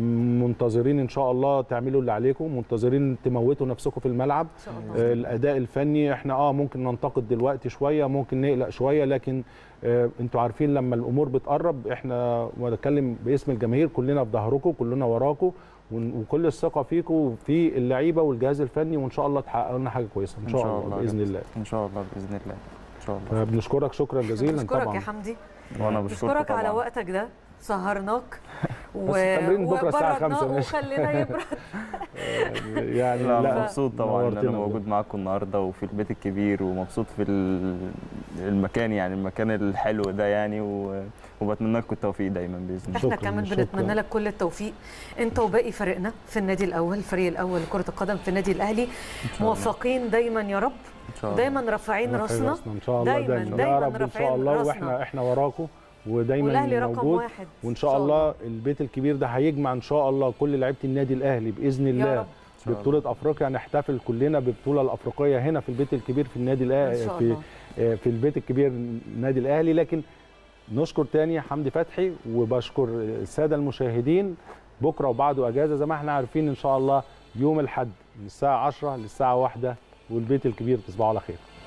منتظرين ان شاء الله تعملوا اللي عليكم منتظرين تموتوا نفسكم في الملعب ان شاء الله آه، الاداء الفني احنا اه ممكن ننتقد دلوقتي شويه ممكن نقلق شويه لكن آه انتوا عارفين لما الامور بتقرب احنا بتكلم باسم الجماهير كلنا في ظهركم كلنا وراكم ون- وكل الثقه فيكم وفي اللعيبه والجهاز الفني وان شاء الله تحققوا لنا حاجه كويسه ان شاء, الله, باذن الله ان شاء الله باذن الله ان شاء الله فبنشكرك شكرا جزيلا بشكرك يا طبعا حمدي وانا بشكرك بشكرك على طبعا وقتك ده سهرناك و... بس التمرين بكرة الساعة وبردناه 5 ماشي. وخلينا يبرد يعني لا, لا مبسوط طبعا ان انا نورتنا موجود معاكم النهارده وفي البيت الكبير ومبسوط في ال- المكان يعني المكان الحلو ده يعني و- وبتمنى لكم التوفيق دايما باذن الله احنا شكراً، كمان شكراً. بنتمنى لك كل التوفيق انت وباقي فريقنا في النادي الاول الفريق الاول لكره القدم في النادي الاهلي موفقين دايما يا رب ان شاء الله دايما رافعين رافعين راسنا راسنا ان شاء الله دايماً- دايما, دايماً يا رب ان رافعين شاء الله راسنا. واحنا احنا وراكم ودايما والاهلي رقم موجود واحد وان شاء الله البيت الكبير ده هيجمع ان شاء الله كل لعيبه النادي الاهلي باذن الله رب. شاء ببطوله افريقيا نحتفل كلنا بالبطوله الافريقيه هنا في البيت الكبير في النادي ان الاهلي شاء في الله آه، في البيت الكبير النادي الاهلي لكن نشكر تاني حمدي فتحي وبشكر الساده المشاهدين بكره وبعده اجازه زي ما احنا عارفين ان شاء الله يوم الاحد من الساعه 10 للساعه 1 والبيت الكبير تصبحوا على خير